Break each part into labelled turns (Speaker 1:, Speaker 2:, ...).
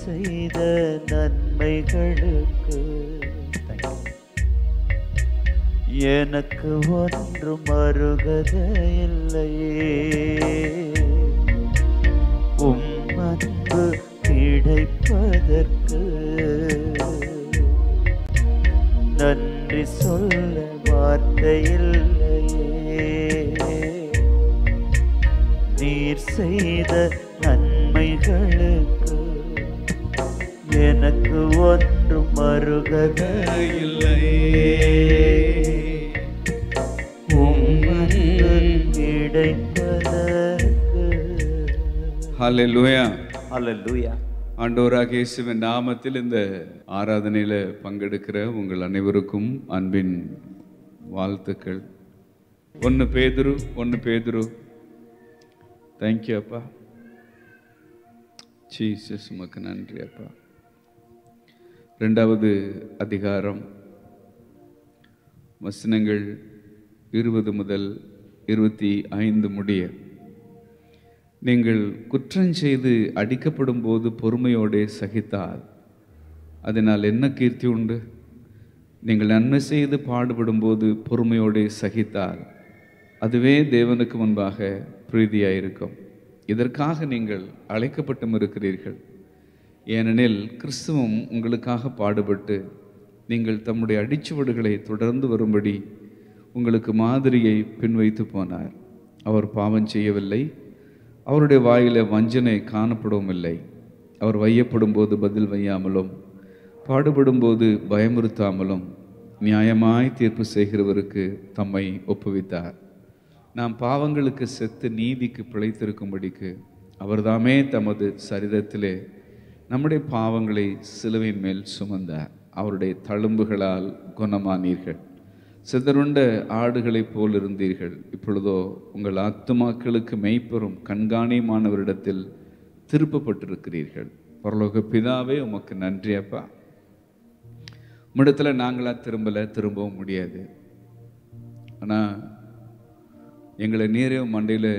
Speaker 1: செய்த நன்மைகளுக்கு எனக்கு ஒன்றும் அருகத இல்லையே உம் அன்பு கிடைப்பதற்கு நன்றி சொல்ல வார்த்தை இல்லையே நீர் செய்த நன்மைகளுக்கு எனக்கு ஒன்றும் மறுகத
Speaker 2: இல்லை
Speaker 1: கிடைப்பதற்கு
Speaker 2: ஹalleluya
Speaker 1: அல்லேலூயா
Speaker 2: ஆண்டவராக இயேசுவின் நாமத்தில் இந்த ஆராதனையில பங்கெடுக்கிற உங்கள் அனைவருக்கும் அன்பின் வாழ்த்துக்கள் ஒன்று பேதுரு ஒன்று பேதுரு தேங்க்யூ அப்பா ஜீசஸ் உமக்கு நன்றி அப்பா ரெண்டாவது அதிகாரம் வசனங்கள் இருபது முதல் இருபத்தி ஐந்து முடிய நீங்கள் குற்றம் செய்து அடிக்கப்படும் போது பொறுமையோடே சகித்தால் அதனால் என்ன கீர்த்தி உண்டு நீங்கள் நன்மை செய்து பாடுபடும் போது பொறுமையோடே சகித்தால் அதுவே தேவனுக்கு முன்பாக பிரீதியாயிருக்கும் இதற்காக நீங்கள் அழைக்கப்பட்டும் இருக்கிறீர்கள் ஏனெனில் கிறிஸ்துவும் உங்களுக்காக பாடுபட்டு நீங்கள் தம்முடைய அடிச்சுவடுகளை தொடர்ந்து வரும்படி உங்களுக்கு மாதிரியை பின்வைத்து போனார் அவர் பாவம் செய்யவில்லை அவருடைய வாயில வஞ்சனை காணப்படவும் இல்லை அவர் வையப்படும் போது பதில் வையாமலும் பாடுபடும் போது பயமுறுத்தாமலும் நியாயமாய் தீர்ப்பு செய்கிறவருக்கு தம்மை ஒப்புவித்தார் நாம் பாவங்களுக்கு செத்து நீதிக்கு பிழைத்திருக்கும்படிக்கு அவர்தாமே தமது சரீரத்திலே நம்முடைய பாவங்களை சிலுவையின் மேல் சுமந்தார் அவருடைய தழும்புகளால் குணமானீர்கள் சிதறுண்ட ஆடுகளைப் போல் இருந்தீர்கள் இப்பொழுதோ உங்கள் ஆத்துமாக்களுக்கு மெய்ப்பெறும் கண்காணியமானவரிடத்தில் திருப்பப்பட்டிருக்கிறீர்கள் பரலோக பிதாவே உமக்கு நன்றி அப்பா உம்மிடத்துல நாங்களா திரும்பல திரும்பவும் முடியாது ஆனா எங்களை நீரே மண்டையில்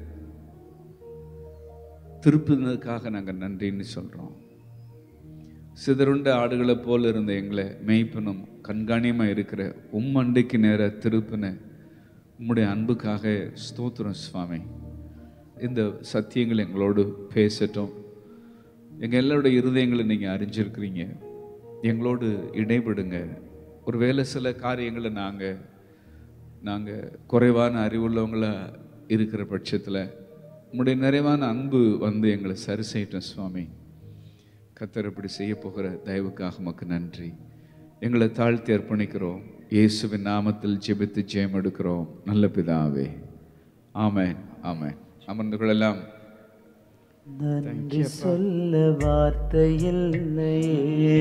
Speaker 2: திருப்பினதுக்காக நாங்கள் நன்றின்னு சொல்கிறோம் சிதறுண்ட ஆடுகளை போல் இருந்த எங்களை மெய்ப்பனும் கண்காணியமாக இருக்கிற உம் அண்டைக்கு நேர திருப்பின உம்முடைய அன்புக்காக ஸ்தோத்திரம் சுவாமி இந்த சத்தியங்கள் எங்களோடு பேசட்டும் எங்கள் எல்லாருடைய இருதயங்களை நீங்கள் அறிஞ்சிருக்கிறீங்க எங்களோடு இடைபடுங்க ஒருவேளை சில காரியங்களை நாங்கள் நாங்கள் குறைவான அறிவுள்ளவங்களா இருக்கிற பட்சத்தில் உங்களுடைய நிறைவான அன்பு வந்து எங்களை சரி செய்யட்டும் சுவாமி கத்தர் இப்படி செய்ய போகிற தயவுக்காக உமக்கு நன்றி எங்களை தாழ்த்தி அர்ப்பணிக்கிறோம் இயேசுவின் நாமத்தில் ஜெபித்து ஜெயம் எடுக்கிறோம் நல்ல பிதாவே ஆமென் ஆமென் அமர்ந்து கொள்ளலாம்
Speaker 1: நன்றி சொல்ல வார்த்தை இல்லையே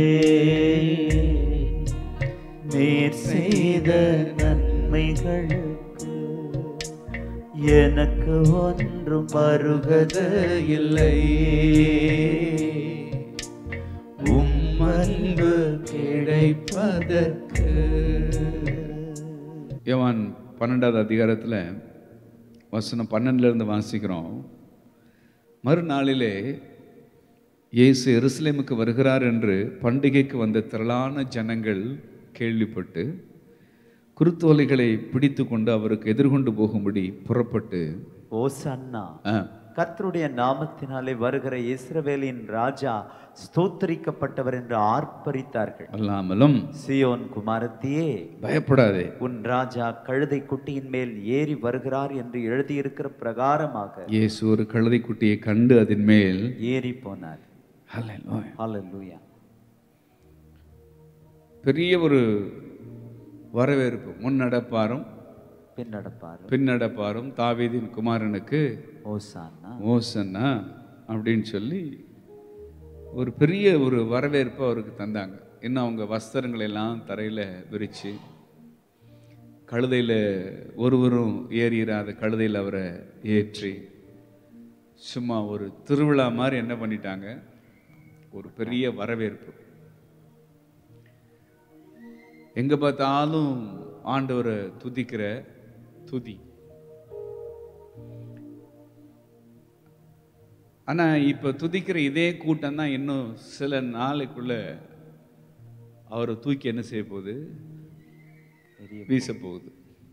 Speaker 1: நீர் செய்த நன்மைகளுக்கு எனக்கு ஒன்றும் அருகத இல்லையே உம் அன்பு கிடைப்பதற்கு
Speaker 2: யோவான் பன்னெண்டாவது அதிகாரத்தில் வசனம் பன்னெண்டுல இருந்து வாசிக்கிறோம் மறுநாளிலே இயேசு எருசலேமுக்கு வருகிறார் என்று பண்டிகைக்கு வந்த திரளான ஜனங்கள் கேள்விப்பட்டு குருத்தோலைகளை பிடித்து கொண்டு அவருக்கு எதிர்கொண்டு போகும்படி புறப்பட்டு
Speaker 1: ஓசன்னா
Speaker 2: ஆ,
Speaker 1: கர்த்தருடைய நாமத்தினாலே வருகிற இஸ்ரவேலின் ராஜா ஸ்தோத்தரிக்கப்பட்டவர் என்று ஆர்ப்பரித்தார்கள்
Speaker 2: அல்லாமலும்
Speaker 1: சியோன் குமாரத்தியே
Speaker 2: பயப்படாதே
Speaker 1: உன் ராஜா கழுதை குட்டியின் மேல் ஏறி வருகிறார் என்று எழுதியிருக்கிற பிரகாரமாக
Speaker 2: இயேசு ஒரு கழுதை குட்டியை கண்டு அதன் மேல்
Speaker 1: ஏறி போனார்
Speaker 2: ஹல்லேலூயா.
Speaker 1: ஹalleluya
Speaker 2: பெரிய ஒரு வரவேற்பு முன்னடப்பாரும்
Speaker 1: பின்னடப்பார்
Speaker 2: பின்னடப்பாரும் தாவீதின் குமாரனுக்கு
Speaker 1: ஓசானா
Speaker 2: ஓசன்னா அப்படின்னு சொல்லி ஒரு பெரிய ஒரு வரவேற்பு அவருக்கு தந்தாங்க இன்னும் அவங்க வஸ்திரங்களை எல்லாம் தரையில் விரித்து கழுதையில் ஒருவரும் ஏறியிராத கழுதையில் அவரை ஏற்றி சும்மா ஒரு திருவிழா மாதிரி என்ன பண்ணிட்டாங்க ஒரு பெரிய வரவேற்பு எங்க பார்த்தாலும் ஆண்டவரை துதிக்கிற துதி ஆனா இப்போ துதிக்கிற இதே கூட்டம் தான் இன்னும் சில நாளைக்குள்ள அவரை தூக்கி என்ன செய்ய போகுது வீச போகுது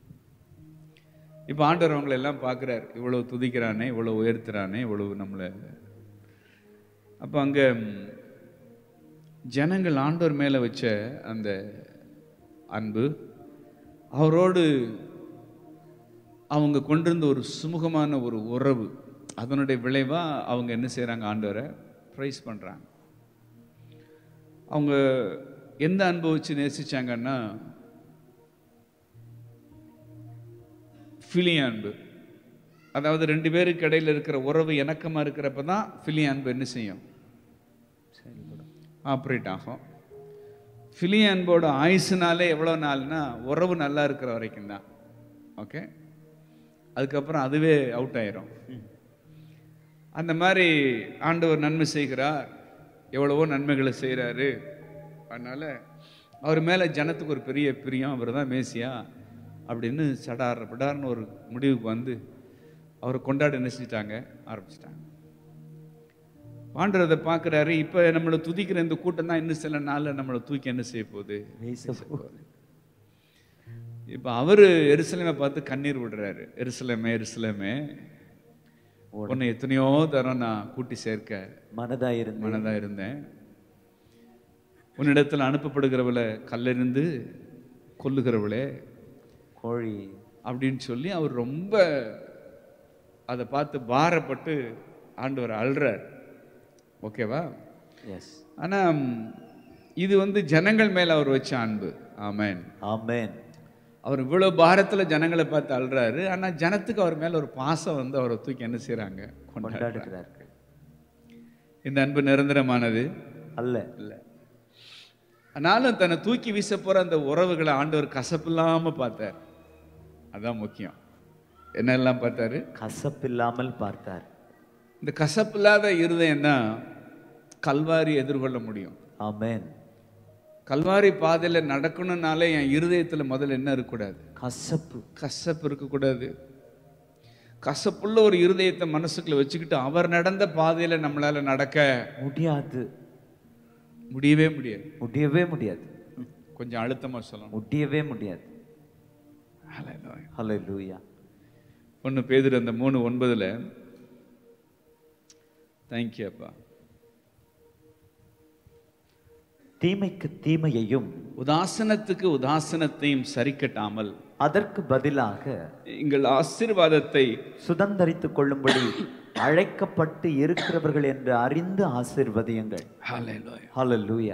Speaker 2: இப்போ ஆண்டவர் அவங்களை எல்லாம் பார்க்குறாரு இவ்வளவு துதிக்கிறானே இவ்வளவு உயர்த்துறானே இவ்வளவு நம்மளை அப்போ அங்கே ஜனங்கள் ஆண்டவர் மேலே வச்ச அந்த அன்பு அவரோடு அவங்க கொண்டிருந்த ஒரு சுமூகமான ஒரு உறவு அதனுடைய விளைவாக அவங்க என்ன செய்கிறாங்க ஆண்டவரை ப்ரைஸ் பண்ணுறாங்க அவங்க எந்த அன்பை வச்சு நேசிச்சாங்கன்னா ஃபிலிய அன்பு அதாவது ரெண்டு பேருக்கு இடையில இருக்கிற உறவு இணக்கமாக இருக்கிறப்ப தான் ஃபிலிய அன்பு என்ன செய்யும் ஆப்ரேட் ஆகும் ஃபிலிய அன்போட ஆயுசுனாலே எவ்வளோ நாள்னா உறவு நல்லா இருக்கிற வரைக்கும் தான் ஓகே அதுக்கப்புறம் அதுவே அவுட் ஆயிரும் அந்த மாதிரி ஆண்டவர் நன்மை செய்கிறார் எவ்வளவோ நன்மைகளை செய்கிறாரு அதனால் அவர் மேலே ஜனத்துக்கு ஒரு பெரிய பிரியம் அவர் தான் மேசியா அப்படின்னு சடார் படார்னு ஒரு முடிவுக்கு வந்து அவரை கொண்டாட என்ன செஞ்சிட்டாங்க ஆரம்பிச்சிட்டாங்க ஆண்டவர் அதை பார்க்குறாரு இப்போ நம்மளை துதிக்கிற இந்த கூட்டம் தான் இன்னும் சில நாளில் நம்மளை தூக்கி என்ன செய்ய போகுது
Speaker 1: வீச போகுது.
Speaker 2: இப்போ அவர் எருசலேமை பார்த்து கண்ணீர் விடுறாரு எருசலேமே எருசலேமே உன்னை எத்தனையோ தரம் நான் கூட்டி சேர்க்க
Speaker 1: மனதாயிருந்து
Speaker 2: மனதா இருந்தேன் உன்னிடத்தில் அனுப்பப்படுகிறவளை கல்லெறிந்து கொல்லுகிறவளே
Speaker 1: கோழி
Speaker 2: அப்படின்னு சொல்லி அவர் ரொம்ப அதை பார்த்து பாரப்பட்டு ஆண்டவர் அழுறார் ஓகேவா
Speaker 1: எஸ்
Speaker 2: ஆனா ம், இது வந்து ஜனங்கள் மேல அவர் வச்ச அன்பு ஆமென்
Speaker 1: ஆமென்
Speaker 2: அவர் இவ்வளவு பாரத்துல ஜனங்களை பார்த்து அழுறாரு ஆனா ஜனத்துக்கு அவர் மேல ஒரு பாசம் வந்து அவரை தூக்கி என்ன செய்றாங்க கொண்டாடுறாங்க
Speaker 1: கொண்டாடுகிறார்கள்
Speaker 2: இந்த அன்பு நிரந்தரமானது
Speaker 1: அல்ல
Speaker 2: இல்லை ஆனாலும் தன்னை தூக்கி வீச போற அந்த உறவுகளை ஆண்டவர் கசப்பில்லாம பார்த்தார் அதான் முக்கியம் என்னெல்லாம் பார்த்தாரு
Speaker 1: கசப்பில்லாமல் பார்த்தார்
Speaker 2: இந்த கசப்பில்லாத இருதயம் தான் கல்வாரி எதிர்கொள்ள முடியும்
Speaker 1: ஆமென்
Speaker 2: கல்வாரி பாதையில நடக்கணும்னாலே என் இருதயத்துல முதல்ல என்ன இருக்கக்கூடாது
Speaker 1: கசப்பு
Speaker 2: கசப்பு இருக்கக்கூடாது கசப்புள்ள ஒரு இருதயத்தை மனசுக்குள்ள வச்சுக்கிட்டு அவர் நடந்த பாதையில நம்மளால நடக்க
Speaker 1: முடியாது
Speaker 2: முடியவே முடியாது
Speaker 1: முடியவே முடியாது
Speaker 2: கொஞ்சம் அழுத்தமா சொல்லணும்
Speaker 1: முடியவே முடியாது
Speaker 2: Hallelujah.
Speaker 1: ஹalleluya
Speaker 2: ஒன்று பேதுரு அந்த மூணு ஒன்பதுல தேங்க்யூ அப்பா
Speaker 1: தீமைக்கு தீமையையும்
Speaker 2: உதாசனத்துக்கு உதாசனத்தையும் சரிக்கட்டாமல்
Speaker 1: அதற்கு பதிலாக
Speaker 2: எங்கள் ஆசீர்வாதத்தை
Speaker 1: சுதந்தரித்துக் கொள்ளும்படி அழைக்கப்பட்டு இருக்கிறவர்கள் என்று அறிந்து ஆசீர்வதியுங்கள் ஹalleluya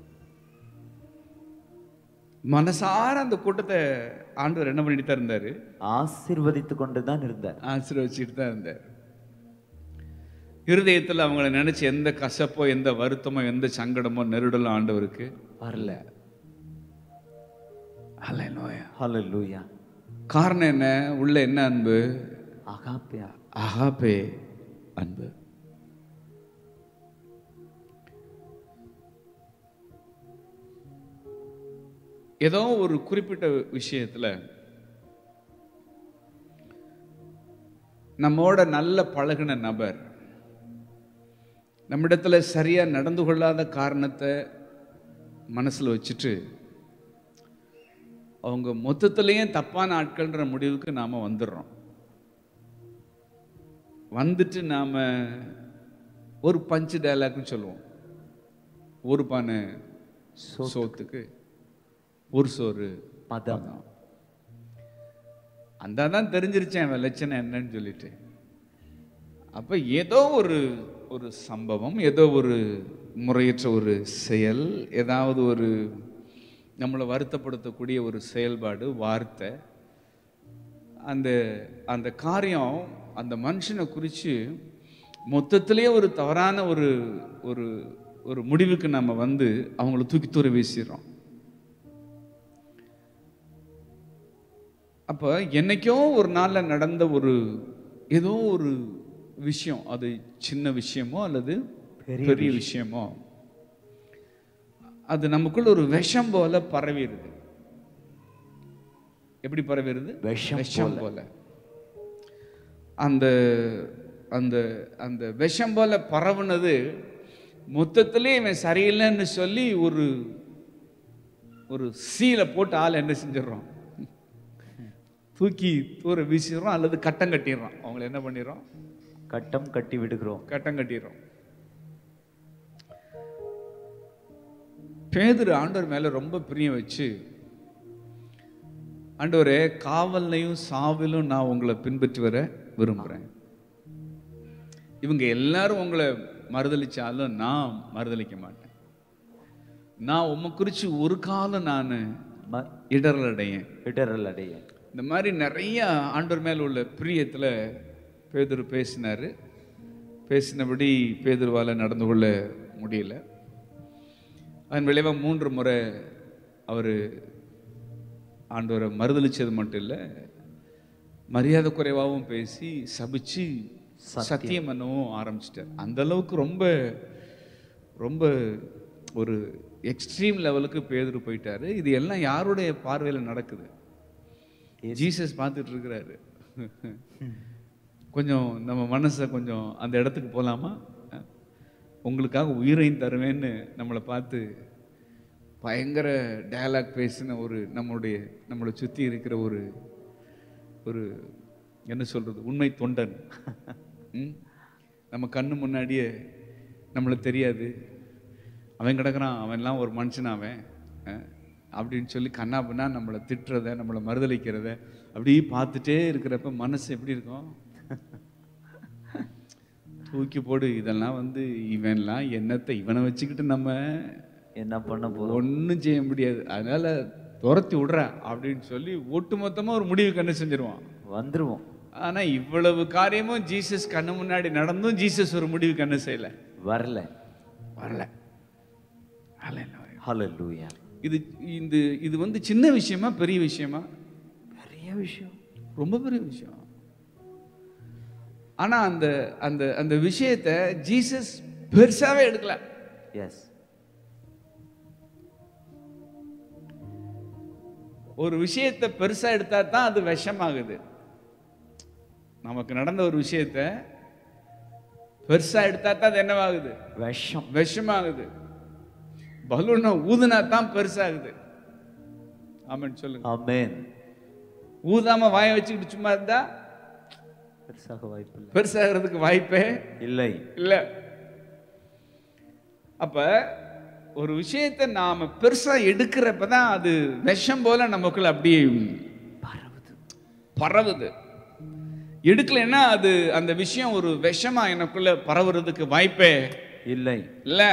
Speaker 2: மனசார அந்த கூட்டத்தை ஆண்டவர் என்ன பண்ணிட்டு தான் இருந்தாரு
Speaker 1: ஆசீர்வதித்துக் கொண்டுதான் இருந்தார்
Speaker 2: ஆசீர்வச்சிட்டு தான் இருந்தார் இருதயத்தில் அவங்கள நினைச்சு எந்த கசப்போ எந்த வருத்தமோ எந்த சங்கடமோ நெருடலோ ஆண்டவருக்கு
Speaker 1: வரல
Speaker 2: Hallelujah.
Speaker 1: ஹalleluya
Speaker 2: காரணம் என்ன உள்ள என்ன அன்பு
Speaker 1: அகாப்பியா
Speaker 2: அகாபே அன்பு ஏதோ ஒரு குறிப்பிட்ட விஷயத்துல நம்மோட நல்ல பழகுன நபர் நம்மிடத்துல சரியா நடந்து கொள்ளாத காரணத்தை மனசுல வச்சுட்டு அவங்க மொத்தத்திலேயே தப்பான ஆட்கள்ன்ற முடிவுக்கு நாம வந்துடுறோம் வந்துட்டு நாம ஒரு பஞ்சு டயலாக்னு சொல்லுவோம் ஒரு பானை சோத்துக்கு ஒரு சோறு
Speaker 1: மதம்
Speaker 2: அந்த தான் தெரிஞ்சிருச்சேன் அவன் லட்சணம் என்னன்னு சொல்லிட்டு அப்ப ஏதோ ஒரு ஒரு சம்பவம் ஏதோ ஒரு முறையற்ற ஒரு செயல் ஏதாவது ஒரு நம்மளை வருத்தப்படுத்தக்கூடிய ஒரு செயல்பாடு வார்த்தை அந்த அந்த காரியம் அந்த மனுஷனை குறித்து மொத்தத்திலே ஒரு தவறான ஒரு ஒரு ஒரு முடிவுக்கு நம்ம வந்து அவங்கள தூக்கி தூர வீசிடுறோம் அப்போ என்னைக்கோ ஒரு நாளில் நடந்த ஒரு ஏதோ ஒரு விஷயம் அது சின்ன விஷயமோ அல்லது
Speaker 1: பெரிய
Speaker 2: பெரிய விஷயமோ அது நமக்குள்ள ஒரு விஷம் போல பரவிடுது எப்படி பரவிடுது
Speaker 1: விஷம்
Speaker 2: விஷம் போல அந்த அந்த அந்த விஷம் போல பரவுனது மொத்தத்திலே இவன் சரியில்லைன்னு சொல்லி ஒரு ஒரு சீலை போட்டு ஆள் என்ன செஞ்சிடறோம் தூக்கி தூர வீசிடுறோம் அல்லது கட்டம் கட்டிடுறோம் அவங்கள என்ன பண்ணிடுறோம்
Speaker 1: கட்டம் கட்டி விடுகிறோம்
Speaker 2: கட்டம் கட்டிடுறோம் பேதுரு ஆண்டவர் மேல ரொம்ப பிரியம் வச்சு ஆண்டவரே காவல்லையும் சாவிலும் நான் உங்களை பின்பற்றி வர விரும்புகிறேன் இவங்க எல்லாரும் உங்களை மறுதளிச்சாலும் நான் மறுதளிக்க மாட்டேன் நான் உம்மை குறித்து ஒரு காலம் நான்
Speaker 1: ம-
Speaker 2: இடரல் அடையேன்
Speaker 1: இடரல் அடைய
Speaker 2: இந்த மாதிரி நிறைய ஆண்டவர் மேல உள்ள பிரியத்தில் பேதுரு பேசினார் பேசினபடி பேதுருவால் நடந்து கொள்ள முடியல அதன் விளைவாக மூன்று முறை அவர் ஆண்டவரை மறுதளிச்சது மட்டும் இல்லை மரியாதை குறைவாகவும் பேசி சபிச்சு சத்தியம் பண்ணவும் ஆரம்பிச்சிட்டார் அந்த அளவுக்கு ரொம்ப ரொம்ப ஒரு எக்ஸ்ட்ரீம் லெவலுக்கு பேதுரு போயிட்டாரு இது எல்லாம் யாருடைய பார்வையில் நடக்குது ஜீசஸ் பார்த்துட்டு இருக்கிறாரு கொஞ்சம் நம்ம மனசை கொஞ்சம் அந்த இடத்துக்கு போகலாமா உங்களுக்காக உயிரையும் தருவேன்னு நம்மளை பார்த்து பயங்கர டயலாக் பேசின ஒரு நம்மளுடைய நம்மளை சுற்றி இருக்கிற ஒரு ஒரு என்ன சொல்றது உண்மை தொண்டன் ம்? நம்ம கண்ணு முன்னாடியே நம்மளை தெரியாது அவன் கிடக்குறான் அவன்லாம் ஒரு மனுஷன் அவன் அஹ், அப்படின்னு சொல்லி கண்ணா பின்னா நம்மளை திட்டுறத நம்மளை மறுதளிக்கிறத அப்படியே பார்த்துட்டே இருக்கிறப்ப மனசு எப்படி இருக்கும் தூக்கி போடு இதெல்லாம் வந்து இவன்லாம் என்னத்தை இவனை வச்சுக்கிட்டு நம்ம
Speaker 1: என்ன பண்ண போறோம்
Speaker 2: ஒன்றும் செய்ய முடியாது அதனால துரத்தி விடுறேன் அப்படின்னு சொல்லி ஒட்டு மொத்தமாக ஒரு முடிவு கண்ணு செஞ்சிருவான்
Speaker 1: வந்துருவோம்
Speaker 2: ஆனா இவ்வளவு காரியமும் ஜீசஸ் கண்ணு முன்னாடி நடந்தும் ஜீசஸ் ஒரு முடிவு கண்ணு செய்யல
Speaker 1: வரல
Speaker 2: வரல Hallelujah.
Speaker 1: ஹalleluya
Speaker 2: இது இந்த இது வந்து சின்ன விஷயமா பெரிய விஷயமா
Speaker 1: பெரிய விஷயம்
Speaker 2: ரொம்ப பெரிய விஷயம் ஆனா அந்த அந்த அந்த விஷயத்தை ஜீசஸ் பெருசாவே எடுக்கல
Speaker 1: எஸ்
Speaker 2: ஒரு விஷயத்தை பெருசா எடுத்தா தான் அது விஷமாகுது நமக்கு நடந்த ஒரு விஷயத்தை பெருசா எடுத்தா தான் அது என்னவாகுது
Speaker 1: விஷம்
Speaker 2: விஷமாகுது பலூனை ஊதுனா தான் பெருசாகுது ஆமென் சொல்லுங்க
Speaker 1: ஆமென்
Speaker 2: ஊதாம வாயை வச்சுக்கிட்டு சும்மா இருந்தா
Speaker 1: பெருசாக வாய்ப்பில்லை
Speaker 2: பெருசாகிறதுக்கு வாய்ப்பே
Speaker 1: இல்லை
Speaker 2: இல்லை அப்ப ஒரு விஷயத்தை நாம பெருசா எடுக்கிறப்ப தான் அது விஷம் போல நமக்குள்ள அப்படியே
Speaker 1: பரவுது
Speaker 2: பரவுது எடுக்கலைன்னா அது அந்த விஷயம் ஒரு விஷமா எனக்குள்ள பரவுறதுக்கு வாய்ப்பே
Speaker 1: இல்லை
Speaker 2: இல்லை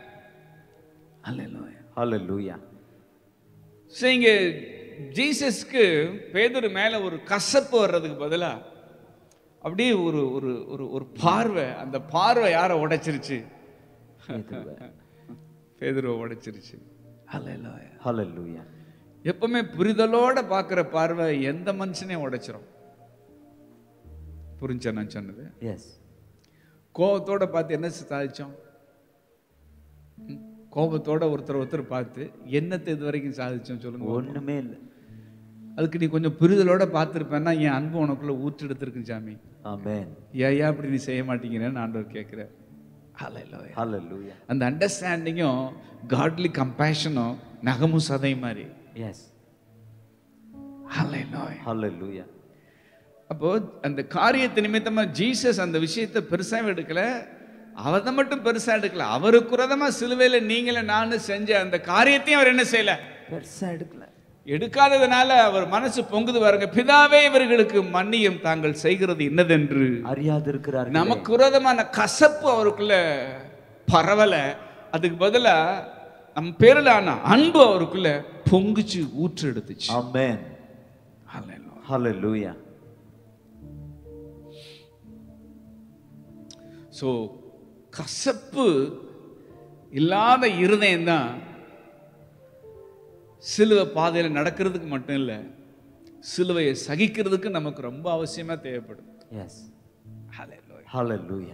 Speaker 1: ஹalleluya
Speaker 2: ஸோ இங்கே ஜீசஸ்க்கு பேதுரு மேலே ஒரு கசப்பு வர்றதுக்கு பதிலா அப்படியே ஒரு ஒரு ஒரு ஒரு பார்வை அந்த பார்வை யாரை உடைச்சிருச்சு
Speaker 1: இதுவே.
Speaker 2: பேதுருவை உடைச்சிருச்சு
Speaker 1: ஹalleluya
Speaker 2: எப்பவுமே புரிதலோட பார்க்குற பார்வை எந்த மனுஷனையும் உடைச்சிரும் புரிஞ்சா நான் சொன்னது
Speaker 1: எஸ்
Speaker 2: கோபத்தோட பார்த்து என்ன சாதிச்சோம் ம்? கோபத்தோட ஒருத்தர் ஒருத்தர் பார்த்து என்னத்தை இது வரைக்கும் சாதிச்சோம் சொல்லுங்க
Speaker 1: ஒண்ணுமே இல்லை
Speaker 2: அதுக்கு நீ கொஞ்சம் புரிதலோட பார்த்துருப்பேன்னா என் அன்பு உனக்குள்ள ஊற்றெடுத்திருக்கு சாமி
Speaker 1: ஆமென்
Speaker 2: ஏன் ஏன் அப்படி நீ செய்ய மாட்டீங்கன்னு ஆண்டவர் கேட்குறார்
Speaker 1: ஹalleluya
Speaker 2: அந்த அண்டர்ஸ்டாண்டிங்கும் காட்லி கம்பேஷனும் நகமும் சதை மாதிரி
Speaker 1: எஸ்
Speaker 2: Hallelujah.
Speaker 1: ஹalleluya
Speaker 2: அப்போ அந்த காரியத்தை நிமித்தமா ஜீசஸ் அந்த விஷயத்தை பெருசாக எடுக்கல அவரை மட்டும் பெருசா எடுக்கல அவருக்கு உரதமா சிலுவையில நீங்கள நானும் செஞ்ச அந்த காரியத்தையும் அவர் என்ன செய்யல
Speaker 1: பெருசா எடுக்கல
Speaker 2: எடுக்காததுனால அவர் மனசு பொங்குது பாருங்க பிதாவே இவர்களுக்கு மன்னியும் தாங்கள் செய்கிறது இன்னதென்று
Speaker 1: அறியாது இருக்கிறார்கள்
Speaker 2: நமக்கு விரோதமான கசப்பு அவருக்குள்ள பரவல அதுக்கு பதிலா நம்ம பேரில் ஆன அன்பு அவருக்குள்ள பொங்குச்சு ஊற்று எடுத்துச்சு
Speaker 1: ஆமென்
Speaker 2: Hallelujah.
Speaker 1: ஹalleluya
Speaker 2: ஸோ கசப்பு இல்லாத இருதயம் தான் சிலுவை பாதையில் நடக்கிறதுக்கு மட்டும் இல்லை சிலுவையை சகிக்கிறதுக்கு நமக்கு ரொம்ப அவசியமா தேவைப்படும்
Speaker 1: எஸ்
Speaker 2: Hallelujah.
Speaker 1: ஹalleluya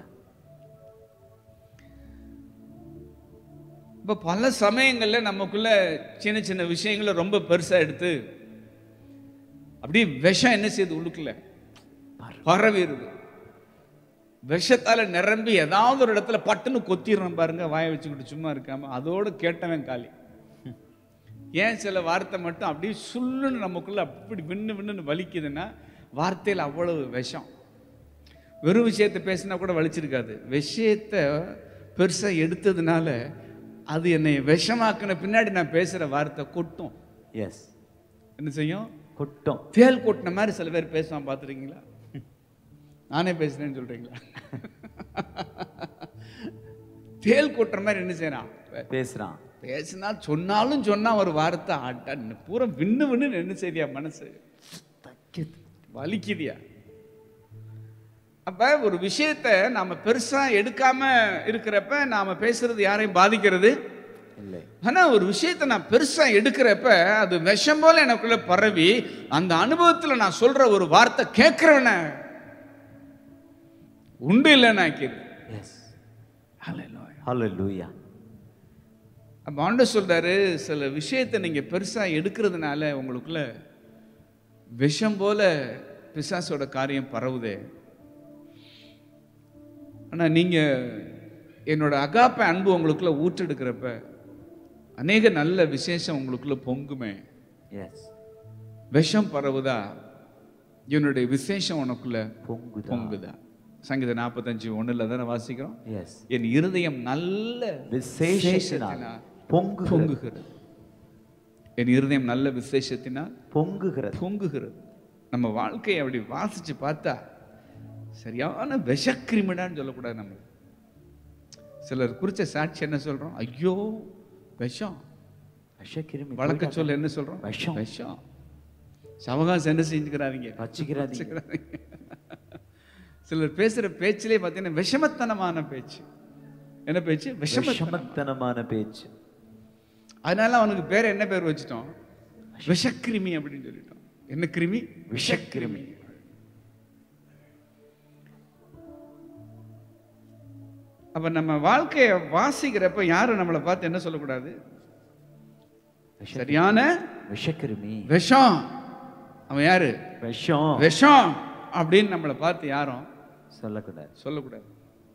Speaker 2: இப்போ பல சமயங்கள்ல நமக்குள்ள சின்ன சின்ன விஷயங்களை ரொம்ப பெருசா எடுத்து அப்படியே விஷம் என்ன செய்யுது உள்ளுக்குள்ள பரவிடுது விஷத்தால நிரம்பி ஏதாவது ஒரு இடத்துல பட்டுன்னு கொத்திடுறோம் பாருங்க வாயை வச்சுக்கிட்டு சும்மா இருக்காம அதோட கேட்டவன் காலி ஏன் சில வார்த்தை மட்டும் அப்படியே சுள்ளுன்னு நமக்குள்ள அப்படி விண்ணு விண்ணுன்னு வலிக்குதுன்னா வார்த்தையில் அவ்வளவு விஷம் வெறும் விஷயத்தை பேசினா கூட வலிச்சிருக்காது விஷயத்தை பெருசா எடுத்ததுனால அது என்னை விஷமாக்குன பின்னாடி நான் பேசுற வார்த்தை கொட்டும்
Speaker 1: எஸ்
Speaker 2: என்ன செய்யும்
Speaker 1: குட்டம்
Speaker 2: தேல் கொட்டின மாதிரி சில பேர் பேசுவான் பார்த்துருக்கீங்களா நானே பேசுறேன்னு சொல்றீங்களா தேல் கொட்டுற மாதிரி என்ன செய்யறான்
Speaker 1: பேசுறான்
Speaker 2: பேசினா சொன்னாலும் சொன்னா ஒரு வார்த்தை ஆட்டா பூரா விண்ணு விண்ணு என்ன செய்தியா மனசு
Speaker 1: தைக்குது.
Speaker 2: வலிக்குதியா அப்ப ஒரு விஷயத்தை நாம பெருசா எடுக்காம இருக்கிறப்ப நாம பேசுறது யாரையும் பாதிக்கிறது
Speaker 1: இல்லை
Speaker 2: ஆனா ஒரு விஷயத்தை நான் பெருசா எடுக்கிறப்ப அது விஷம் போல எனக்குள்ள பரவி அந்த அனுபவத்துல நான் சொல்ற ஒரு வார்த்தை கேட்கிறவன உண்டு இல்லைன்னு ஆக்கிது
Speaker 1: எஸ் ஹalleluya
Speaker 2: அப்ப ஆண்டவர் சொல்றாரு சில விஷயத்தை நீங்க பெருசா எடுக்கிறதுனால உங்களுக்குள்ள விஷம் போல பிசாசோட காரியம் பரவுதே ஆனா நீங்க என்னோட அகாப்ப அன்பு உங்களுக்குள்ள ஊற்றெடுக்கிறப்ப அநேக நல்ல விசேஷம் உங்களுக்குள்ள பொங்குமே
Speaker 1: எஸ்
Speaker 2: விஷம் பரவுதா என்னுடைய விசேஷம் உனக்குள்ள
Speaker 1: பொங்குதா
Speaker 2: பொங்குதா சங்கீதம் நாற்பத்தஞ்சு ஒண்ணுல தானே வாசிக்கிறோம்
Speaker 1: எஸ்
Speaker 2: என் இருதயம் நல்ல
Speaker 1: விசேஷத்தினால் பொங்கு
Speaker 2: பொங்குகிறது என் இருதயம் நல்ல விசேஷத்தினால்
Speaker 1: பொங்குகிறது
Speaker 2: பொங்குகிறது நம்ம வாழ்க்கையை அப்படி வாசிச்சு பார்த்தா சரியான விஷக்கிரிமிடான்னு சொல்லக்கூடாது நம்ம சிலர் குறிச்ச சாட்சி என்ன சொல்றோம் ஐயோ விஷம்
Speaker 1: விஷக்கிருமி
Speaker 2: வழக்க சொல்ல என்ன சொல்றோம்
Speaker 1: விஷம்.
Speaker 2: விஷம் சவகாசம் என்ன செஞ்சுக்கிறாதீங்க
Speaker 1: வச்சுக்கிறாதீங்க
Speaker 2: வச்சுக்கிறாதீங்க. சிலர் பேசுற பேச்சிலே பார்த்தீங்கன்னா விஷமத்தனமான பேச்சு என்ன பேச்சு விஷம
Speaker 1: விஷமத்தனமான பேச்சு
Speaker 2: அதனால அவனுக்கு பேர் என்ன பேர் வச்சுட்டோம் விஷக்கிருமி அப்படின்னு சொல்லிட்டோம் என்ன கிருமி விஷக்கிருமி அப்ப நம்ம வாழ்க்கைய வாசிக்கிறப்ப யாரும் நம்மளை பார்த்து என்ன சொல்லக்கூடாது
Speaker 1: விஷ-
Speaker 2: சரியான
Speaker 1: விஷக்கிருமி
Speaker 2: விஷம் அவன் யாரு
Speaker 1: விஷம்
Speaker 2: விஷம் அப்படின்னு நம்மளை பார்த்து யாரும்
Speaker 1: சொல்லக்கூடாது
Speaker 2: சொல்லக்கூடாது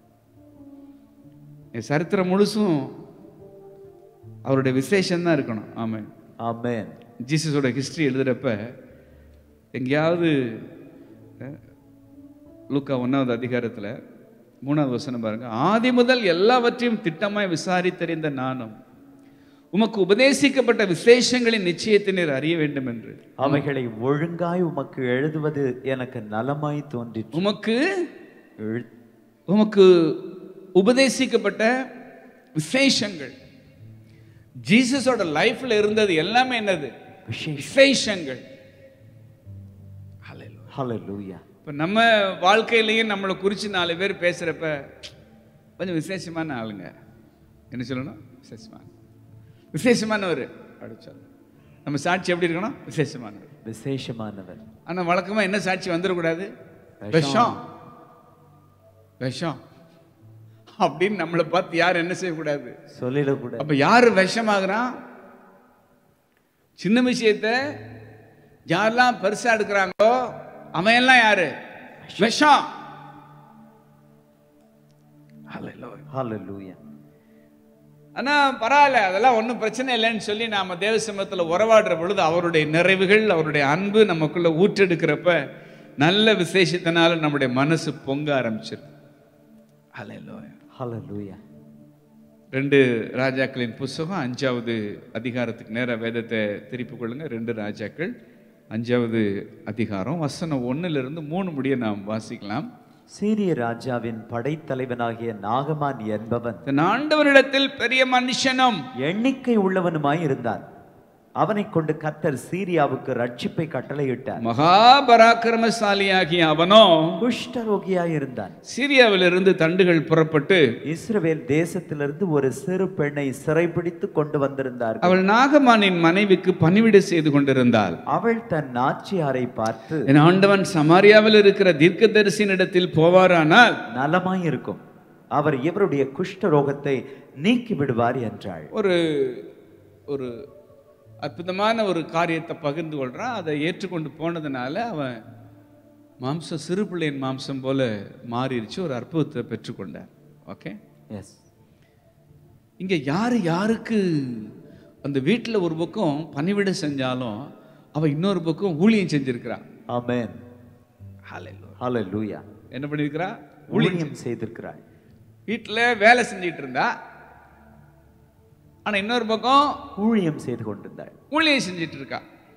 Speaker 2: என் சரித்திரம் முழுசும் அவருடைய விசேஷம் தான் இருக்கணும் ஆமாம்
Speaker 1: ஆமென்
Speaker 2: ஜீசஸோட ஹிஸ்டரி எழுதுறப்ப எங்கேயாவது அஹ், லூக்கா ஒன்றாவது அதிகாரத்தில் மூணாவது வசனம் பாருங்க ஆதி முதல் எல்லாவற்றையும் திட்டமாய் விசாரித்தறிந்த நானும் உமக்கு உபதேசிக்கப்பட்ட விசேஷங்களின் நிச்சயத்தை நீர் அறிய வேண்டும் என்று
Speaker 1: அவைகளை ஒழுங்காய் உமக்கு எழுதுவது எனக்கு நலமாய் தோன்றிற்று
Speaker 2: உமக்கு
Speaker 1: எழு-
Speaker 2: உமக்கு உபதேசிக்கப்பட்ட விசேஷங்கள் ஜீசஸோட லைஃப்ல இருந்தது எல்லாமே என்னது
Speaker 1: விசேஷம்
Speaker 2: விசேஷங்கள்
Speaker 1: ஹalleluya
Speaker 2: இப்போ நம்ம வாழ்க்கையிலையும் நம்மளை குறித்து நாலு பேர் பேசுகிறப்ப கொஞ்சம் விசேஷமான ஆளுங்க என்ன சொல்லணும் விசேஷமான விசேஷமானவர் அப்படி சொல்லணும் நம்ம சாட்சி எப்படி இருக்கணும் விசேஷமானவர்
Speaker 1: விசேஷமானவர்
Speaker 2: ஆனால் வழக்கமாக என்ன சாட்சி வந்துடக்கூடாது விஷம் விஷம் அப்படின்னு நம்மளை பார்த்து யார் என்ன செய்யக்கூடாது
Speaker 1: சொல்லிடக்கூடாது
Speaker 2: அப்ப யாரு விஷமாகறான் சின்ன விஷயத்த யாரெல்லாம் பெருசா எடுக்கிறாங்களோ அவன் எல்லாம் யாரு விஷம்
Speaker 1: ஹalleluya
Speaker 2: ஆனா பரவாயில்ல அதெல்லாம் ஒன்றும் பிரச்சனை இல்லைன்னு சொல்லி நாம தேவ சமூகத்துல உறவாடுற பொழுது அவருடைய நிறைவுகள் அவருடைய அன்பு நமக்குள்ள ஊற்றெடுக்கிறப்ப நல்ல விசேஷத்தினால நம்முடைய மனசு பொங்க ஆரம்பிச்சிருக்கு ஹalleluya
Speaker 1: ஹalleluya
Speaker 2: ரெண்டு ராஜாக்களின் புஸ்தகம் அஞ்சாவது அதிகாரத்துக்கு நேரா வேதத்தை திருப்பிக் கொள்ளுங்க ரெண்டு ராஜாக்கள் அஞ்சாவது அதிகாரம் வசனம் ஒண்ணுல இருந்து மூணு முடிய நாம் வாசிக்கலாம்
Speaker 1: சீரிய ராஜாவின் படைத்தலைவனாகிய நாகமான் என்பவன்
Speaker 2: தன் ஆண்டவரிடத்தில் பெரிய மனுஷனும்
Speaker 1: எண்ணிக்கை உள்ளவனுமாய் இருந்தான் அவனைக் கொண்டு கர்த்தர் சீரியாவுக்கு ரட்சிப்பை கட்டளையிட்டார்
Speaker 2: மகாபராக்கிரமசாலியாகிய அவனோ
Speaker 1: குஷ்டரோகியாய் இருந்தான்
Speaker 2: சீரியாவிலிருந்து தண்டுகள் புறப்பட்டு
Speaker 1: இஸ்ரவேல் தேசத்திலிருந்து ஒரு சிறு பெண்ணை சிறைபிடித்து கொண்டு வந்திருந்தார்கள்
Speaker 2: அவள் நாகமானின் மனைவிக்கு பணிவிடை செய்து கொண்டிருந்தாள்
Speaker 1: அவள் தன் நாச்சியாரை பார்த்து
Speaker 2: என் ஆண்டவன் சமாரியாவில் இருக்கிற தீர்க்கதரிசியினிடத்தில் போவாரானால்
Speaker 1: நலமாய் இருக்கும் அவர் இவருடைய குஷ்டரோகத்தை நீக்கி விடுவார் என்றாள்
Speaker 2: ஒரு ஒரு அற்புதமான ஒரு காரியத்தை பகிர்ந்து கொள்றான் அதை ஏற்றுக்கொண்டு போனதுனால அவன் மாம்சம் சிறு பிள்ளையின் மாம்சம் போல மாறிடுச்சு ஒரு அற்புதத்தை பெற்றுக்கொண்டார் ஓகே
Speaker 1: எஸ்
Speaker 2: இங்க யாரு யாருக்கு அந்த வீட்டில் ஒரு பக்கம் பணிவிடை செஞ்சாலும் அவ இன்னொரு பக்கம் ஊழியம் செஞ்சிருக்கிறா
Speaker 1: ஆமென்
Speaker 2: Hallelujah.
Speaker 1: ஹalleluya
Speaker 2: என்ன பண்ணியிருக்கிறா ஊழியம்
Speaker 1: ஊழியம் செய்திருக்கிறாள்
Speaker 2: வீட்டில் வேலை செஞ்சிட்டு இருந்தா ஆனா இன்னொரு பக்கம்
Speaker 1: ஊழியம் செய்து கொண்டிருந்தாள்
Speaker 2: ஊழியம் செஞ்சிட்டு இருக்கா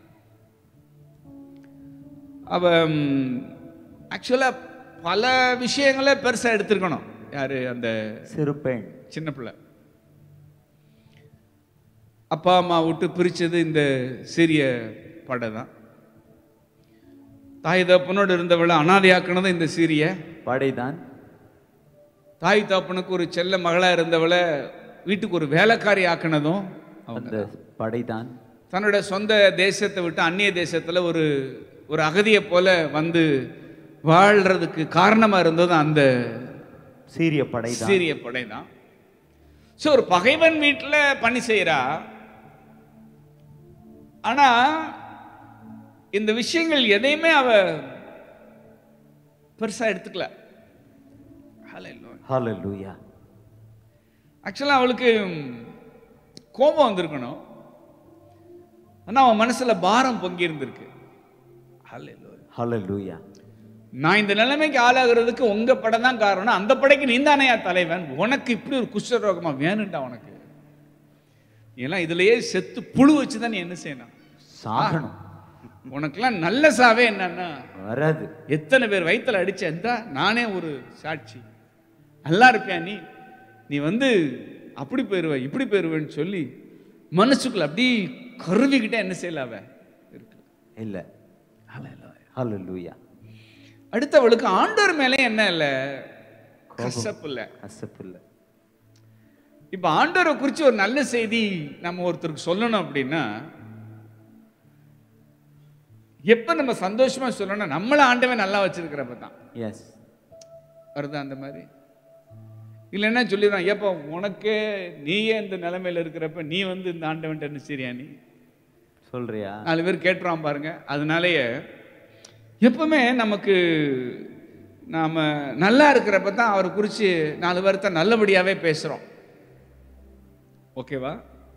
Speaker 2: அவ ஆக்சுவலா பல விஷயங்களை பெருசா எடுத்திருக்கணும் யாரு அந்த
Speaker 1: சிறு பெண்
Speaker 2: சின்ன பிள்ளை அப்பா அம்மா விட்டு பிரிச்சது இந்த சிறிய படை தான் தாய் தப்பனோடு இருந்தவளை அனாதையாக்குனது இந்த சீரிய
Speaker 1: படைதான்
Speaker 2: தாய் தப்பனுக்கு ஒரு செல்ல மகளா இருந்தவளை வீட்டுக்கு ஒரு வேலைக்காரி ஆக்குனதும் அவங்க
Speaker 1: அந்த படைதான்
Speaker 2: தன்னோட சொந்த தேசத்தை விட்டு அந்நிய தேசத்துல ஒரு ஒரு அகதியை போல வந்து வாழ்றதுக்கு காரணமா இருந்ததும் அந்த
Speaker 1: சீரிய படைதான்
Speaker 2: சீரிய படை தான் ஸோ ஒரு பகைவன் வீட்டில் பணி செய்கிறா ஆனா இந்த விஷயங்கள் எதையுமே அவ பெருசா எடுத்துக்கல
Speaker 1: ஹalleluya
Speaker 2: ஆக்சுவலாக அவளுக்கு கோபம் வந்திருக்கணும் ஆனா அவன் மனசுல பாரம் பொங்கி இருந்திருக்கு Hallelujah.
Speaker 1: ஹalleluya
Speaker 2: நான் இந்த நிலைமைக்கு ஆளாகிறதுக்கு உங்க படம் தான் காரணம் அந்த படைக்கு நீ தானேயா தலைவன் உனக்கு இப்படி ஒரு குஷ்டரோகமா வேணும்டா உனக்கு நீ எல்லாம் இதுலயே செத்து புழு வச்சு தான் நீ என்ன செய்யணும்
Speaker 1: சாகணும்
Speaker 2: உனக்கெல்லாம் நல்ல சாவே என்னன்னா
Speaker 1: வராது
Speaker 2: எத்தனை பேர் வயித்துல அடிச்சா நானே ஒரு சாட்சி நல்லா இருப்பியா நீ நீ வந்து அப்படி போயிருவ இப்படி போயிருவேன்னு சொல்லி மனசுக்குள்ள அப்படி கருவிக்கிட்டே என்ன செய்யல அவ இருக்கு
Speaker 1: இல்ல ஹalleluya
Speaker 2: அடுத்தவளுக்கு ஆண்டவர் மேலே என்ன இல்லை கசப்பு இல்லை
Speaker 1: கசப்பு இல்ல
Speaker 2: இப்ப ஆண்டவரை குறித்து ஒரு நல்ல செய்தி நம்ம ஒருத்தருக்கு சொல்லணும் அப்படின்னா எப்ப நம்ம சந்தோஷமா சொல்லணும் நம்மள ஆண்டவன் நல்லா வச்சிருக்கிறப்ப தான்
Speaker 1: எஸ்
Speaker 2: வருதா அந்த மாதிரி இல்லைன்னா சொல்லிடுறான் ஏப்பா உனக்கே நீயே இந்த நிலைமையில இருக்கிறப்ப நீ வந்து இந்த ஆண்டவன்ட்ட என்ன சரியா நீ
Speaker 1: சொல்றியா
Speaker 2: நாலு பேர் கேட்டுறான் பாருங்க அதனாலேயே எப்பவுமே நமக்கு நாம நல்லா இருக்கிறப்ப தான் அவரை குறித்து நாலு பேர்த்த நல்லபடியாவே பேசுறோம் ஓகேவா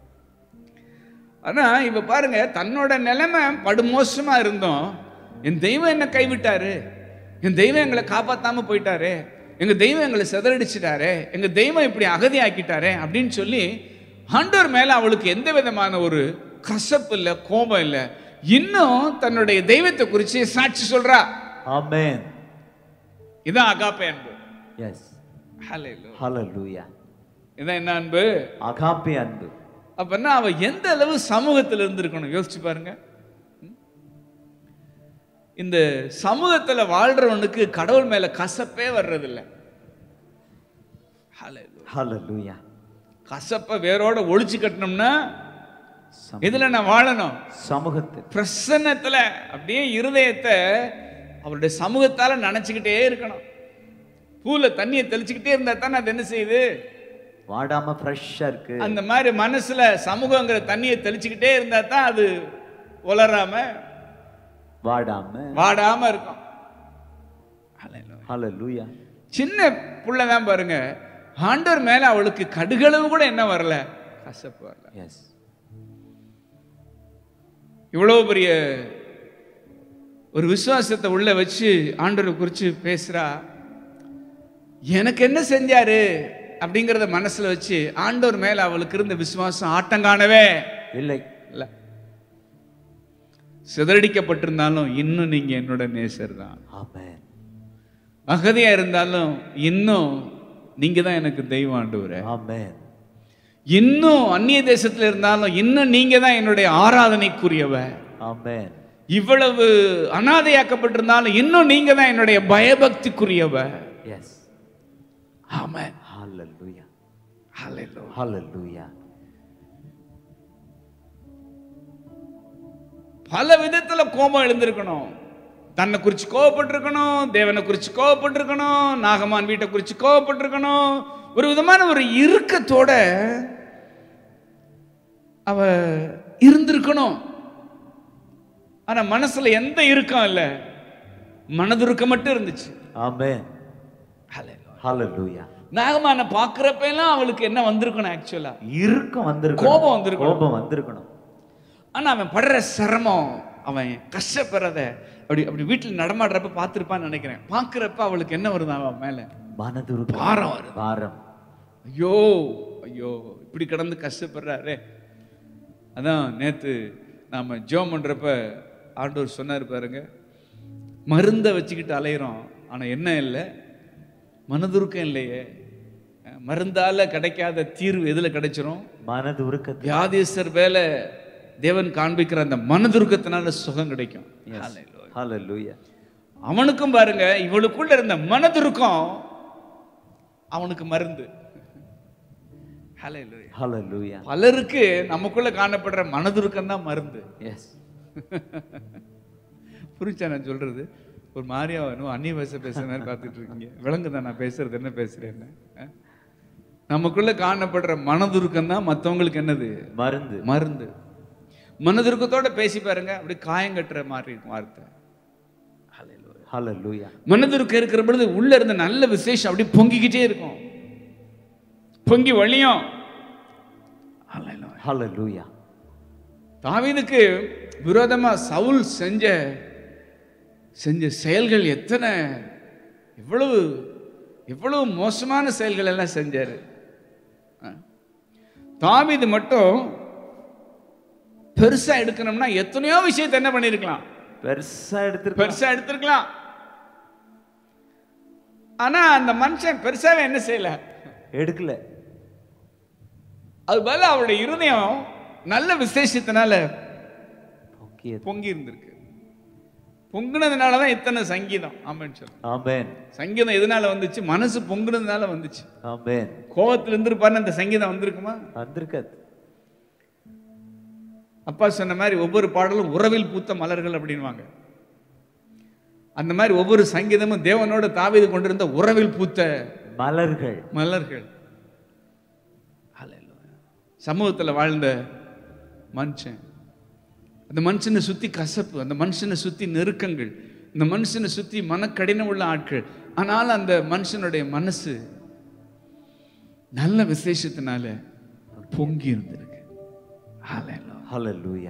Speaker 2: ஆனா இப்ப பாருங்க தன்னோட நிலைமை படுமோசமா இருந்தோம் என் தெய்வம் என்ன கைவிட்டாரு என் தெய்வம் எங்களை காப்பாத்தாம போயிட்டாரு எங்க தெய்வம் எங்களை சிதறடிச்சிட்டாரு எங்க தெய்வம் இப்படி அகதி ஆக்கிட்டாரே அப்படின்னு சொல்லி ஆண்டவர் மேல அவளுக்கு எந்த விதமான ஒரு கசப்பு இல்லை கோபம் இல்லை இன்னும் தன்னுடைய தெய்வத்தை குறித்து சாட்சி சொல்றா
Speaker 1: ஆமென்
Speaker 2: இதான் அகாப்பே அன்பு
Speaker 1: எஸ்
Speaker 2: Hallelujah.
Speaker 1: ஹalleluya
Speaker 2: இதான் என்ன அன்பு
Speaker 1: அகாப்பே அன்பு
Speaker 2: அப்பன்னா அவ எந்த அளவு சமூகத்தில் இருந்திருக்கணும் யோசிச்சு பாருங்க ம்? இந்த சமூகத்துல வாழ்றவனுக்கு கடவுள் மேல கசப்பே வர்றதில்ல Hallelujah.
Speaker 1: ஹalleluya
Speaker 2: கசப்பை வேரோட ஒழிச்சு கட்டணும்னா
Speaker 1: சம-
Speaker 2: இதுல நான் வாழணும்
Speaker 1: சமூகத்தில்
Speaker 2: பிரசன்னத்துல அப்படியே இருதயத்தை அவருடைய சமூகத்தால நினைச்சுக்கிட்டே இருக்கணும் பூல தண்ணியை தெளிச்சுக்கிட்டே இருந்தா தானே அது என்ன செய்யுது
Speaker 1: வாடாம ஃப்ரெஷ்ஷா இருக்கு
Speaker 2: அந்த மாதிரி மனசுல சமூகங்கிற தண்ணியை தெளிச்சுக்கிட்டே இருந்தா தான் அது உலராம
Speaker 1: வாடாம
Speaker 2: வாடாம இருக்கும் Hallelujah.
Speaker 1: ஹalleluya
Speaker 2: சின்ன புள்ள தான் பாருங்க ஆண்டவர் மேல அவளுக்கு கடுகளவு கூட என்ன வரல கசப்பு வரல
Speaker 1: எஸ்
Speaker 2: இவ்வளவு பெரிய ஒரு விசுவாசத்தை உள்ள வச்சு ஆண்டவரை குறித்து பேசுறா எனக்கு என்ன செஞ்சாரு அப்படிங்கிறத மனசுல வச்சு ஆண்டவர் மேல அவளுக்கு இருந்த விசுவாசம் ஆட்டங்காணவே
Speaker 1: இல்லை
Speaker 2: இல்ல சிதறடிக்கப்பட்டிருந்தாலும் இன்னும் நீங்க என்னோட நேசர் தான்
Speaker 1: ஆமென்
Speaker 2: அகதியா இருந்தாலும் இன்னும் நீங்க தான் எனக்கு தெய்வம் ஆண்டவரே
Speaker 1: ஆமென்
Speaker 2: இன்னும் அந்நிய தேசத்துல இருந்தாலும் இன்னும் நீங்க தான் என்னுடைய ஆராதனைக்குரியவ
Speaker 1: ஆமென்
Speaker 2: இவ்வளவு அனாதையாக்கப்பட்டிருந்தாலும் இன்னும் நீங்க தான் என்னுடைய பயபக்திக்குரியவ
Speaker 1: எஸ்
Speaker 2: ஆமென்
Speaker 1: ஹalleluya
Speaker 2: Hallelujah.
Speaker 1: ஹalleluya
Speaker 2: பல விதத்துல கோபம் எழுந்திருக்கணும் தன்னை குறிச்சு கோவப்பட்டிருக்கணும் தேவனை குறிச்சு கோவப்பட்டிருக்கணும் நாகமான் வீட்டை குறிச்சு கோவப்பட்டிருக்கணும் ஒரு விதமான ஒரு இறுக்கத்தோட அவ இருந்திருக்கணும் ஆனா மனசுல எந்த இறுக்கம் இல்லை மனதுருக்கம் மட்டும் இருந்துச்சு
Speaker 1: ஆமென்
Speaker 2: Hallelujah.
Speaker 1: ஹalleluya
Speaker 2: நாகமான பார்க்குறப்ப எல்லாம் அவளுக்கு என்ன வந்திருக்கணும் ஆக்சுவலா
Speaker 1: இறுக்கம் வந்திருக்கணும்
Speaker 2: கோபம் வந்திருக்கணும்.
Speaker 1: கோபம் வந்திருக்கணும்
Speaker 2: ஆனா அவன் படுற சிரமம் அவன் கஷ்டப்படுறத அப்படி அப்படி வீட்டில் நடமாடுறப்ப பார்த்துருப்பான்னு நினைக்கிறேன் பார்க்குறப்ப அவளுக்கு என்ன வருது அவன் மேல
Speaker 1: மனதுருக்கம்
Speaker 2: பாரம் வருது
Speaker 1: பாரம்
Speaker 2: ஐயோ ஐயோ இப்படி கிடந்து கஷ்டப்படுறாரே அதான் நேத்து நாம ஜோம் பண்றப்ப ஆண்டவர் சொன்னார் பாருங்க மருந்தை வச்சுக்கிட்டு அலையிறோம் ஆனா என்ன இல்லை மனதுருக்கம் இல்லையே மருந்தால கிடைக்காத தீர்வு எதுல கிடைச்சிரும்
Speaker 1: மனதுருக்கத்தை
Speaker 2: வியாதிஸ்தர் வேலை தேவன் காண்பிக்கிற அந்த மனதுருக்கத்தினால சுகம் கிடைக்கும் Hallelujah.
Speaker 1: ஹalleluya
Speaker 2: அவனுக்கும் பாருங்க இவளுக்குள்ள இருந்த மனதுருக்கம் அவனுக்கு மருந்து Hallelujah.
Speaker 1: ஹalleluya
Speaker 2: பலருக்கு நமக்குள்ள காணப்படுற மனதுருக்கம் தான் மருந்து
Speaker 1: எஸ்
Speaker 2: புரிஞ்சா நான் சொல்றது ஒரு மாதிரியா வேணும் அந்நிய பாஷை பேசுற மாதிரி பார்த்துட்டு இருக்கீங்க விளங்குதா நான் பேசுறது என்ன பேசுறேன்னு அஹ்? நமக்குள்ள காணப்படுற மனதுருக்கம் தான் மற்றவங்களுக்கு என்னது
Speaker 1: மருந்து
Speaker 2: மருந்து மனதுருக்கத்தோட பேசி பாருங்க அப்படி காயம் கட்டுற மாதிரி இருக்கும் வார்த்தை Hallelujah.
Speaker 1: ஹalleluya
Speaker 2: மனதுருக்கம் இருக்கிற பொழுது உள்ள இருந்த நல்ல விசேஷம் அப்படி பொங்கிக்கிட்டே இருக்கும் பொங்கி வழியும் Hallelujah.
Speaker 1: ஹalleluya
Speaker 2: தாவீதுக்கு விரோதமா சவுல் செஞ்ச செஞ்ச செயல்கள் எத்தனை எவ்வளவு எவ்வளவு மோசமான செயல்கள் எல்லாம் செஞ்சாரு ஆ. தாவீது மட்டும் பெருசா எடுக்கணும்னா எத்தனையோ விஷயத்தை என்ன பண்ணிருக்கலாம்
Speaker 1: பெருசா எடுத்திருக்க
Speaker 2: பெருசா எடுத்திருக்கலாம் ஆனா அந்த மனுஷன் பெருசாவே என்ன செய்யல
Speaker 1: எடுக்கல
Speaker 2: அது பதிலா அவருடைய இருதயம் நல்ல விசேஷத்தினால
Speaker 1: பொங்கியது
Speaker 2: பொங்கி இருந்திருக்கு பொங்குனதுனால தான் இத்தனை சங்கீதம் ஆமான்னு சொல்ல
Speaker 1: ஆமென்
Speaker 2: சங்கீதம் எதனால வந்துச்சு மனசு பொங்குனதுனால வந்துச்சு
Speaker 1: ஆமென்
Speaker 2: கோவத்துல இருந்திருப்பாருன்னு அந்த சங்கீதம் வந்திருக்குமா
Speaker 1: வந்திருக்காது
Speaker 2: அப்பா சொன்ன மாதிரி ஒவ்வொரு பாடலும் உறவில் பூத்த மலர்கள் அப்படின்வாங்க அந்த மாதிரி ஒவ்வொரு சங்கீதமும் தேவனோட தாவீது கொண்டிருந்த உறவில் பூத்த
Speaker 1: மலர்கள்
Speaker 2: மலர்கள் Hallelujah. சமூகத்துல வாழ்ந்த மனுஷன் அந்த மனுஷனை சுத்தி கசப்பு அந்த மனுஷனை சுத்தி நெருக்கங்கள் இந்த மனுஷனை சுத்தி மனக்கடினம் உள்ள ஆட்கள் ஆனால் அந்த மனுஷனுடைய மனசு நல்ல விசேஷத்தினால பொங்கி இருந்திருக்கு Hallelujah.
Speaker 1: ஹalleluya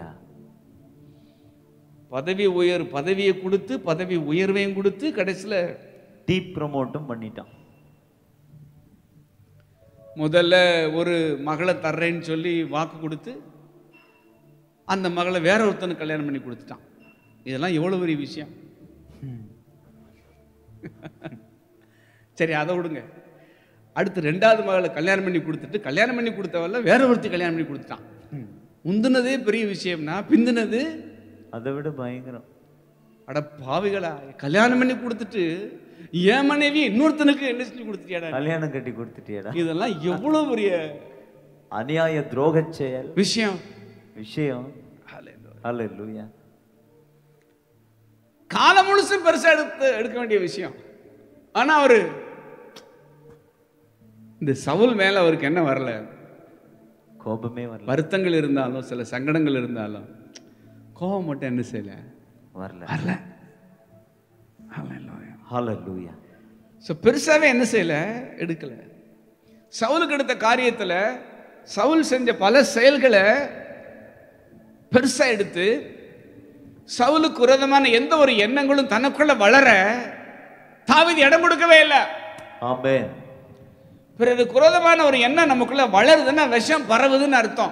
Speaker 2: பதவி உயர் பதவியை கொடுத்து பதவி உயர்வையும் கொடுத்து கடைசியில
Speaker 1: டீப் ப்ரமோட்டும் பண்ணிட்டான்
Speaker 2: முதல்ல ஒரு மகளை தர்றேன்னு சொல்லி வாக்கு கொடுத்து அந்த மகளை வேற ஒருத்தனுக்கு கல்யாணம் பண்ணி கொடுத்துட்டான் இதெல்லாம் எவ்வளவு பெரிய விஷயம் சரி அதை விடுங்க அடுத்து ரெண்டாவது மகளை கல்யாணம் பண்ணி கொடுத்துட்டு கல்யாணம் பண்ணி கொடுத்தவல்ல வேற ஒருத்தி கல்யாணம் பண்ணி கொடுத்துட்டான் முந்தினதே பெரிய விஷயம்னா பிந்தினது
Speaker 1: அதை விட பயங்கரம்
Speaker 2: அட பாவிகளா கல்யாணம் பண்ணி கொடுத்துட்டு என் மனைவி இன்னொருத்தனுக்கு என்ன செஞ்சு கொடுத்துட்டியாடா
Speaker 1: கல்யாணம் கட்டி கொடுத்துட்டியடா
Speaker 2: இதெல்லாம் எவ்வளவு பெரிய
Speaker 1: அநியாய துரோக செயல்
Speaker 2: விஷயம்
Speaker 1: விஷயம் ஹalleluya
Speaker 2: காலம் முழுசும் பெருசா எடுத்து எடுக்க வேண்டிய விஷயம் ஆனா அவரு இந்த சவுல் மேல அவருக்கு என்ன வரல
Speaker 1: கோபமே வரல
Speaker 2: வருத்தங்கள் இருந்தாலும் சில சங்கடங்கள் இருந்தாலும் கோபம் மட்டும் என்ன செய்யல
Speaker 1: வரல
Speaker 2: வரல
Speaker 1: ஹalleluya
Speaker 2: ஸோ பெருசாவே என்ன செய்யல எடுக்கல சவுலுக்கு எடுத்த காரியத்துல சவுல் செஞ்ச பல செயல்களை பெருசா எடுத்து சவுலுக்கு விரோதமான எந்த ஒரு எண்ணங்களும் தனக்குள்ள வளர தாவீது இடம் கொடுக்கவே இல்லை
Speaker 1: ஆமென்
Speaker 2: பிறகு குரோதமான ஒரு எண்ணம் நமக்குள்ள வளருதுன்னா விஷம் பரவுதுன்னு அர்த்தம்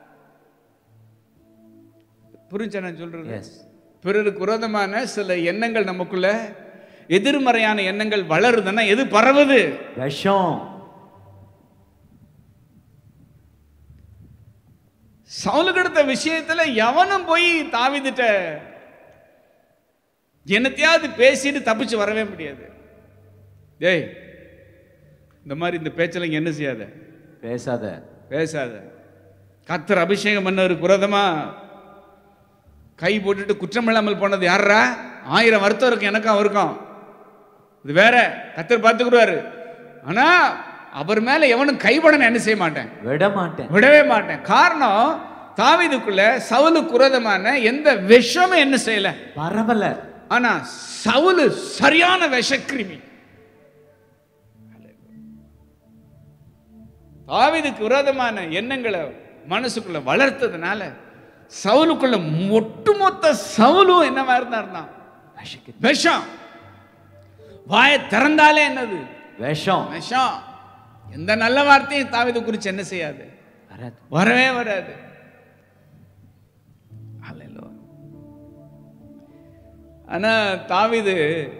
Speaker 2: புரிஞ்சா நான் சொல்றது
Speaker 1: எஸ்
Speaker 2: பிறருக்கு விரோதமான சில எண்ணங்கள் நமக்குள்ள எதிர்மறையான எண்ணங்கள் வளருதுன்னா எது பரவுது
Speaker 1: விஷம்
Speaker 2: சவுலுக்கு எடுத்த விஷயத்துல எவனும் போய் தாவிதிட்ட என்னத்தையாவது பேசிட்டு தப்பிச்சு வரவே முடியாது டேய் இந்த மாதிரி இந்த பேச்செல்லாம் இங்க என்ன செய்யாத
Speaker 1: பேசாத
Speaker 2: பேசாத கத்தர் அபிஷேகம் பண்ணவருக்கு விரோதமா கை போட்டுட்டு குற்றம் இல்லாமல் போனது யாரா ஆயிரம் வருத்தம் இருக்கும் எனக்கும் அவருக்கும் இது வேற கத்தர் பார்த்துக்கிடுவாரு ஆனா அவர் மேல எவனும் கைப்பட நான் என்ன செய்ய மாட்டேன்
Speaker 1: விட மாட்டேன்
Speaker 2: விடவே மாட்டேன் காரணம் தாவீதுக்குள்ள சவுலுக்கு விரோதமான எந்த விஷமும் என்ன செய்யல
Speaker 1: பரவல
Speaker 2: ஆனா சவுலு சரியான விஷக்கிருமி தாவீதுக்கு விரோதமான எண்ணங்களை மனசுக்குள்ள வளர்த்ததுனால சவுலுக்குள்ள ஒட்டுமொத்த சவுலும் என்னவா இருந்தாருன்னா
Speaker 1: விஷக்கிருமி.
Speaker 2: விஷம் வாயை திறந்தாலே என்னது
Speaker 1: விஷம்
Speaker 2: விஷம் எந்த நல்ல வார்த்தையும் தாவீது குறித்து என்ன செய்யாது
Speaker 1: வராது
Speaker 2: வரவே வராது Hallelujah. ஆனா தாவீது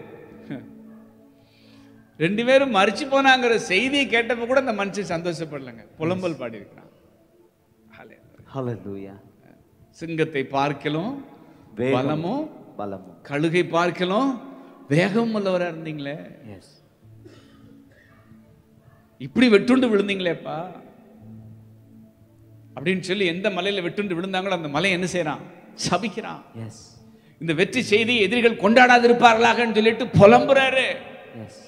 Speaker 2: ரெண்டு பேரும் மறிச்சு போனாங்கிற செய்தியை கேட்டப்ப கூட அந்த மனுஷன் சந்தோஷப்படலைங்க புலம்பல் பாடி இருக்கிறான்
Speaker 1: ஹalleluya
Speaker 2: சிங்கத்தை பார்க்கலும்
Speaker 1: வேகம்.
Speaker 2: பலமும்
Speaker 1: பலமும்
Speaker 2: கழுகை பார்க்கலும் வேகம் உள்ளவரா இருந்தீங்களே
Speaker 1: எஸ்
Speaker 2: இப்படி வெட்டுண்டு விழுந்தீங்களேப்பா அப்படின்னு சொல்லி எந்த மலையில வெட்டுண்டு விழுந்தாங்களோ அந்த மலை என்ன செய்றான் சபிக்கிறான்
Speaker 1: எஸ்
Speaker 2: இந்த வெற்றி செய்தி எதிரிகள் கொண்டாடாதிருப்பார்களாகன்னு சொல்லிட்டு புலம்புறாரு
Speaker 1: எஸ்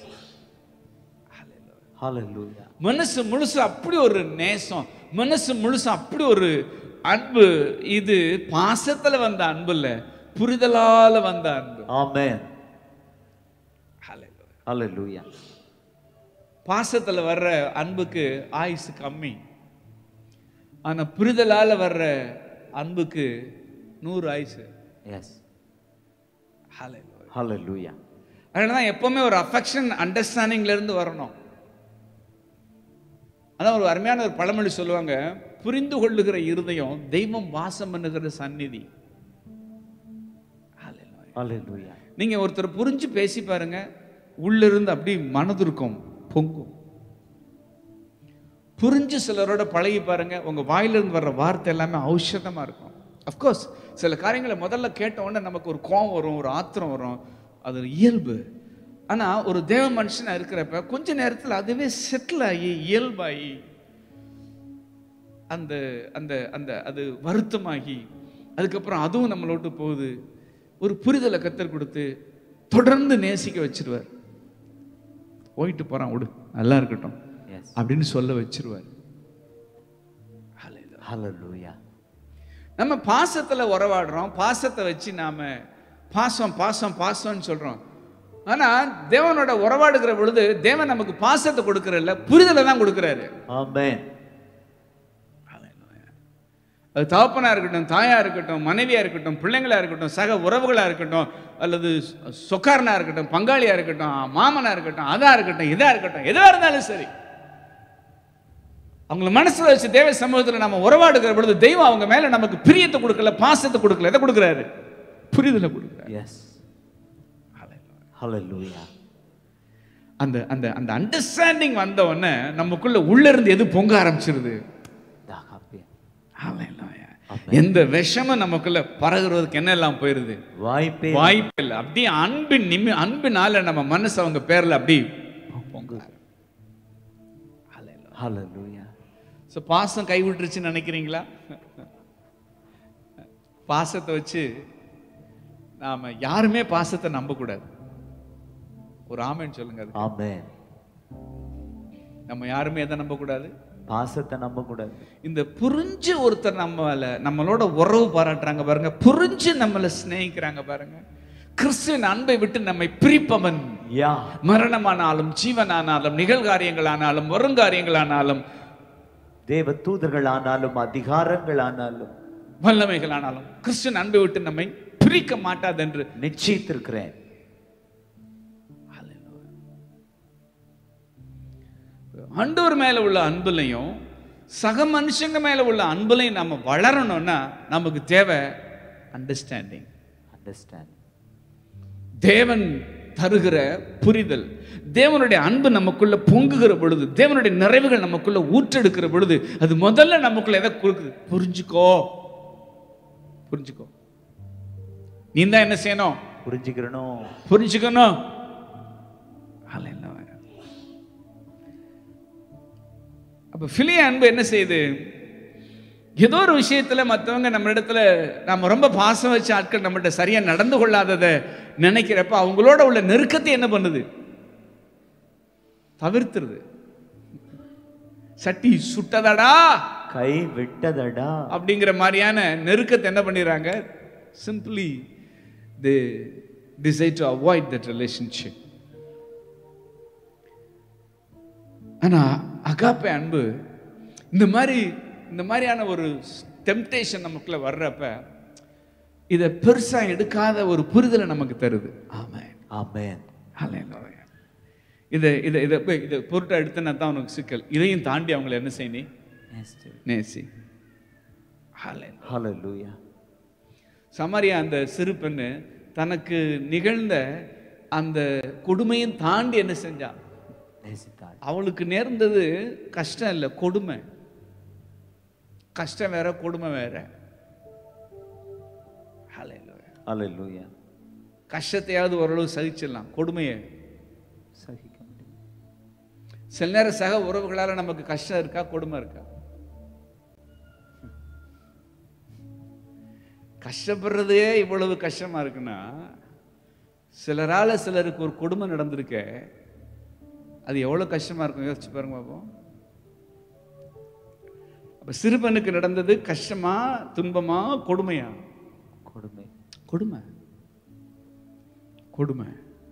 Speaker 1: ஹalleluya
Speaker 2: மனசு முழுசு அப்படி ஒரு நேசம் மனசு முழுசு அப்படி ஒரு அன்பு இது பாசத்துல வந்த அன்பு இல்ல புரிதலால வந்த அன்பு
Speaker 1: ஆமென்
Speaker 2: Hallelujah.
Speaker 1: ஹalleluya
Speaker 2: பாசத்துல வர்ற அன்புக்கு ஆயுசு கம்மி ஆனா புரிதலால வர்ற அன்புக்கு நூறு ஆயுசு
Speaker 1: எஸ்
Speaker 2: Hallelujah.
Speaker 1: ஹalleluya
Speaker 2: அதனால தான் எப்பவுமே ஒரு அஃபெக்ஷன் அண்டர்ஸ்டாண்டிங்ல இருந்து வரணும் அதான் ஒரு அருமையான ஒரு பழமொழி சொல்லுவாங்க புரிந்து கொள்ளுகிற இருதயம் தெய்வம் வாசம் பண்ணுகிற சந்நிதி Hallelujah.
Speaker 1: ஹalleluya
Speaker 2: நீங்க ஒருத்தர் புரிஞ்சு பேசி பாருங்க உள்ள இருந்து அப்படி மனதிற்கும் பொங்கும் புரிஞ்சு சிலரோட பழகி பாருங்க உங்க வாயிலிருந்து வர்ற வார்த்தை எல்லாமே ஔஷதமா இருக்கும் அஃப்கோர்ஸ் சில காரியங்களை முதல்ல கேட்ட உடனே நமக்கு ஒரு கோவம் வரும் ஒரு ஆத்திரம் வரும் அது இயல்பு ஆனா ஒரு தேவ மனுஷனா இருக்கிறப்ப கொஞ்ச நேரத்துல அதுவே செட்டில் ஆகி இயல்பாகி அந்த அந்த அந்த அது வருத்தமாகி அதுக்கப்புறம் அதுவும் நம்மளை விட்டு போகுது ஒரு புரிதலை கத்தர் கொடுத்து தொடர்ந்து நேசிக்க வச்சிருவார் போயிட்டு போறான் விடு நல்லா இருக்கட்டும்
Speaker 1: எஸ்
Speaker 2: அப்படின்னு சொல்ல வச்சிருவார்
Speaker 1: ஹalleluya
Speaker 2: நம்ம பாசத்துல உறவாடுறோம் பாசத்தை வச்சு நாம பாசம் பாசம் பாசம்னு சொல்றோம் ஆனா தேவனோட உறவாடுகிற பொழுது தேவன் நமக்கு பாசத்தை கொடுக்கறதில்ல புரிதலை தான் கொடுக்கறாரு
Speaker 1: ஆமென்
Speaker 2: அது தகப்பனா இருக்கட்டும் தாயா இருக்கட்டும் மனைவியா இருக்கட்டும் பிள்ளைங்களா இருக்கட்டும் சக உறவுகளா இருக்கட்டும் அல்லது சொ- சொக்காரனா இருக்கட்டும் பங்காளியா இருக்கட்டும் மாமனா இருக்கட்டும் அதா இருக்கட்டும் இதா இருக்கட்டும் எதா இருந்தாலும் சரி அவங்கள மனசுல வச்சு தேவ சமூகத்துல நம்ம உறவாடுகிற பொழுது தெய்வம் அவங்க மேல நமக்கு பிரியத்தை கொடுக்கல பாசத்தை கொடுக்கல எதை கொடுக்குறாரு புரிதலை கொடுக்குறாரு
Speaker 1: எஸ் ஹalleluya
Speaker 2: அந்த அந்த அந்த அண்டர்ஸ்டாண்டிங் வந்த உடனே நமக்குள்ள உள்ள இருந்து எது பொங்க ஆரம்பிச்சிருது
Speaker 1: தாகாப்பிய
Speaker 2: Hallelujah. எந்த விஷமும் நமக்குள்ள பரகுறதுக்கு என்ன எல்லாம் போயிருது
Speaker 1: வாய்ப்பே
Speaker 2: வாய்ப்பு இல்லை அப்படியே அன்பின் நிமி அன்பினால நம்ம மனசு அவங்க பேர்ல அப்படி பொங்குது
Speaker 1: ஹalleluya
Speaker 2: ஸோ பாசம் கைவிட்டுருச்சுன்னு நினைக்கிறீங்களா பாசத்தை வச்சு நாம யாருமே பாசத்தை நம்பக்கூடாது ஒரு ஆமைன்னு சொல்லுங்க அது
Speaker 1: ஆமென்
Speaker 2: நம்ம யாருமே எதை நம்பக்கூடாது
Speaker 1: பாசத்தை நம்ப கூடாது
Speaker 2: இந்த புரிஞ்சு ஒருத்தர் நம்மள நம்மளோட உறவு பாராட்டுறாங்க பாருங்க புரிஞ்சு நம்மளை சிநேகிக்கிறாங்க பாருங்க கிறிஸ்துவின் அன்பை விட்டு நம்மை பிரிப்பவன்
Speaker 1: யா
Speaker 2: மரணமானாலும் ஜீவனானாலும் நிகழ்காரியங்களானாலும் வருங்காரியங்களானாலும்
Speaker 1: தேவ தூதர்கள் ஆனாலும் அதிகாரங்கள் ஆனாலும்
Speaker 2: வல்லமைகளானாலும் கிறிஸ்துவின் அன்பை விட்டு நம்மை பிரிக்க மாட்டாதென்று
Speaker 1: நிச்சயித்திருக்கிறேன்
Speaker 2: ஆண்டவர் மேல உள்ள அன்புலையும் சக மனுஷங்க மேல உள்ள அன்புலையும் நம்ம வளரணும்னா நமக்கு தேவை அண்டர்ஸ்டாண்டிங்
Speaker 1: அண்டர்ஸ்டாண்ட்
Speaker 2: தேவன் தருகிற புரிதல் தேவனுடைய அன்பு நமக்குள்ள பொங்குகிற பொழுது தேவனுடைய நிறைவுகள் நமக்குள்ள ஊற்றெடுக்கிற பொழுது அது முதல்ல நமக்குள்ள எதை கொடுக்குது புரிஞ்சுக்கோ புரிஞ்சுக்கோ நீ தான் என்ன செய்யணும்
Speaker 1: புரிஞ்சுக்கிறணும்
Speaker 2: புரிஞ்சுக்கணும் Hallelujah. அப்ப பிலிய அன்பு என்ன செய்யுது ஏதோ ஒரு விஷயத்துல மற்றவங்க நம்ம இடத்துல நம்ம ரொம்ப பாசம் வச்ச ஆட்கள் நம்மகிட்ட சரியா நடந்து கொள்ளாததை நினைக்கிறப்ப அவங்களோட உள்ள நெருக்கத்தை என்ன பண்ணுது தவிர்த்துருது சட்டி சுட்டதடா
Speaker 1: கை விட்டதடா
Speaker 2: அப்படிங்கிற மாதிரியான நெருக்கத்தை என்ன பண்ணிடுறாங்க simply they decide to avoid that relationship. ஆனா அகாப்பே அன்பு இந்த மாதிரி இந்த மாதிரியான ஒரு டெம்டேஷன் நமக்குள்ள வர்றப்ப இதை பெருசா எடுக்காத ஒரு புரிதலை நமக்கு தருது ஆமென்
Speaker 1: ஆமென்
Speaker 2: ஹalleluya இதை இதை இதை போய் இதை பொருட்டை எடுத்தனா தான் உனக்கு சிக்கல் இதையும் தாண்டி அவங்கள என்ன செய்யணும் நேசி ஹalleluya
Speaker 1: ஹalleluya
Speaker 2: சமாரியா அந்த சிறு பெண்ணு தனக்கு நிகழ்ந்த அந்த கொடுமையும் தாண்டி என்ன செஞ்சா
Speaker 1: நேசித்தாள்
Speaker 2: அவளுக்கு நேர்ந்தது கஷ்டம் இல்லை கொடுமை கஷ்டம் வேற கொடுமை வேற Hallelujah.
Speaker 1: ஹalleluya
Speaker 2: கஷ்டத்தையாவது ஓரளவு சகிச்சிடலாம் கொடுமையை
Speaker 1: சகிக்க முடியும்
Speaker 2: சில நேரம் சக உறவுகளால நமக்கு கஷ்டம் இருக்கா கொடுமை இருக்கா கஷ்டப்படுறதே இவ்வளவு கஷ்டமா இருக்குன்னா சிலரால சிலருக்கு ஒரு கொடுமை நடந்திருக்க அது எவ்வளவு கஷ்டமா இருக்கும் யோசிச்சு பாருங்க பாப்போம் அப்ப சிறுபனுக்கு நடந்தது கஷ்டமா துன்பமா கொடுமையா
Speaker 1: கொடுமை
Speaker 2: கொடுமை கொடுமை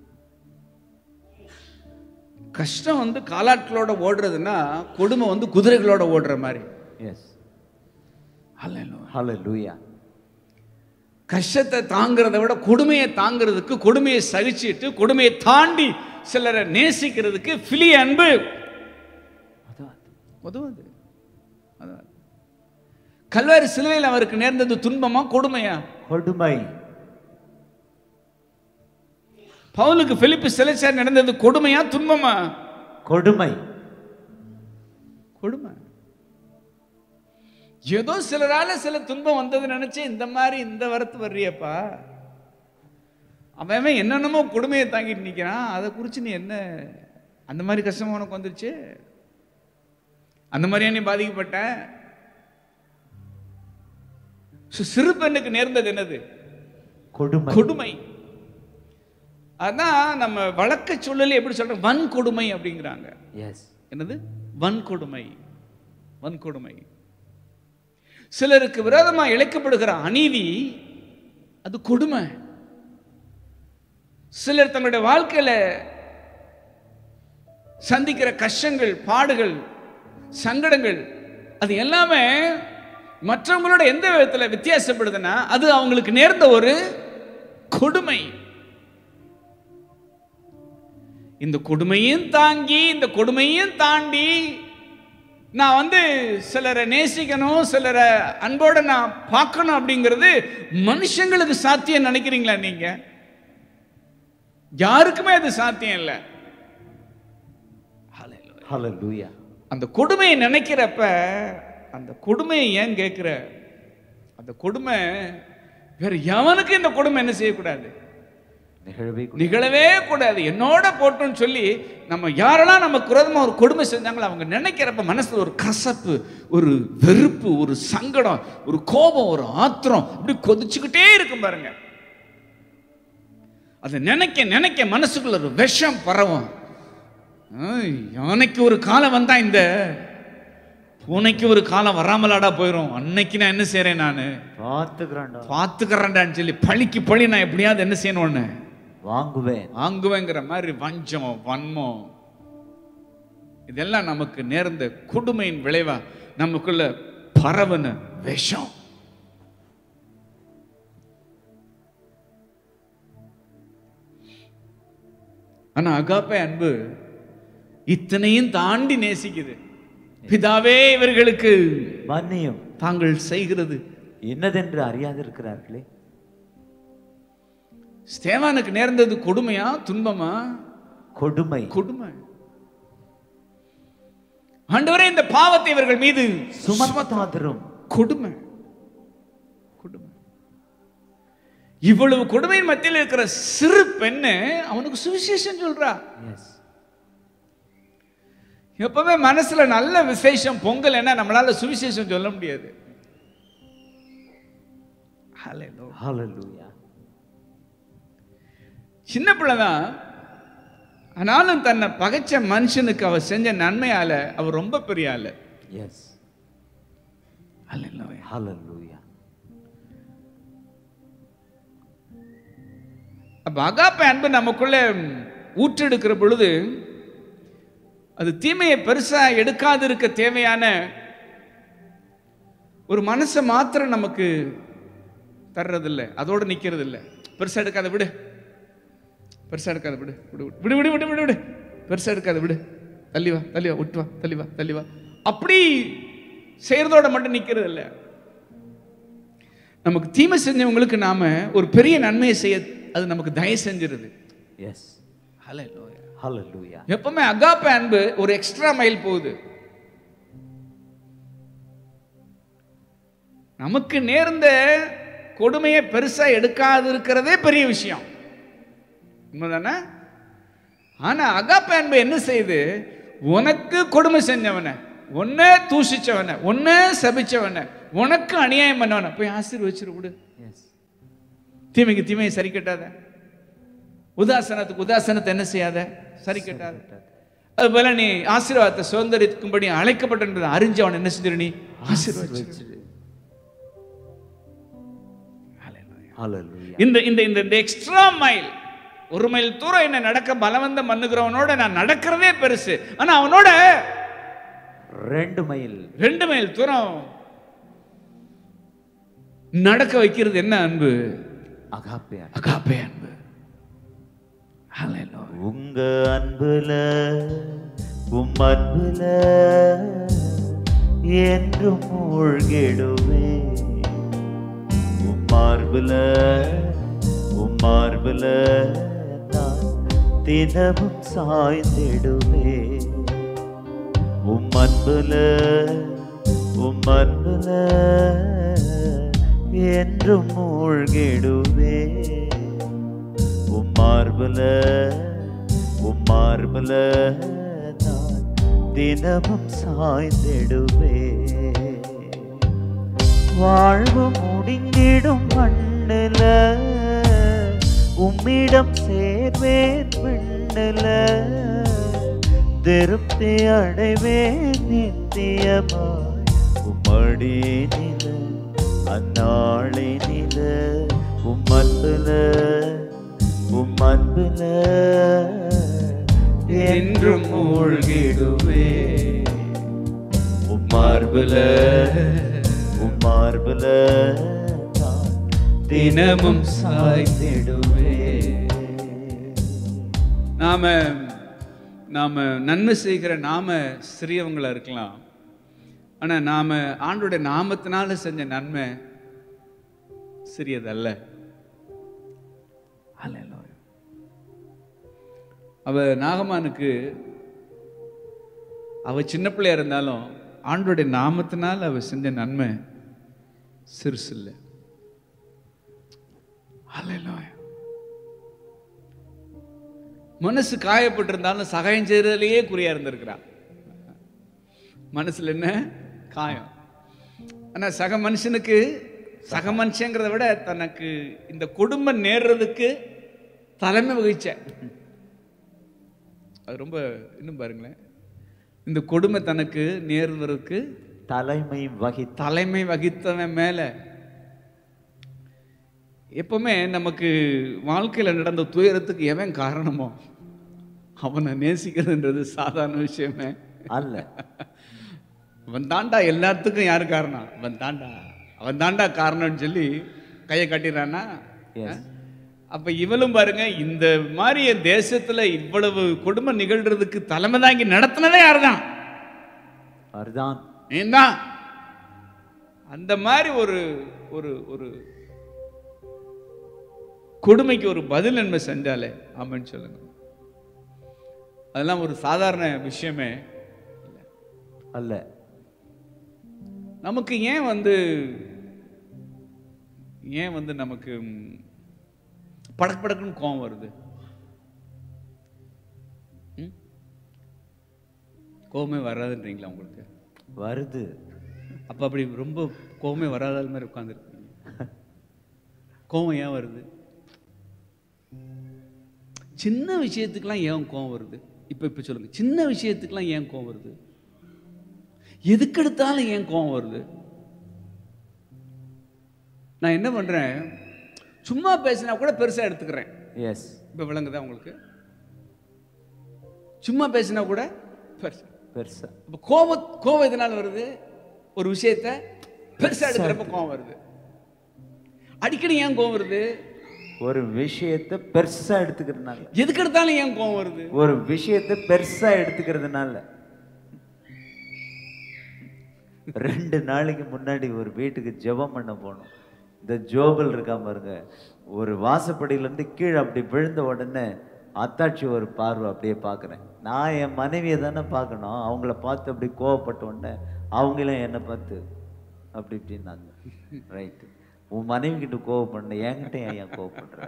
Speaker 2: கஷ்டம் வந்து காலாட்களோட ஓடுறதுன்னா கொடுமை வந்து குதிரைகளோட ஓடுற மாதிரி
Speaker 1: எஸ்
Speaker 2: அல்ல
Speaker 1: ஹalleluya
Speaker 2: கஷ்டத்தை தாங்கிறத விட கொடுமையை தாங்கிறதுக்கு கொடுமையை சகிச்சிட்டு கொடுமையை தாண்டி சிலரை நேசிக்கிறதுக்கு பிலி அன்பு
Speaker 1: அதான்
Speaker 2: உதவுது அதான். கல்வாரி சிலுவையில் அவருக்கு நேர்ந்தது துன்பமா கொடுமையா
Speaker 1: கொடுமை
Speaker 2: பவுலுக்கு பிலிப்பு சிலைச்சார் நடந்தது கொடுமையா துன்பமா
Speaker 1: கொடுமை
Speaker 2: கொடுமை ஏதோ சிலரால சில துன்பம் வந்தது நினைச்சு இந்த மாதிரி இந்த வரத்து வர்றியப்பா அவன் அவன் என்னென்னமோ கொடுமையை தாங்கிட்டு நிக்கிறான் அதை குறித்து நீ என்ன அந்த மாதிரி கஷ்டம் உனக்கு வந்துருச்சு அந்த மாதிரியா நீ பாதிக்கப்பட்ட சு- சிறு பெண்ணுக்கு நேர்ந்தது என்னது
Speaker 1: கொடுமை
Speaker 2: கொடுமை அதான் நம்ம வழக்க சூழலில் எப்படி சொல்றோம் வன்கொடுமை அப்படிங்கிறாங்க
Speaker 1: எஸ்
Speaker 2: என்னது வன்கொடுமை வன்கொடுமை சிலருக்கு விரோதமா இழைக்கப்படுகிற அநீதி அது கொடுமை சிலர் தங்களுடைய வாழ்க்கையில சந்திக்கிற கஷ்டங்கள் பாடுகள் சங்கடங்கள் அது எல்லாமே மற்றவங்களோட எந்த விதத்துல வித்தியாசப்படுதுன்னா அது அவங்களுக்கு நேர்ந்த ஒரு கொடுமை இந்த கொடுமையும் தாங்கி இந்த கொடுமையும் தாண்டி நான் வந்து சிலரை நேசிக்கணும் சிலரை அன்போட நான் பார்க்கணும் அப்படிங்கிறது மனுஷங்களுக்கு சாத்தியம் நினைக்கிறீங்களா நீங்க யாருக்குமே அது சாத்தியம் இல்லை
Speaker 1: ஹalleluya
Speaker 2: அந்த கொடுமையை நினைக்கிறப்ப அந்த கொடுமையை ஏன் கேட்கிற அந்த கொடுமை வேற எவனுக்கு இந்த கொடுமை என்ன செய்யக்கூடாது
Speaker 1: நிகழவே கூடாது.
Speaker 2: நிகழவே கூடாது என்னோட போட்டோன்னு சொல்லி நம்ம யாரெல்லாம் நம்ம குரதமா ஒரு கொடுமை செஞ்சாங்களோ அவங்க நினைக்கிறப்ப மனசுல ஒரு கசப்பு ஒரு வெறுப்பு ஒரு சங்கடம் ஒரு கோபம் ஒரு ஆத்திரம் இப்படி கொதிச்சுக்கிட்டே இருக்கும் பாருங்க அதை நினைக்க நினைக்க மனசுக்குள்ள ஒரு விஷம் பரவும் ஐய், யானைக்கு ஒரு காலம் வந்தா இந்த பூனைக்கு ஒரு காலம் வராமலாடா போயிடும் அன்னைக்கு நான் என்ன செய்றேன் நான்
Speaker 1: பார்த்துக்கிறேன்டா
Speaker 2: பார்த்துக்கிறேன்டான்னு சொல்லி பழிக்கு பழி நான் எப்படியாவது என்ன செய்யணும்னு
Speaker 1: வாங்குவேன்
Speaker 2: வாங்குவேங்கிற மாதிரி வஞ்சம் வன்மம் இதெல்லாம் நமக்கு நேர்ந்த கொடுமையின் விளைவா நமக்குள்ள பரவன விஷம் ஆனா அகாப்பே அன்பு இத்தனையும் தாண்டி நேசிக்குது பிதாவே இவர்களுக்கு
Speaker 1: மன்னியும்
Speaker 2: தாங்கள் செய்கிறது
Speaker 1: என்னதென்று அறியாதிருக்கிறார்களே
Speaker 2: ஸ்தேவானுக்கு நேர்ந்தது கொடுமையா துன்பமா
Speaker 1: கொடுமை
Speaker 2: கொடுமை ஆண்டவரே இந்த பாவத்தை இவர்கள் மீது
Speaker 1: சுமத்தாதிரும்
Speaker 2: கொடுமை கொடுமை இவ்வளவு கொடுமையின் மத்தியில் இருக்கிற சிறு பெண்ணு அவனுக்கு சுவிசேஷம் சொல்றா
Speaker 1: எஸ்
Speaker 2: எப்பவுமே மனசுல நல்ல விசேஷம் பொங்கல் என்ன நம்மளால சுவிசேஷம் சொல்ல முடியாது Hallelujah.
Speaker 1: ஹalleluya
Speaker 2: சின்ன பிள்ளைதான் ஆனாலும் தன்னை பகைச்ச மனுஷனுக்கு அவ செஞ்ச நன்மையால அவ ரொம்ப பெரிய ஆளு
Speaker 1: எஸ்
Speaker 2: Hallelujah.
Speaker 1: ஹalleluya
Speaker 2: அப்ப அகாப்ப அன்பு நமக்குள்ள ஊற்றெடுக்கிற பொழுது அது தீமையை பெருசா எடுக்காது இருக்க தேவையான ஒரு மனசை மாத்திரம் நமக்கு தர்றதில்ல அதோட நிக்கிறது இல்ல பெருசா எடுக்காத விடு பெருசா எடுக்காத விடு விடு விடு விடு விடு விடு விடு பெருசா எடுக்காத விடு தள்ளி வா தள்ளி வா விட்டு வா தள்ளி வா தள்ளி வா அப்படி செய்யறதோட மட்டும் நிக்கிறது இல்ல நமக்கு தீமை செஞ்சவங்களுக்கு நாம ஒரு பெரிய நன்மையை செய்ய அது நமக்கு தயவு செஞ்சிருது
Speaker 1: எஸ்
Speaker 2: Hallelujah.
Speaker 1: ஹalleluya
Speaker 2: எப்பவுமே அகாப்ப அன்பு ஒரு எக்ஸ்ட்ரா மைல் போகுது நமக்கு நேர்ந்த கொடுமையை பெருசா எடுக்காது இருக்கிறதே பெரிய விஷயம் உண்மைதானே ஆனா அகாப்ப அன்பு என்ன செய்யுது உனக்கு கொடுமை செஞ்சவனை உன்னை தூஷிச்சவனை உன்னை சபிச்சவனை உனக்கு அநியாயம் பண்ணவனை போய் ஆசீர்வச்சிரு விடு
Speaker 1: எஸ்
Speaker 2: தீமைக்கு தீமையை சரி கட்டாத உதாசனத்துக்கு உதாசனத்தை என்ன செய்யாத சரி கட்டாத அதுபோல நீ ஆசீர்வாதத்தை சுதந்திரிக்கும்படி அழைக்கப்பட்ட அறிஞ்சு அவன் என்ன செஞ்சிரு நீ ஆசீர்வதிச்சிரு
Speaker 1: ஹalleluya
Speaker 2: இந்த இந்த இந்த இந்த எக்ஸ்ட்ரா மைல் ஒரு மைல் தூரம் என்ன நடக்க பலவந்தம் பண்ணுகிறவனோட நான் நடக்கிறதே பெருசு ஆனா அவனோட
Speaker 1: ரெண்டு மைல்
Speaker 2: ரெண்டு மைல் தூரம் நடக்க வைக்கிறது என்ன அன்பு
Speaker 1: அகாப்பே
Speaker 2: அகாப்பே அன்பு Hallelujah.
Speaker 1: உங்க அன்புல உம் அன்புல என்றும் மூழ்கிடுவே உம் மார்புல உம் மார்புல நான் தினமும் சாய்ந்திடுவே உம் அன்புல உம் அன்புல என்றும் மூழ்கிடுவே உம் மார்புல உம் மார்புல நான் தினமும் சாய்ந்திடுவே வாழ்வு முடிந்திடும் மண்ணுல உம்மிடம் சேர்வேன் விண்ணுல திருப்தி அடைவேன் நித்தியமாய் உம்மடி நில அந்நாளை நில உம் அன்புல உம் அன்புல என்றும் மூழ்கிடுவே உம் மார்புல உம் மார்புல நான் தினமும் சாய்ந்திடுவே
Speaker 2: நாம நாம நன்மை செய்கிற நாம சிறியவங்களா இருக்கலாம் ஆனா நாம ஆண்டோடைய நாமத்தினால செஞ்ச நன்மை சிறியதல்ல Hallelujah. அவ நாகமானுக்கு அவ சின்ன பிள்ளையா இருந்தாலும் ஆண்டோடைய நாமத்தினால் அவ செஞ்ச நன்மை சிறுசு இல்லை Hallelujah. மனசு காயப்பட்டிருந்தாலும் சகாயம் செய்யறதுலயே குறியா இருந்திருக்கிறான் மனசுல என்ன காயம் ஆனா சக மனுஷனுக்கு சக மனுஷங்கிறத விட தனக்கு இந்த கொடுமை நேர்றதுக்கு தலைமை வகிச்ச அது ரொம்ப இன்னும் பாருங்களேன் இந்த கொடுமை தனக்கு நேர்வதற்கு
Speaker 1: தலைமை வகி
Speaker 2: தலைமை வகித்தவன் மேல எப்பவுமே நமக்கு வாழ்க்கையில நடந்த துயரத்துக்கு எவன் காரணமோ அவனை நேசிக்கிறதுன்றது சாதாரண விஷயமே
Speaker 1: அல்ல
Speaker 2: அவன் தாண்டா எல்லாத்துக்கும் யார் காரணம் அவன் தாண்டா அவன் தாண்டா காரணம்னு சொல்லி கையை கட்டிடுறானா
Speaker 1: Yes.
Speaker 2: அப்ப இவளும் பாருங்க இந்த மாதிரி என் தேசத்துல இவ்வளவு கொடுமை நிகழ்றதுக்கு தலைமை தாங்கி நடத்தினதே யாருதான்
Speaker 1: அதுதான்
Speaker 2: நீதான் அந்த மாதிரி ஒரு ஒரு ஒரு கொடுமைக்கு ஒரு பதில் நன்மை செஞ்சாலே ஆமென்னு சொல்லுங்க அதெல்லாம் ஒரு சாதாரண விஷயமே
Speaker 1: அல்ல
Speaker 2: நமக்கு ஏன் வந்து ஏன் வந்து நமக்கு ம், படக்கு படக்குன்னு கோவம் வருது ம்? கோவமே வராதுன்றீங்களா உங்களுக்கு
Speaker 1: வருது
Speaker 2: அப்ப அப்படி ரொம்ப கோவமே வராத மாதிரி உட்காந்துருக்கீங்க கோவம் ஏன் வருது சின்ன விஷயத்துக்கெல்லாம் ஏன் கோவம் வருது இப்ப இப்ப சொல்லுங்க சின்ன விஷயத்துக்கெல்லாம் ஏன் கோவம் வருது எதுக்கெடுத்தாலும் ஏன் கோவம் வருது நான் என்ன பண்றேன் சும்மா பேசினா கூட பெருசா எடுத்துக்கிறேன்
Speaker 1: எஸ்
Speaker 2: இப்போ விளங்குதா உங்களுக்கு சும்மா பேசினா கூட பெருசு
Speaker 1: பெருசா
Speaker 2: அப்போ கோபம் கோபம் எதனால வருது ஒரு விஷயத்த பெருசா எடுக்கிறப்ப கோபம் வருது அடிக்கடி ஏன் கோபம் வருது
Speaker 1: ஒரு விஷயத்தை பெருசா எடுத்துக்கிறதுனால
Speaker 2: எதுக்கு எடுத்தாலும் ஏன் கோபம் வருது
Speaker 1: ஒரு விஷயத்தை பெருசா எடுத்துக்கிறதுனால ரெண்டு நாளைக்கு முன்னாடி ஒரு வீட்டுக்கு ஜெபம் பண்ண போனோம் இந்த ஜோபல் இருக்கா பாருங்க ஒரு வாசப்படியில இருந்து கீழே அப்படி விழுந்த உடனே அத்தாட்சி ஒரு பார்வை அப்படியே பார்க்குறேன் நான் என் மனைவியை தானே பார்க்கணும் அவங்கள பார்த்து அப்படி கோவப்பட்ட உடனே அவங்களும் என்னை பார்த்து அப்படி இப்படின்னாங்க ரைட்டு உன் மனைவி கிட்ட கோவப்பட என்கிட்ட ஏன் ஏன் கோவப்படுற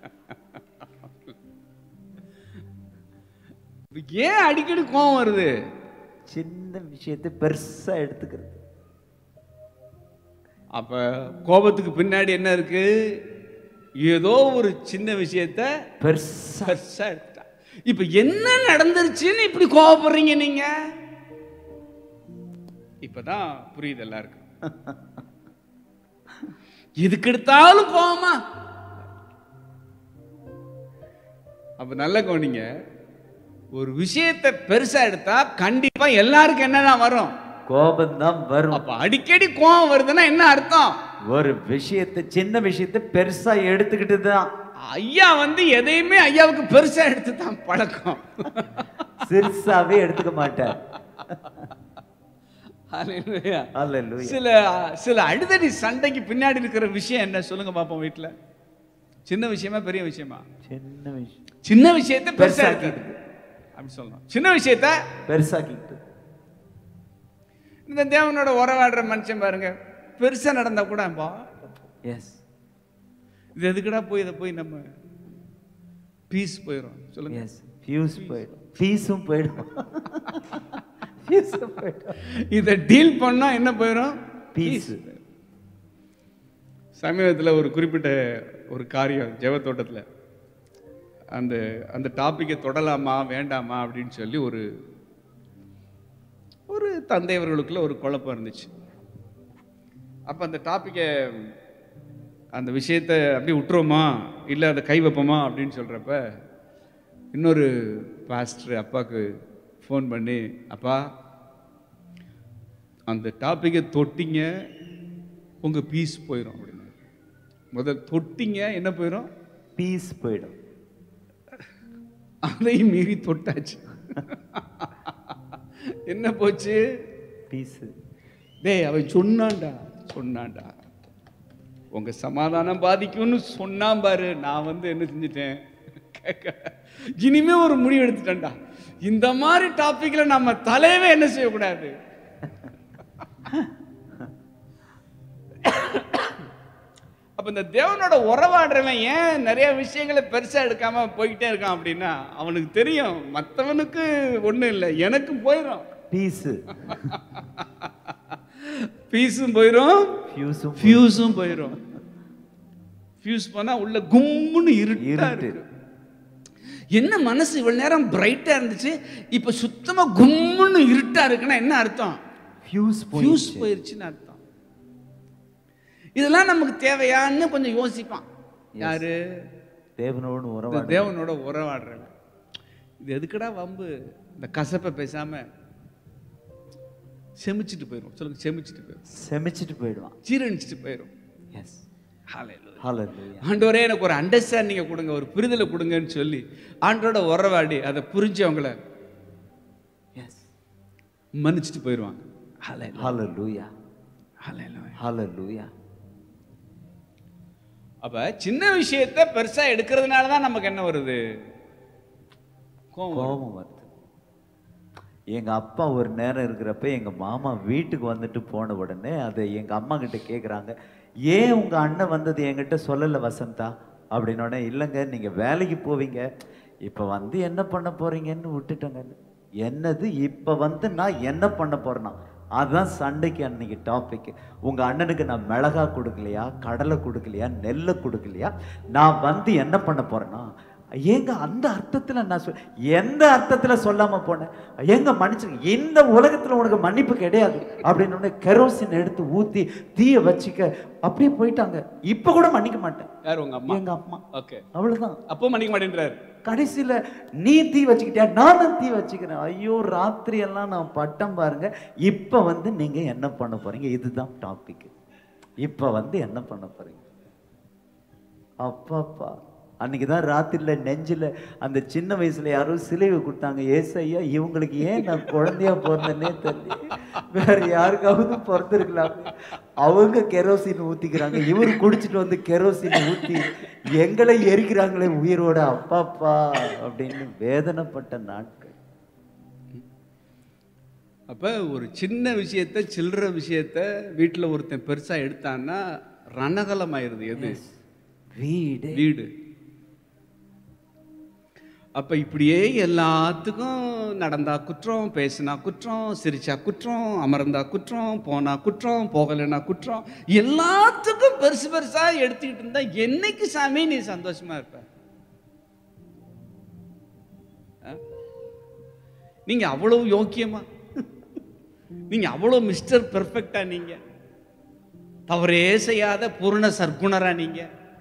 Speaker 2: ஏன் அடிக்கடி கோபம் வருது
Speaker 1: சின்ன விஷயத்தை பெருசா எடுத்துக்கிறது
Speaker 2: அப்ப கோபத்துக்கு பின்னாடி என்ன இருக்கு ஏதோ ஒரு சின்ன விஷயத்த
Speaker 1: பெருசா
Speaker 2: பெருசா எடுத்துட்டா இப்ப என்ன நடந்துருச்சுன்னு இப்படி கோவப்படுறீங்க நீங்க இப்பதான் புரியுது எல்லாருக்கும் எதுக்கு எடுத்தாலும் கோவமா அப்ப நல்ல கவனிங்க ஒரு விஷயத்தை பெருசா எடுத்தா கண்டிப்பா எல்லாருக்கும் என்னதான் வரும்
Speaker 1: கோபம்தான் வரும்
Speaker 2: அப்ப அடிக்கடி கோவம் வருதுன்னா என்ன அர்த்தம்
Speaker 1: ஒரு விஷயத்தை சின்ன விஷயத்தை பெருசா எடுத்துக்கிட்டு தான்
Speaker 2: ஐயா வந்து எதையுமே ஐயாவுக்கு பெருசா எடுத்து தான் பழக்கம்
Speaker 1: சிறுசாவே எடுத்துக்க மாட்டார்
Speaker 2: Hallelujah.
Speaker 1: Hallelujah.
Speaker 2: சில சில அடிதடி சண்டைக்கு பின்னாடி இருக்கிற விஷயம் என்ன சொல்லுங்க பாப்போம் வீட்டுல சின்ன விஷயமா பெரிய விஷயமா
Speaker 1: சின்ன விஷயம்
Speaker 2: சின்ன விஷயத்தை பெருசா
Speaker 1: பெருசாக்கி
Speaker 2: எடுக்கிறது அப்படி சொல்லணும் சின்ன விஷயத்த
Speaker 1: பெருசாக்கிட்டு
Speaker 2: இந்த தேவனோட உறவாடுற மனுஷன் பாருங்க பெருசா நடந்தா கூட பா
Speaker 1: எஸ்
Speaker 2: இது எதுக்குடா போய் இதை போய் நம்ம பீஸ் போயிடும் சொல்லுங்க
Speaker 1: எஸ் ஃபியூஸ் போயிடும் ஃபீஸும் போயிடும் ஃபீஸும் போயிடும்
Speaker 2: இதை டீல் பண்ணா என்ன போயிடும்
Speaker 1: பீஸ்
Speaker 2: சமீபத்தில் ஒரு குறிப்பிட்ட ஒரு காரியம் ஜெவத்தோட்டத்தில் அந்த அந்த டாப்பிக்கை தொடலாமா வேண்டாமா அப்படின்னு சொல்லி ஒரு ஒரு தந்தையவர்களுக்குள்ள ஒரு குழப்பம் இருந்துச்சு அப்போ அந்த டாப்பிக்கை அந்த விஷயத்தை அப்படியே விட்டுருவோமா இல்லை அதை கை வைப்போமா அப்படின்னு சொல்கிறப்ப இன்னொரு பாஸ்டர் அப்பாவுக்கு ஃபோன் பண்ணி அப்பா அந்த டாப்பிக்கை தொட்டிங்க உங்கள் பீஸ் போயிடும் அப்படின்னு முதல் தொட்டிங்க என்ன போயிடும்
Speaker 1: பீஸ் போயிடும்
Speaker 2: அதையும் மீறி தொட்டாச்சு என்ன போச்சு
Speaker 1: பீஸ்
Speaker 2: டேய் அவன் சொன்னான்டா சொன்னான்டா உங்க சமாதானம் பாதிக்கும்னு சொன்னான் பாரு நான் வந்து என்ன செஞ்சிட்டேன் கேட்கல. இனிமே ஒரு முடிவு எடுத்துட்டேன்டா இந்த மாதிரி டாபிக்ல நம்ம தலையவே என்ன செய்யக்கூடாது அப்ப இந்த தேவனோட உறவாடுறவன் ஏன் நிறைய விஷயங்களை பெருசா எடுக்காம போய்கிட்டே இருக்கான் அப்படின்னா அவனுக்கு தெரியும் மத்தவனுக்கு ஒண்ணும் இல்லை எனக்கு போயிடும்
Speaker 1: பீஸ்
Speaker 2: பீஸும் போயிடும்
Speaker 1: ஃபியூஸும்
Speaker 2: ஃபியூஸும் போயிடும் ஃபியூஸ் பண்ணா உள்ள கும்முன்னு இருட்டா
Speaker 1: இருட்டு.
Speaker 2: இருக்கு என்ன மனசு இவ்வளவு நேரம் பிரைட்டா இருந்துச்சு இப்ப சுத்தமா கும்முன்னு இருட்டா இருக்குன்னா என்ன அர்த்தம்
Speaker 1: ஃபியூஸ்
Speaker 2: ஃபியூஸ்
Speaker 1: போயிடுச்சு
Speaker 2: போயிருச்சுன்னு அர்த்தம் இதெல்லாம் நமக்கு தேவையான்னு கொஞ்சம் யோசிப்பான் யாரு
Speaker 1: தேவனோடு
Speaker 2: இந்த
Speaker 1: உறவாடு
Speaker 2: தேவனோட உறவாடுறவன் இது எதுக்குடா வம்பு இந்த கசப்பை பேசாம செமிச்சிட்டு போயிடும் சொல்லுங்க செமிச்சிட்டு போயிடும்
Speaker 1: செமிச்சிட்டு போயிடுவான்
Speaker 2: ஜீரணிச்சிட்டு போயிடும்
Speaker 1: எஸ்
Speaker 2: ஹalleluya
Speaker 1: ஹalleluya
Speaker 2: ஆண்டவரே எனக்கு ஒரு அண்டர்ஸ்டாண்டிங்கை கொடுங்க ஒரு புரிதலை கொடுங்கன்னு சொல்லி ஆண்டோட உறவாடி அதை புரிஞ்சு அவங்கள
Speaker 1: எஸ்
Speaker 2: மன்னிச்சிட்டு போயிடுவாங்க ஹalleluya
Speaker 1: ஹalleluya
Speaker 2: ஹalleluya
Speaker 1: ஹalleluya
Speaker 2: அப்ப சின்ன விஷயத்தை பெருசா எடுக்கிறதுனால தான் நமக்கு என்ன வருது கோவம் வரும்.
Speaker 1: கோபம் வருது எங்க அப்பா ஒரு நேரம் இருக்கிறப்ப எங்க மாமா வீட்டுக்கு வந்துட்டு போன உடனே அதை எங்க அம்மா கிட்ட கேக்குறாங்க ஏன் உங்க அண்ணன் வந்தது என்கிட்ட சொல்லல வசந்தா அப்படின்ன உடனே இல்லைங்க நீங்க வேலைக்கு போவீங்க இப்ப வந்து என்ன பண்ண போறீங்கன்னு விட்டுட்டேங்க என்னது இப்ப வந்து நான் என்ன பண்ண போறேன்னா அதுதான் சண்டைக்கு அன்னைக்கு டாபிக் உங்க அண்ணனுக்கு நான் மிளகா கொடுக்கலையா கடலை கொடுக்கலையா நெல்லை கொடுக்கலையா நான் வந்து என்ன பண்ண போறேன்னா ஏங்க அந்த அர்த்தத்துல நான் சொல் எந்த அர்த்தத்துல சொல்லாம போனேன் ஏங்க மன்னிச்சு இந்த உலகத்துல உனக்கு மன்னிப்பு கிடையாது அப்படின்னு உடனே கெரோசின் எடுத்து ஊத்தி தீய வச்சுக்க அப்படியே போயிட்டாங்க இப்ப கூட மன்னிக்க மாட்டேன்
Speaker 3: யார் உங்க அம்மா
Speaker 1: எங்க அம்மா
Speaker 3: ஓகே
Speaker 1: அவ்வளவுதான்
Speaker 3: அப்போ மன்னிக்க மாட்டேன்றாரு
Speaker 1: கடைசியில நீ தீ வச்சுக்கிட்டியா நானும் தீ வச்சுக்கிறேன் ஐயோ ராத்திரி எல்லாம் நான் பட்டம் பாருங்க இப்ப வந்து நீங்க என்ன பண்ண போறீங்க இதுதான் டாபிக் இப்ப வந்து என்ன பண்ண போறீங்க அப்பாப்பா அன்னைக்கு தான் ராத்திரில நெஞ்சில அந்த சின்ன வயசுல யாரோ சிலைவை கொடுத்தாங்க ஏசையா இவங்களுக்கு ஏன் நான் குழந்தையா பிறந்தேனே தெரியல வேற யாருக்காவது பிறந்திருக்கலாம் அவங்க கெரோசின் ஊத்திக்கிறாங்க இவர் குடிச்சிட்டு வந்து கெரோசின் ஊத்தி எங்களை எரிக்கிறாங்களே உயிரோட அப்பாப்பா அப்படின்னு வேதனைப்பட்ட நாட்கள்
Speaker 3: அப்ப ஒரு சின்ன விஷயத்த சில்லற விஷயத்த வீட்டுல ஒருத்தன் பெருசா எடுத்தான்னா ரணகலம் ஆயிருது எது
Speaker 1: வீடு
Speaker 3: வீடு அப்ப இப்படியே எல்லாத்துக்கும் நடந்தா குற்றம் பேசினா குற்றம் சிரிச்சா குற்றம் அமர்ந்தா குற்றம் போனா குற்றம் போகலைன்னா குற்றம் எல்லாத்துக்கும் பெருசு பெருசா எடுத்துக்கிட்டு இருந்தா என்னைக்கு சாமி நீ சந்தோஷமா இருப்ப ஆ? நீங்க அவ்வளவு யோக்கியமா நீங்க அவ்வளவு மிஸ்டர் பெர்ஃபெக்டா நீங்க தவறே செய்யாத பூர்ண சர்க்குணரா நீங்க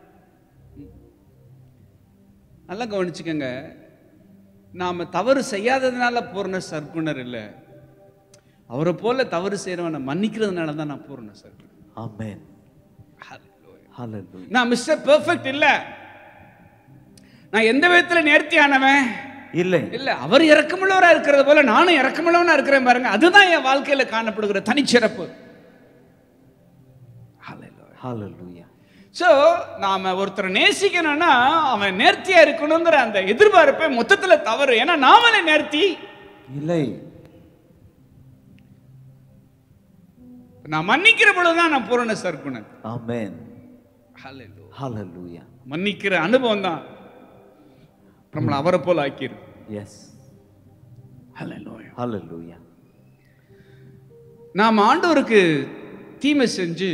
Speaker 3: நல்லா கவனிச்சுக்கோங்க நாம தவறு செய்யாததுனால பூர்ண சர்க்குணர் இல்லை அவரை போல தவறு செய்யறவனை மன்னிக்கிறதுனால தான் நான் பூர்ண சர்க்குணர்
Speaker 1: ஆமென் ஹalleluya
Speaker 3: நான் மிஸ்டர் பெர்ஃபெக்ட் இல்ல நான் எந்த விதத்துல நேர்த்தியானவன்
Speaker 1: இல்லை
Speaker 3: இல்ல அவர் இறக்கமுள்ளவரா இருக்கிறது போல நானும் இறக்கமுள்ளவனா இருக்கிறேன் பாருங்க அதுதான் என் வாழ்க்கையில காணப்படுகிற தனிச்சிறப்பு Hallelujah.
Speaker 1: ஹalleluya
Speaker 3: ஸோ நாம ஒருத்தரை நேசிக்கணும்னா அவன் நேர்த்தியா இருக்கணுங்கிற அந்த எதிர்பார்ப்பை மொத்தத்துல தவறு ஏன்னா நாமளே நேர்த்தி
Speaker 1: இல்லை
Speaker 3: நான் மன்னிக்கிற பொழுதுதான் நான் பூரண சர்க்குணன்
Speaker 1: ஆமென் ஹalleluya
Speaker 3: மன்னிக்கிற அனுபவம் தான் நம்மளை அவரை போல ஆக்கிரு
Speaker 1: எஸ் ஹalleluya
Speaker 3: நாம் ஆண்டவருக்கு தீமை செஞ்சு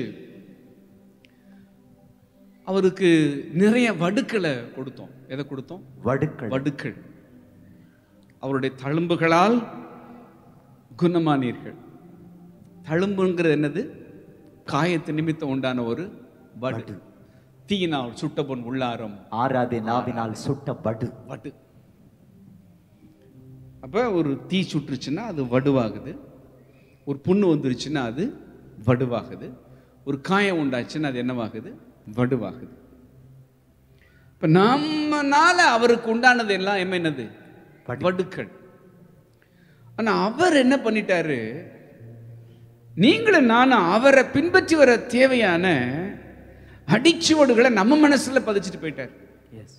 Speaker 3: அவருக்கு நிறைய வடுக்களை கொடுத்தோம் எதை கொடுத்தோம்
Speaker 1: வடுக்கள்
Speaker 3: வடுக்கள் அவருடைய தழும்புகளால் குணமானீர்கள் தழும்புங்கிறது என்னது காயத்து நிமித்தம் உண்டான ஒரு வடு தீயினால் சுட்ட பொன் உள்ளாரம்
Speaker 1: ஆராதே நாவினால் சுட்ட வடு
Speaker 3: வடு அப்ப ஒரு தீ சுட்டுருச்சுன்னா அது வடுவாகுது ஒரு புண்ணு வந்துருச்சுன்னா அது வடுவாகுது ஒரு காயம் உண்டாச்சுன்னா அது என்னவாகுது வடுவாகுது இப்ப நம்மனால அவருக்கு உண்டானது எல்லாம் என்ன என்னது வடுக்கள் ஆனா அவர் என்ன பண்ணிட்டாரு நீங்களும் நானும் அவரை பின்பற்றி வர தேவையான அடிச்சுவடுகளை நம்ம மனசுல பதிச்சுட்டு போயிட்டார்
Speaker 1: எஸ்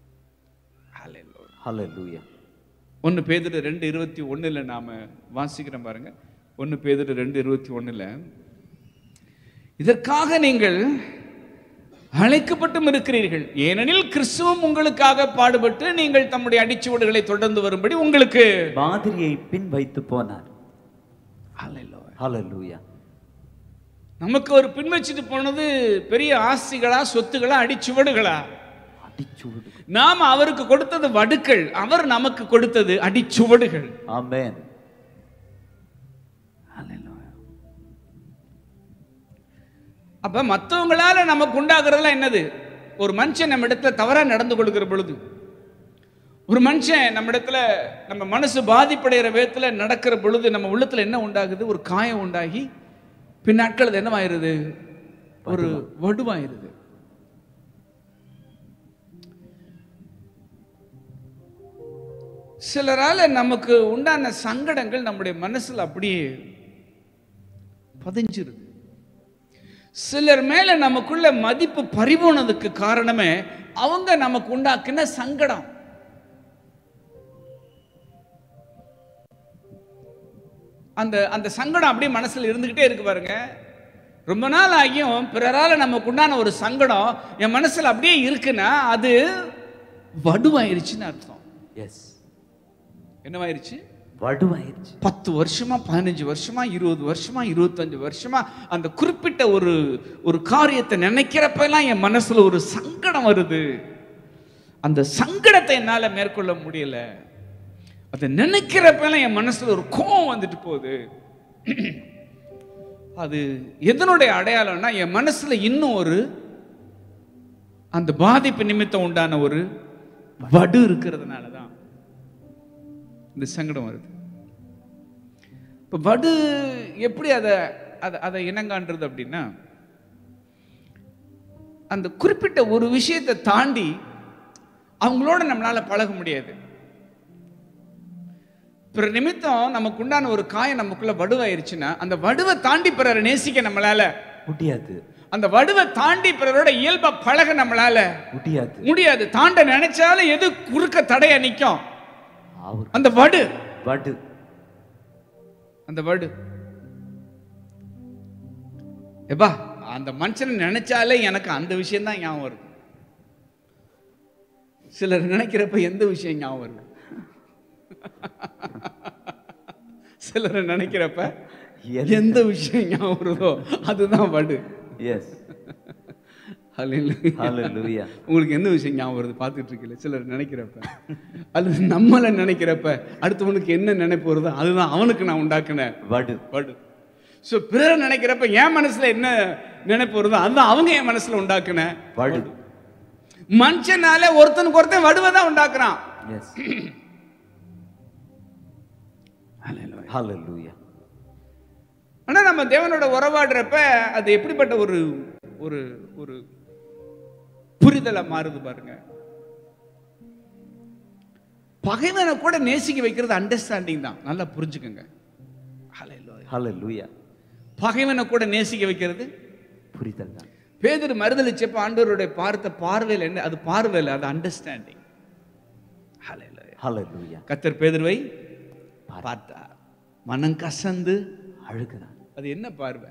Speaker 1: ஹalleluya
Speaker 3: ஒன்று பேதுரு ரெண்டு இருபத்தி ஒண்ணுல நாம வாசிக்கிறோம் பாருங்க ஒன்று பேதுரு ரெண்டு இருபத்தி ஒண்ணுல இதற்காக நீங்கள் அழைக்கப்பட்டும் இருக்கிறீர்கள் ஏனெனில் கிறிஸ்துவும் உங்களுக்காக பாடுபட்டு நீங்கள் தம்முடைய அடிச்சுவடுகளை தொடர்ந்து வரும்படி உங்களுக்கு
Speaker 1: மாதிரியை பின் வைத்து போனார் ஹalleluya
Speaker 3: நமக்கு ஒரு பின் வச்சுட்டு போனது பெரிய ஆஸ்திகளா சொத்துகளா அடிச்சுவடுகளா
Speaker 1: அடிச்சுவடு
Speaker 3: நாம் அவருக்கு கொடுத்தது வடுக்கள் அவர் நமக்கு கொடுத்தது அடிச்சுவடுகள்
Speaker 1: ஆமென்
Speaker 3: அப்ப மற்றவங்களால நமக்கு உண்டாகிறதுலாம் என்னது ஒரு மனுஷன் நம்ம இடத்துல தவறா நடந்து கொள்கிற பொழுது ஒரு மனுஷன் நம்ம இடத்துல நம்ம மனசு பாதிப்படைகிற விதத்துல நடக்கிற பொழுது நம்ம உள்ளத்துல என்ன உண்டாகுது ஒரு காயம் உண்டாகி பின்னாட்கள் அது என்னவாயிருது ஒரு வடுவாயிருது சிலரால நமக்கு உண்டான சங்கடங்கள் நம்முடைய மனசுல அப்படியே பதிஞ்சிருது சிலர் மேல நமக்குள்ள மதிப்பு பறிபோனதுக்கு காரணமே அவங்க நமக்கு உண்டாக்கின சங்கடம் அந்த அந்த சங்கடம் அப்படியே மனசுல இருந்துகிட்டே இருக்கு பாருங்க ரொம்ப நாள் ஆகியும் பிறரால நமக்கு உண்டான ஒரு சங்கடம் என் மனசுல அப்படியே இருக்குன்னா அது வடுவாயிருச்சுன்னு அர்த்தம்
Speaker 1: எஸ்
Speaker 3: என்னவாயிருச்சு
Speaker 1: வடுவாயிருச்சு
Speaker 3: பத்து வருஷமா பதினஞ்சு வருஷமா இருபது வருஷமா இருபத்தஞ்சு வருஷமா அந்த குறிப்பிட்ட ஒரு ஒரு காரியத்தை நினைக்கிறப்பெல்லாம் என் மனசுல ஒரு சங்கடம் வருது அந்த சங்கட பயணத்தை என்னால மேற்கொள்ள முடியல அதை நினைக்கிறப்பெல்லாம் என் மனசுல ஒரு கோவம் வந்துட்டு போகுது அது எதனுடைய அடையாளம்னா என் மனசுல இன்னும் ஒரு அந்த பாதிப்பு நிமித்தம் உண்டான ஒரு வடு இருக்கிறதுனால தான் இந்த சங்கடம் வருது இப்போ வடு எப்படி அதை அதை அதை இனங்காண்றது அப்படின்னா அந்த குறிப்பிட்ட ஒரு விஷயத்தை தாண்டி அவங்களோட நம்மளால பழக முடியாது பிற நிமித்தம் நமக்கு உண்டான ஒரு காயம் நமக்குள்ள வடுவாயிருச்சுன்னா அந்த வடுவை தாண்டி பிறரை நேசிக்க நம்மளால
Speaker 1: முடியாது
Speaker 3: அந்த வடுவை தாண்டி பிறரோட இயல்பா பழக நம்மளால
Speaker 1: முடியாது
Speaker 3: முடியாது தாண்ட நினைச்சாலும் எது குறுக்க தடையா நிக்கும்
Speaker 1: அவர்
Speaker 3: அந்த வடு
Speaker 1: வடு
Speaker 3: அந்த வடு எப்பா அந்த மனுஷனை நினைச்சாலே எனக்கு அந்த விஷயம் தான் ஞாபகம் வருது சிலர் நினைக்கிறப்ப எந்த விஷயம் ஞாபகம் வருது சிலர் நினைக்கிறப்ப
Speaker 1: எது?
Speaker 3: எந்த விஷயம் ஞாபகம் வருதோ அதுதான் வடு
Speaker 1: எஸ்
Speaker 3: Hallelujah.
Speaker 1: ஹalleluya
Speaker 3: உங்களுக்கு எந்த விஷயம் ஞாபகம் வருது பார்த்துட்டு இருக்கீங்களா சிலர் நினைக்கிறப்ப அல்லது நம்மளை நினைக்கிறப்ப அடுத்தவனுக்கு என்ன நினைப்பு வருதோ அதுதான் அவனுக்கு நான் உண்டாக்குனேன்
Speaker 1: வடு
Speaker 3: வடு ஸோ பிறர் நினைக்கிறப்ப என் மனசுல என்ன நினைப்பு வருதோ அதுதான் அவங்க என் மனசுல உண்டாக்குன
Speaker 1: வடு
Speaker 3: மனுஷனால ஒருத்தனுக்கு ஒருத்தன் வடுவை தான் உண்டாக்குறான்
Speaker 1: எஸ் ஹalleluya
Speaker 3: ஆனா நம்ம தேவனோட உறவாடுறப்ப அது எப்படிப்பட்ட ஒரு ஒரு ஒரு புரிதலா மாறுது பாருங்க பகைவனை கூட நேசிக்க வைக்கிறது அண்டர்ஸ்டாண்டிங் தான் நல்லா புரிஞ்சுக்கோங்க Hallelujah.
Speaker 1: ஹalleluya
Speaker 3: பகைவனை கூட நேசிக்க வைக்கிறது
Speaker 1: புரிதல் தான்
Speaker 3: பேதர் மறுதளிச்சப்ப ஆண்டவருடைய பார்த்த பார்வையில் என்ன அது பார்வையில் அது அண்டர்ஸ்டாண்டிங்
Speaker 1: ஹalleluya
Speaker 3: கத்தர் பேதுருவை பார்த்தார் மனம் கசந்து
Speaker 1: அழுகிறான்
Speaker 3: அது என்ன பார்வை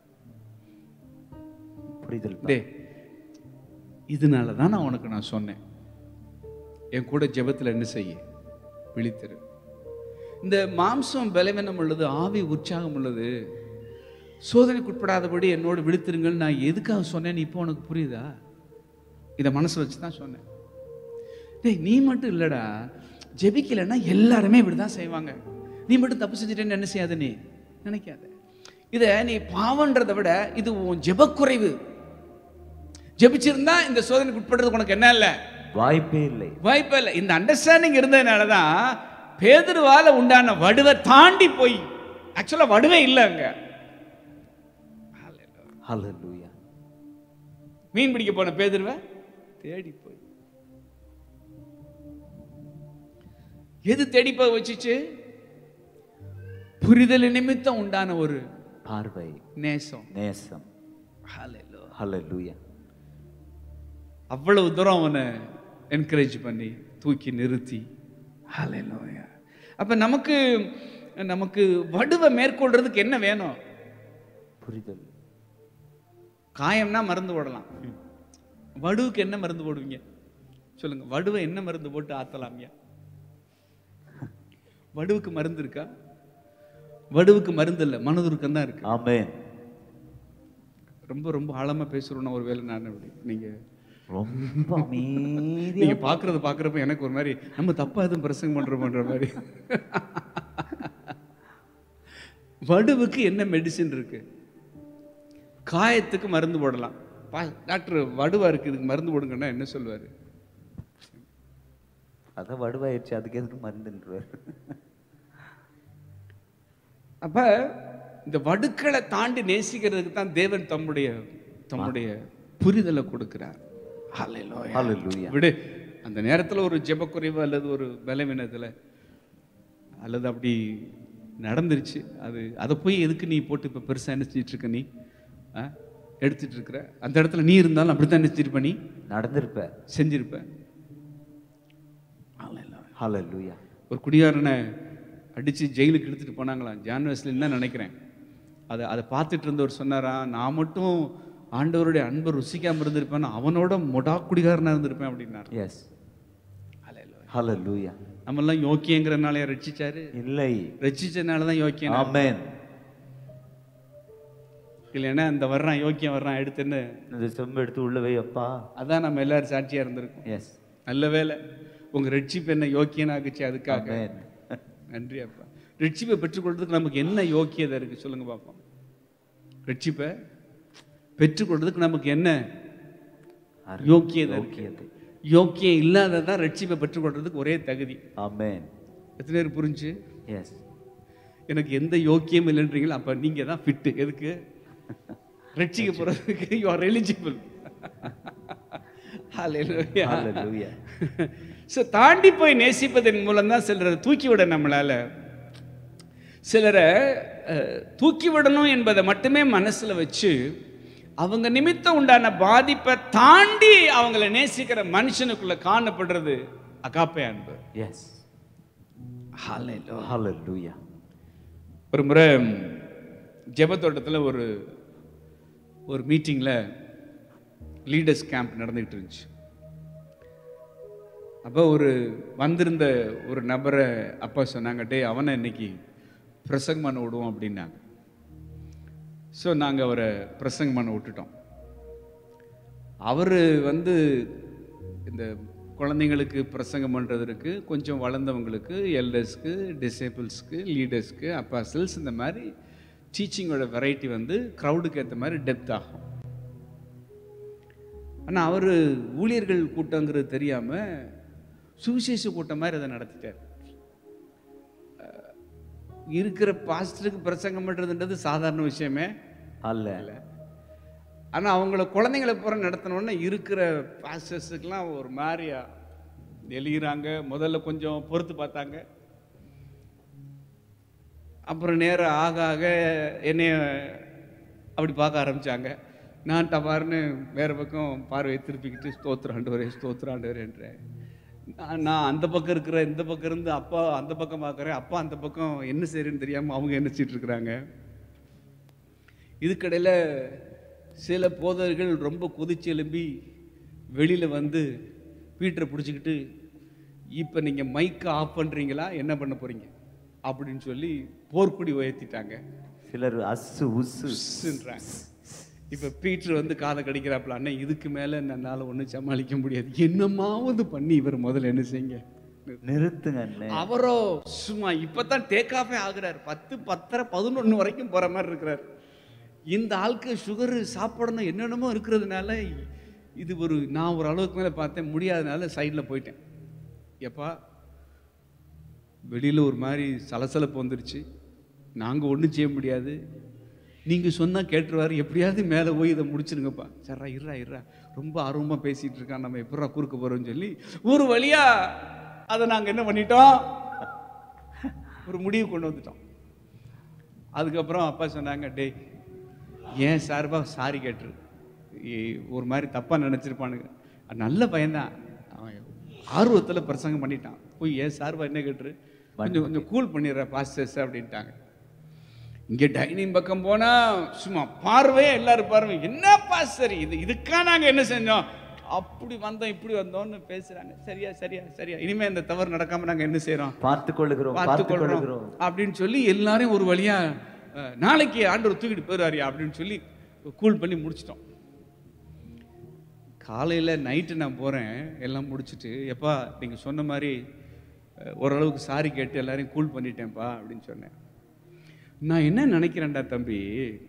Speaker 1: புரிதல் தான்.
Speaker 3: டே இதனால தான் நான் உனக்கு நான் சொன்னேன் என் கூட ஜெபத்தில் என்ன செய்ய விழித்திரு இந்த மாம்சம் பலவீனம் உள்ளது ஆவி உற்சாகம் உள்ளது சோதனைக்குட்படாதபடி என்னோட விழித்திருங்கள் நான் எதுக்காக சொன்னேன்னு இப்போ உனக்கு புரியுதா இதை மனசு வச்சு தான் சொன்னேன் டேய் நீ மட்டும் இல்லடா ஜெபிக்கலைன்னா எல்லாருமே இப்படி தான் செய்வாங்க நீ மட்டும் தப்பு செஞ்சுட்டேன்னு என்ன செய்யாத நீ நினைக்காத இதை நீ பாவன்றதை விட இது உன் ஜெபக்குறைவு ஜெபிச்சிருந்தா இந்த சோதனைக்கு உட்படுறதுக்கு உனக்கு என்ன இல்லை
Speaker 1: வாய்ப்பே இல்லை
Speaker 3: வாய்ப்பே இல்லை இந்த அண்டர்ஸ்டாண்டிங் இருந்ததுனால தான் பேதுருவால உண்டான வடுவை தாண்டி போய் ஆக்சுவலாக வடுவே இல்லை அங்க
Speaker 1: ஹalleluya
Speaker 3: மீன் பிடிக்க போன பேதுருவை தேடி போய் எது தேடி போய் வச்சுச்சு புரிதல் நிமித்தம் உண்டான ஒரு
Speaker 1: பார்வை
Speaker 3: நேசம்
Speaker 1: நேசம்
Speaker 3: Hallelujah.
Speaker 1: ஹalleluya
Speaker 3: அவ்வளவு தூரம் அவனை என்கரேஜ் பண்ணி தூக்கி நிறுத்தி Hallelujah. அப்ப நமக்கு நமக்கு வடுவை மேற்கொள்றதுக்கு என்ன வேணும்
Speaker 1: புரிதல்
Speaker 3: காயம்னா மருந்து போடலாம் வடுவுக்கு என்ன மருந்து போடுவீங்க சொல்லுங்க வடுவை என்ன மருந்து போட்டு ஆத்தலாம்யா வடுவுக்கு மருந்து இருக்கா வடுவுக்கு மருந்து இல்லை மனதுருக்கம் தான் இருக்கு
Speaker 1: ஆமென்
Speaker 3: ரொம்ப ரொம்ப ஆழமா பேசுறோம்னா ஒரு வேலை நான் அப்படி நீங்க
Speaker 1: ரொம்ப அமைதியா
Speaker 3: நீங்க பாக்குறத பாக்குறப்ப எனக்கு ஒரு மாதிரி நம்ம தப்பா எதுவும் பிரசங்கம் பண்றோம்ன்ற மாதிரி வடுவுக்கு என்ன மெடிசின் இருக்கு காயத்துக்கு மருந்து போடலாம் பா டாக்டர் வடுவா இருக்கு இதுக்கு மருந்து போடுங்கன்னா என்ன சொல்லுவாரு
Speaker 1: அதான் வடுவாயிருச்சு அதுக்கு எதுக்கு மருந்துன்றார்
Speaker 3: அப்ப இந்த வடுக்களை தாண்டி நேசிக்கிறதுக்கு தான் தேவன் தம்முடைய தம்முடைய புரிதலை கொடுக்கிறார் Hallelujah.
Speaker 1: ஹalleluya
Speaker 3: விடு அந்த நேரத்துல ஒரு ஜெபக்குறைவு அல்லது ஒரு பலவீனத்துல அல்லது அப்படி நடந்துருச்சு அது அதை போய் எதுக்கு நீ போட்டு இப்போ பெருசா என்ன செஞ்சுட்டு இருக்க நீ ஆ? எடுத்துட்டு இருக்கிற அந்த இடத்துல நீ இருந்தாலும் அப்படித்தான் என்ன செஞ்சிருப்ப நீ
Speaker 1: நடந்திருப்ப
Speaker 3: செஞ்சிருப்ப
Speaker 1: ஹalleluya
Speaker 3: ஒரு குடியாரனை அடிச்சு ஜெயிலுக்கு எடுத்துட்டு போனாங்களாம் ஜான் வெஸ்லின் தான் நினைக்கிறேன் அதை அதை பார்த்துட்டு இருந்தவர் சொன்னாராம் நான் மட்டும் ஆண்டவருடைய அன்பை ருசிக்காம இருந்திருப்பேன் அவனோட மொடா குடிகாரனா இருந்திருப்பேன் அப்படின்னாரு
Speaker 1: எஸ் ஹalleluya
Speaker 3: நம்மெல்லாம் யோக்கியங்கிறனால ரட்சிச்சாரு
Speaker 1: இல்லை
Speaker 3: ரட்சிச்சனால தான் யோக்கியம்
Speaker 1: ஆமென்
Speaker 3: இல்லைன்னா இந்த வர்றான் யோக்கியம் வர்றான் எடுத்து என்ன
Speaker 1: இந்த செம்பு எடுத்து உள்ள வை அப்பா
Speaker 3: அதான் நம்ம எல்லாரும் சாட்சியா இருந்திருக்கோம்
Speaker 1: எஸ்
Speaker 3: நல்ல வேலை உங்க ரட்சிப்பு என்ன யோக்கியனாக்குச்சு அதுக்காக
Speaker 1: ஆமென்.
Speaker 3: நன்றி அப்பா ரட்சிப்பை பெற்றுக்கொள்றதுக்கு நமக்கு என்ன யோக்கியதை இருக்கு சொல்லுங்க பார்ப்போம் ரட்சிப்பை பெற்றுக்கொள்றதுக்கு நமக்கு என்ன யோக்கியதை இருக்கு
Speaker 1: யோக்கியதை.
Speaker 3: யோக்கியம் இல்லாததான் ரட்சிப்பை பெற்றுக்கொள்றதுக்கு ஒரே தகுதி
Speaker 1: ஆமென்
Speaker 3: எத்தனை பேர் புரிஞ்சு
Speaker 1: எஸ்
Speaker 3: எனக்கு எந்த யோக்கியம் இல்லைன்றீங்களோ அப்ப நீங்க தான் ஃபிட்டு எதுக்கு ரட்சிக்க போறதுக்கு you are eligible
Speaker 1: hallelujah
Speaker 3: so தாண்டி போய் நேசிப்பதன் மூலம் தான் சிலரை தூக்கி விட நம்மளால சிலரை அஹ், தூக்கி விடணும் என்பதை மட்டுமே மனசுல வச்சு அவங்க நிமித்தம் உண்டான பாதிப்பை தாண்டி அவங்கள நேசிக்கிற மனுஷனுக்குள்ள காணப்படுறது அகாப்பை அன்பு
Speaker 1: எஸ் ஹalleluya
Speaker 3: ஒரு முறை ஜெபத்தோட்டத்தில் ஒரு ஒரு மீட்டிங்கில் லீடர்ஸ் கேம்ப் நடந்துகிட்டு இருந்துச்சு அப்போ ஒரு வந்திருந்த ஒரு நபரை அப்பா சொன்னாங்க டே அவனை இன்னைக்கு பிரசங்கம் பண்ண விடுவோம் அப்படின்னாங்க ஸோ நாங்கள் அவரை பிரசங்கம் பண்ண விட்டுட்டோம் அவர் வந்து இந்த குழந்தைங்களுக்கு பிரசங்கம் பண்ணுறதுக்கு கொஞ்சம் வளர்ந்தவங்களுக்கு எல்டர்ஸ்க்கு டிசேபிள்ஸ்க்கு லீடர்ஸ்க்கு அப்பாசல்ஸ் இந்த மாதிரி டீச்சிங்கோட வெரைட்டி வந்து க்ரௌடுக்கு ஏற்ற மாதிரி டெப்த் ஆகும் ஆனால் அவர் ஊழியர்கள் கூட்டங்கிறது தெரியாமல் சுவிசேஷ கூட்டம் மாதிரி அதை நடத்திட்டார் அஹ் இருக்கிற பாஸ்டருக்கு பிரசங்கம் பண்ணுறதுன்றது சாதாரண விஷயமே
Speaker 1: அல்ல
Speaker 3: ஆனால் அவங்கள குழந்தைங்களை பூரா நடத்தினோடனே இருக்கிற பாஸ்டர்ஸுக்கெல்லாம் ஒரு மாதிரியா எழுகிறாங்க முதல்ல கொஞ்சம் பொறுத்து பார்த்தாங்க அப்புறம் நேரம் ஆக ஆக என்னைய அப்படி பார்க்க ஆரம்பிச்சாங்க நான் டபார்னு வேற பக்கம் பார்வையை திருப்பிக்கிட்டு ஸ்தோத்திரம் ஆண்டவரே ஸ்தோத்திரம் ஆண்டவரேன்றேன் நான் நான் அந்த பக்கம் இருக்கிற இந்த பக்கம் இருந்து அப்பா அந்த பக்கம் பார்க்குறேன் அப்பா அந்த பக்கம் என்ன செய்யறேன்னு தெரியாமல் அவங்க என்ன செய்யிட்டு இருக்கிறாங்க இதுக்கடையில் சில போதர்கள் ரொம்ப கொதிச்சு எழும்பி வெளியில் வந்து பீட்டரை பிடிச்சிக்கிட்டு இப்போ நீங்கள் மைக்கை ஆஃப் பண்ணுறீங்களா என்ன பண்ண போகிறீங்க அப்படின்னு சொல்லி போர்க்குடி உயர்த்திட்டாங்க
Speaker 1: சிலர் அசு உசு
Speaker 3: உஸ்ஸுன்றாங்க இப்போ பீட்டர் வந்து காதை கடிக்கிறாப்புல அண்ணன் இதுக்கு மேலே என்னால் ஒன்றும் சமாளிக்க முடியாது என்னமாவது பண்ணி இவர் முதல்ல என்ன செய்யுங்க
Speaker 1: நிறுத்துங்க அண்ணே
Speaker 3: அவரோ சும்மா இப்பதான் டேக் ஆஃபே ஆகுறாரு பத்து பத்தரை பதினொன்று வரைக்கும் போற மாதிரி இருக்கிறார் இந்த ஆளுக்கு சுகர் சாப்பிடணும் என்னென்னமோ இருக்கிறதுனால இது ஒரு நான் ஒரு அளவுக்கு மேலே பார்த்தேன் முடியாதனால சைடில் போயிட்டேன் எப்பா வெளியில் ஒரு மாதிரி சலசலப்பு வந்துருச்சு நாங்கள் ஒன்றும் செய்ய முடியாது நீங்கள் சொன்னால் கேட்டுருவாரு எப்படியாவது மேலே போய் இதை முடிச்சிருங்கப்பா சர்ரா இருறா இருறா ரொம்ப ஆர்வமாக பேசிகிட்டு இருக்கான் நம்ம எப்படா குறுக்க போகிறோம்னு சொல்லி ஒரு வழியாக அதை நாங்கள் என்ன பண்ணிட்டோம் ஒரு முடிவு கொண்டு வந்துட்டோம் அதுக்கப்புறம் அப்பா சொன்னாங்க டேய் ஏன் சார்பாக சாரி கேட்டுரு ஏய், ஒரு மாதிரி தப்பாக நினச்சிருப்பானுங்க நல்ல பையன்தான் அவன் ஆர்வத்தில் பிரசங்கம் பண்ணிட்டான் போய் ஏன் சார்பாக என்ன கேட்டுரு கொஞ்சம் கொஞ்சம் கூல் பண்ணிடுற பாஸ்டர்ஸ் அப்படின்ட்டாங்க இங்கே டைனிங் பக்கம் போனால் சும்மா பார்வையே எல்லாரும் பார்வை என்ன பாஸ்டர் இது இதுக்கா நாங்கள் என்ன செஞ்சோம் அப்படி வந்தோம் இப்படி வந்தோம்னு பேசுகிறாங்க சரியா சரியா சரியா இனிமேல் இந்த தவறு நடக்காமல் நாங்கள் என்ன செய்கிறோம்
Speaker 1: பார்த்து கொள்ளுகிறோம்
Speaker 3: பார்த்து
Speaker 1: பார்த்து
Speaker 3: கொள்றோம்
Speaker 1: கொள்ளுகிறோம்
Speaker 3: அப்படின்னு சொல்லி எல்லாரையும் ஒரு வழியா அஹ், நாளைக்கு ஆண்டவர் தூக்கிட்டு போயிடுவாரியா அப்படின்னு சொல்லி கூல் பண்ணி முடிச்சிட்டோம் காலையில் நைட்டு நான் போகிறேன் எல்லாம் முடிச்சிட்டு எப்பா நீங்கள் சொன்ன மாதிரி அஹ், ஓரளவுக்கு சாரி கேட்டு எல்லாரையும் கூல் பண்ணிட்டேன்ப்பா அப்படின்னு சொன்னேன் நான் என்ன நினைக்கிறேன்டா தம்பி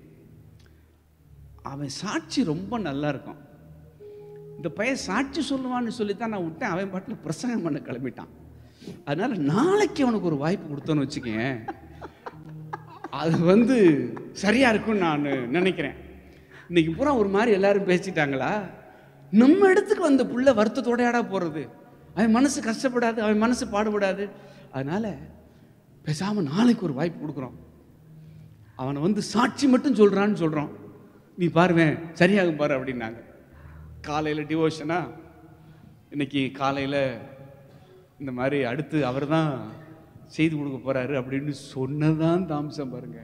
Speaker 3: அவன் சாட்சி ரொம்ப நல்லா இருக்கும் இந்த பையன் சாட்சி சொல்லுவான்னு சொல்லி தான் நான் விட்டேன் அவன் பாட்டில் பிரசங்கம் பண்ண கிளம்பிட்டான் அதனால நாளைக்கு அவனுக்கு ஒரு வாய்ப்பு கொடுத்தோன்னு வச்சுக்கேன் அது வந்து சரியா இருக்கும்னு நான் நினைக்கிறேன் இன்னைக்கு பூரா ஒரு மாதிரி எல்லாரும் பேசிட்டாங்களா நம்ம இடத்துக்கு வந்த புள்ள வருத்தத்தோடையாடா போறது அவன் மனசு கஷ்டப்படாது அவன் மனசு பாடுபடாது அதனால பேசாம நாளைக்கு ஒரு வாய்ப்பு கொடுக்குறோம் அவனை வந்து சாட்சி மட்டும் சொல்றான்னு சொல்றோம் நீ பாருவேன் சரியாகும் பாரு அப்படின்னாங்க காலையில் டிவோஷனா இன்னைக்கு காலையில் இந்த மாதிரி அடுத்து அவர் தான் செய்து கொடுக்க போறாரு அப்படின்னு சொன்னதான் தாம்சம் பாருங்க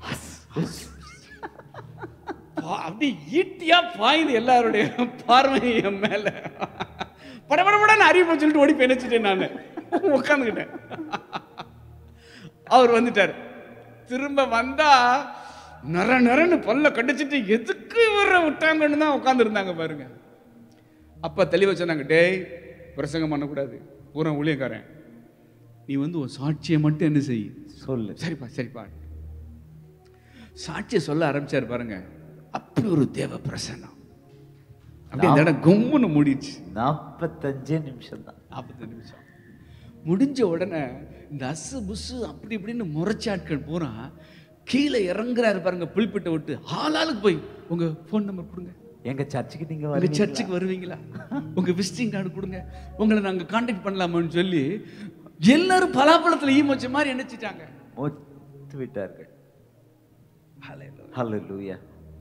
Speaker 3: பா- அப்படியே ஈட்டியா பாயுது எல்லாருடைய பார்வை என் மேல படபடபடன்னு அறிவிப்பை சொல்லிட்டு ஓடி போய் நினைச்சிட்டேன் நான் உட்காந்துக்கிட்டேன் அவர் வந்துட்டார் திரும்ப வந்தா நர நரன்னு பல்ல கடிச்சிட்டு எதுக்கு இவரை விட்டாங்கன்னு தான் உட்காந்துருந்தாங்க பாருங்க அப்பா தெளிவா சொன்னாங்க டேய் பிரசங்கம் பண்ணக்கூடாது பூரா ஊழியக்காரன் நீ வந்து ஒரு சாட்சியை மட்டும் என்ன செய்
Speaker 1: சொல்லு
Speaker 3: சரிப்பா சரிப்பா சாட்சியை சொல்ல ஆரம்பிச்சாரு பாருங்க அப்படி ஒரு தேவ பிரசன்னம் அப்படியே அந்த இடம் கும்முன்னு மூடிடுச்சு
Speaker 1: நாற்பத்தஞ்சே நிமிஷம் தான்
Speaker 3: நாற்பது நிமிஷம் முடிஞ்ச உடனே இந்த அசு புசு அப்படி இப்படின்னு முறைச்சாட்கள் பூரா கீழே இறங்குறாரு பாருங்க புல்பிட்ட விட்டு ஆளாளுக்கு போய் உங்க ஃபோன் நம்பர் கொடுங்க
Speaker 1: எங்க சர்ச்சுக்கு நீங்க
Speaker 3: உங்க
Speaker 1: வருவீங்களா?
Speaker 3: சர்ச்சுக்கு வருவீங்களா உங்க விசிட்டிங் கார்டு கொடுங்க உங்களை நாங்க காண்டாக்ட் பண்ணலாமான்னு சொல்லி எல்லாரும் பலாப்பழத்துல ஈ மொச்ச மாதிரி நினைச்சிட்டாங்க
Speaker 1: மொத்து விட்டார்கள் ஹalleluya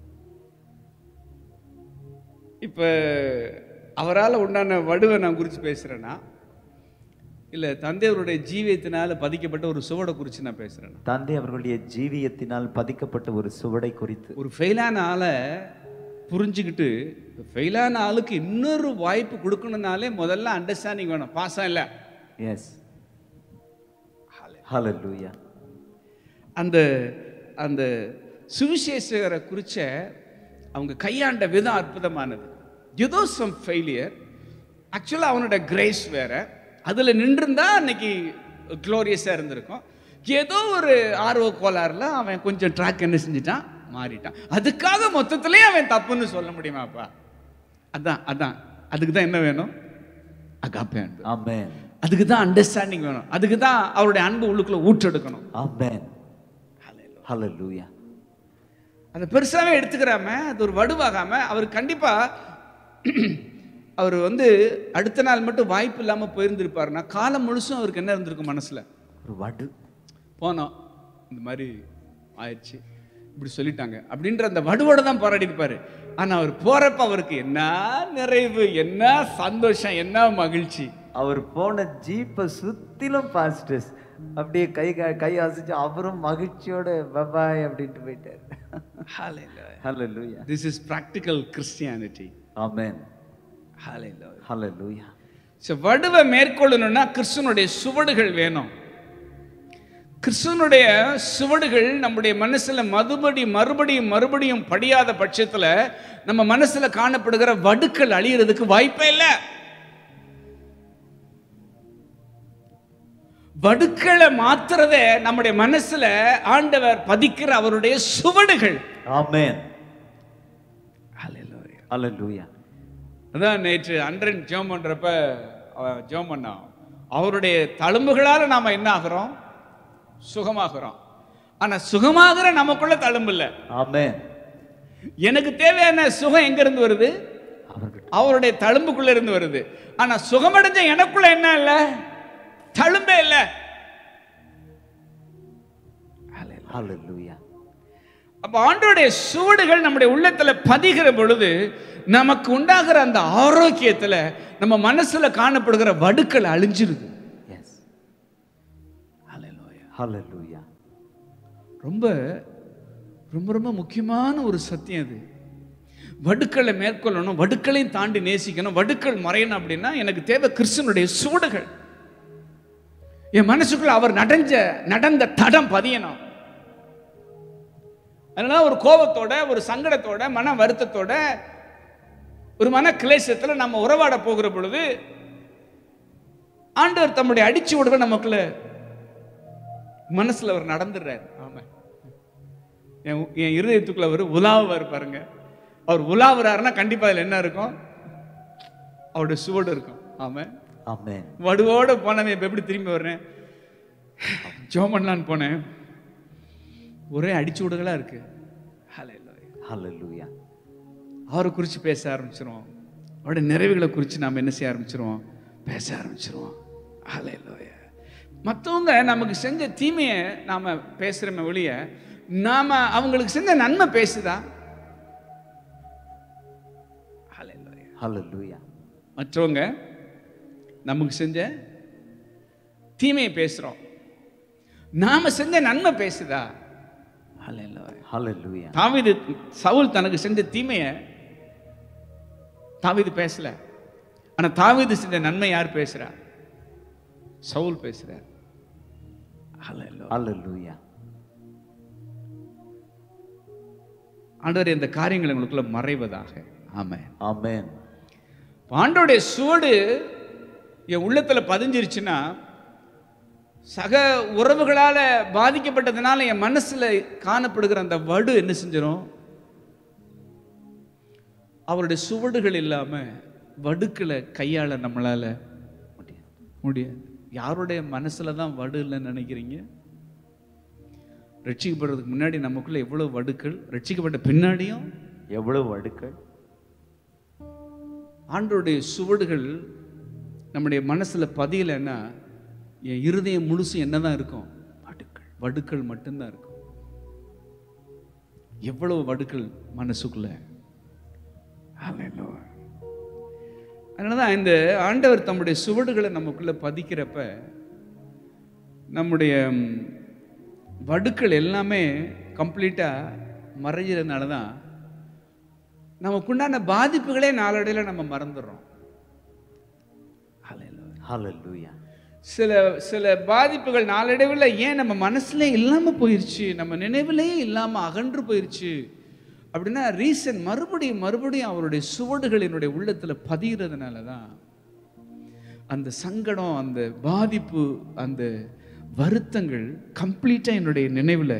Speaker 3: இப்ப அவரால் உண்டான வடுவை நான் குறித்து பேசுறேன்னா இல்ல தந்தையவருடைய ஜீவியத்தினால பதிக்கப்பட்ட ஒரு சுவடை குறித்து நான் பேசுறேன்னா
Speaker 1: தந்தை அவர்களுடைய ஜீவியத்தினால் பதிக்கப்பட்ட ஒரு சுவடை குறித்து
Speaker 3: ஒரு ஃபெயிலான ஆளை புரிஞ்சுக்கிட்டு ஃபெயிலான ஆளுக்கு இன்னொரு வாய்ப்பு கொடுக்கணும்னாலே முதல்ல அண்டர்ஸ்டாண்டிங் வேணும் பாசம் இல்லை
Speaker 1: எஸ் ஹalleluya
Speaker 3: அந்த அந்த சுவிசேஷகரை குறிச்ச அவங்க கையாண்ட விதம் அற்புதமானது ஏதோ சம் ஃபெயிலியர் ஆக்சுவலாக அவனோட கிரேஸ் வேற அதில் நின்றுருந்தா அன்னைக்கு க்ளோரியஸாக இருந்திருக்கும் ஏதோ ஒரு ஆர்வ கோளாறுல அவன் கொஞ்சம் ட்ராக் என்ன செஞ்சிட்டான் மாறிட்டான் அதுக்காக மொத்தத்திலே அவன் தப்புன்னு சொல்ல முடியுமாப்பா அதான் அதான் அதுக்கு தான் என்ன வேணும் அகாப்பே அன்பு
Speaker 1: ஆமென்
Speaker 3: அதுக்கு தான் அண்டர்ஸ்டாண்டிங் வேணும் அதுக்கு தான் அவருடைய அன்பு உள்ளுக்குள்ள ஊற்றெடுக்கணும்
Speaker 1: ஆமென் ஹalleluya
Speaker 3: அதை பெருசாவே எடுத்துக்கிறாம அது ஒரு வடுவாகாம அவர் கண்டிப்பா அவர் வந்து அடுத்த நாள் மட்டும் வாய்ப்பு இல்லாம போயிருந்திருப்பாருன்னா காலம் முழுசும் அவருக்கு என்ன இருந்திருக்கும் மனசுல
Speaker 1: ஒரு வடு
Speaker 3: போனோம் இந்த மாதிரி ஆயிடுச்சு இப்படி சொல்லிட்டாங்க அப்படின்ற அந்த வடுவோட தான் போராடி இருப்பாரு ஆனா அவர் போறப்ப அவருக்கு என்ன நிறைவு என்ன சந்தோஷம் என்ன மகிழ்ச்சி
Speaker 1: அவர் போன ஜீப்பை சுத்திலும் பாஸ்டர்ஸ் அப்படியே கை கை- கை அசைச்சு அவரும் மகிழ்ச்சியோட பபாய் அப்படின்ட்டு போயிட்டார் hallelujah
Speaker 3: this is practical Christianity
Speaker 1: amen hallelujah
Speaker 3: so வடுவை மேற்கொள்ளணும்னா கிறிஸ்துவனுடைய சுவடுகள் வேணும் கிறிஸ்துவனுடைய சுவடுகள் நம்முடைய மனசுல மறுபடி மறுபடியும் மறுபடியும் படியாத பட்சத்துல நம்ம மனசுல காணப்படுகிற வடுக்கள் அழியறதுக்கு வாய்ப்பே இல்லை வடுக்களை மாத்துறதே நம்முடைய மனசுல ஆண்டவர் பதிக்கிற அவருடைய சுவடுகள்
Speaker 1: ஆமென் ஹalleluya
Speaker 3: அதான் நேற்று அன்றன் ஜெபம் பண்றப்ப அவன் ஜெபம் பண்ணான் அவருடைய தழும்புகளால நாம என்ன ஆகிறோம் சுகமாகிறோம் ஆனா சுகமாகிற நமக்குள்ள தழும்பு இல்லை
Speaker 1: ஆமென்
Speaker 3: எனக்கு தேவையான சுகம் எங்க இருந்து வருது
Speaker 1: அவர்கிட்ட
Speaker 3: அவருடைய தழும்புக்குள்ள இருந்து வருது ஆனா சுகமடைஞ்ச எனக்குள்ள என்ன இல்ல தழும்பே இல்ல
Speaker 1: ஹalleluya
Speaker 3: அப்ப ஆண்டோடைய சுவடுகள் நம்முடைய உள்ளத்துல பதிகிற பொழுது நமக்கு உண்டாகிற அந்த ஆரோக்கியத்துல நம்ம மனசுல காணப்படுகிற வடுக்கள் அழிஞ்சிருது
Speaker 1: எஸ் ஹalleluya
Speaker 3: ரொம்ப ரொம்ப ரொம்ப முக்கியமான ஒரு சத்தியம் அது வடுக்களை மேற்கொள்ளணும் வடுக்களையும் தாண்டி நேசிக்கணும் வடுக்கள் மறையணும் அப்படின்னா எனக்கு தேவை கிறிஸ்தனுடைய சுவடுகள் என் மனசுக்குள்ள அவர் நடஞ்ச நடந்த தடம் பதியணும் அதனால ஒரு கோபத்தோட ஒரு சங்கடத்தோட மன வருத்தத்தோட ஒரு மன கிளேசத்துல நம்ம உறவாட போகிற பொழுது ஆண்டவர் தம்முடைய அடிச்சுவடுகள் நமக்குள்ள மனசுல அவர் நடந்துடுறாரு ஆமா என் என் இருதயத்துக்குள்ள அவர் உலாவுவார் பாருங்க அவர் உலாவுறாருன்னா கண்டிப்பா அதுல என்ன இருக்கும் அவருடைய சுவடு இருக்கும் ஆமா
Speaker 1: ஆமென்
Speaker 3: வடுவோட போனவன் இப்ப எப்படி திரும்பி வர்றேன் ஜோம் பண்ணலான்னு போனேன் ஒரே அடிச்சு விடுகளா இருக்கு ஹalleluya.
Speaker 1: ஹalleluya
Speaker 3: அவரை குறித்து பேச ஆரம்பிச்சிருவோம் அவருடைய நிறைவுகளை குறித்து நாம் என்ன செய்ய ஆரம்பிச்சிருவோம் பேச ஆரம்பிச்சிருவோம் ஹalleluya. மற்றவங்க நமக்கு செஞ்ச தீமையை நாம் பேசுகிறோமே ஒழிய நாம் அவங்களுக்கு செஞ்ச நன்மை பேசுதா ஹalleluya.
Speaker 1: ஹalleluya
Speaker 3: மற்றவங்க நமக்கு செஞ்ச தீமையை பேசுகிறோம் நாம செஞ்ச நன்மை பேசுதா ஹalleluya.
Speaker 1: ஹalleluya
Speaker 3: தாவீது சவுல் தனக்கு செஞ்ச தீமையை தாவீது பேசல ஆனா தாவீது செஞ்ச நன்மை யார் பேசுறா சவுல் பேசுறார் ஹalleluya.
Speaker 1: ஹalleluya
Speaker 3: ஆண்டவர் இந்த காரியங்கள் உங்களுக்குள்ள மறைவதாக ஆமென்
Speaker 1: ஆமென்
Speaker 3: ஆண்டோடைய சுவடு என் உள்ளத்துல பதிஞ்சிருச்சுன்னா சக உறவுகளால பாதிக்கப்பட்டதுனால என் மனசுல காணப்படுகிற அந்த வடு என்ன செஞ்சிடும் அவருடைய சுவடுகள் இல்லாம வடுக்களை கையாள நம்மளால
Speaker 1: முடியாது
Speaker 3: முடியாது யாருடைய மனசுல தான் வடு இல்லைன்னு நினைக்கிறீங்க ரட்சிக்கப்படுறதுக்கு முன்னாடி நமக்குள்ள எவ்வளவு வடுக்கள் ரட்சிக்கப்பட்ட பின்னாடியும்
Speaker 1: எவ்வளவு வடுக்கள்
Speaker 3: ஆண்டோடைய சுவடுகள் நம்முடைய மனசுல பதியலைன்னா என் இருதயம் முழுசு என்னதான் இருக்கும் வடுக்கள் வடுக்கள் மட்டும்தான் இருக்கும் எவ்வளவு வடுக்கள் மனசுக்குள்ள Hallelujah. அதனாலதான் இந்த ஆண்டவர் தம்முடைய சுவடுகளை நமக்குள்ள பதிக்கிறப்ப நம்முடைய ம், வடுக்கள் எல்லாமே கம்ப்ளீட்டா மறைஞ்சதுனால தான் நமக்குண்டான பாதிப்புகளே நாளடைவில் நம்ம மறந்துடுறோம் Hallelujah.
Speaker 1: ஹalleluya
Speaker 3: சில சில பாதிப்புகள் நாளடைவில் ஏன் நம்ம மனசுல இல்லாம போயிருச்சு நம்ம நினைவிலேயே இல்லாம அகன்று போயிருச்சு அப்படின்னா ரீசன் மறுபடியும் மறுபடியும் அவருடைய சுவடுகள் என்னுடைய உள்ளத்துல பதிகிறதுனால தான் அந்த சங்கடம் அந்த பாதிப்பு அந்த வருத்தங்கள் கம்ப்ளீட்டா என்னுடைய நினைவுல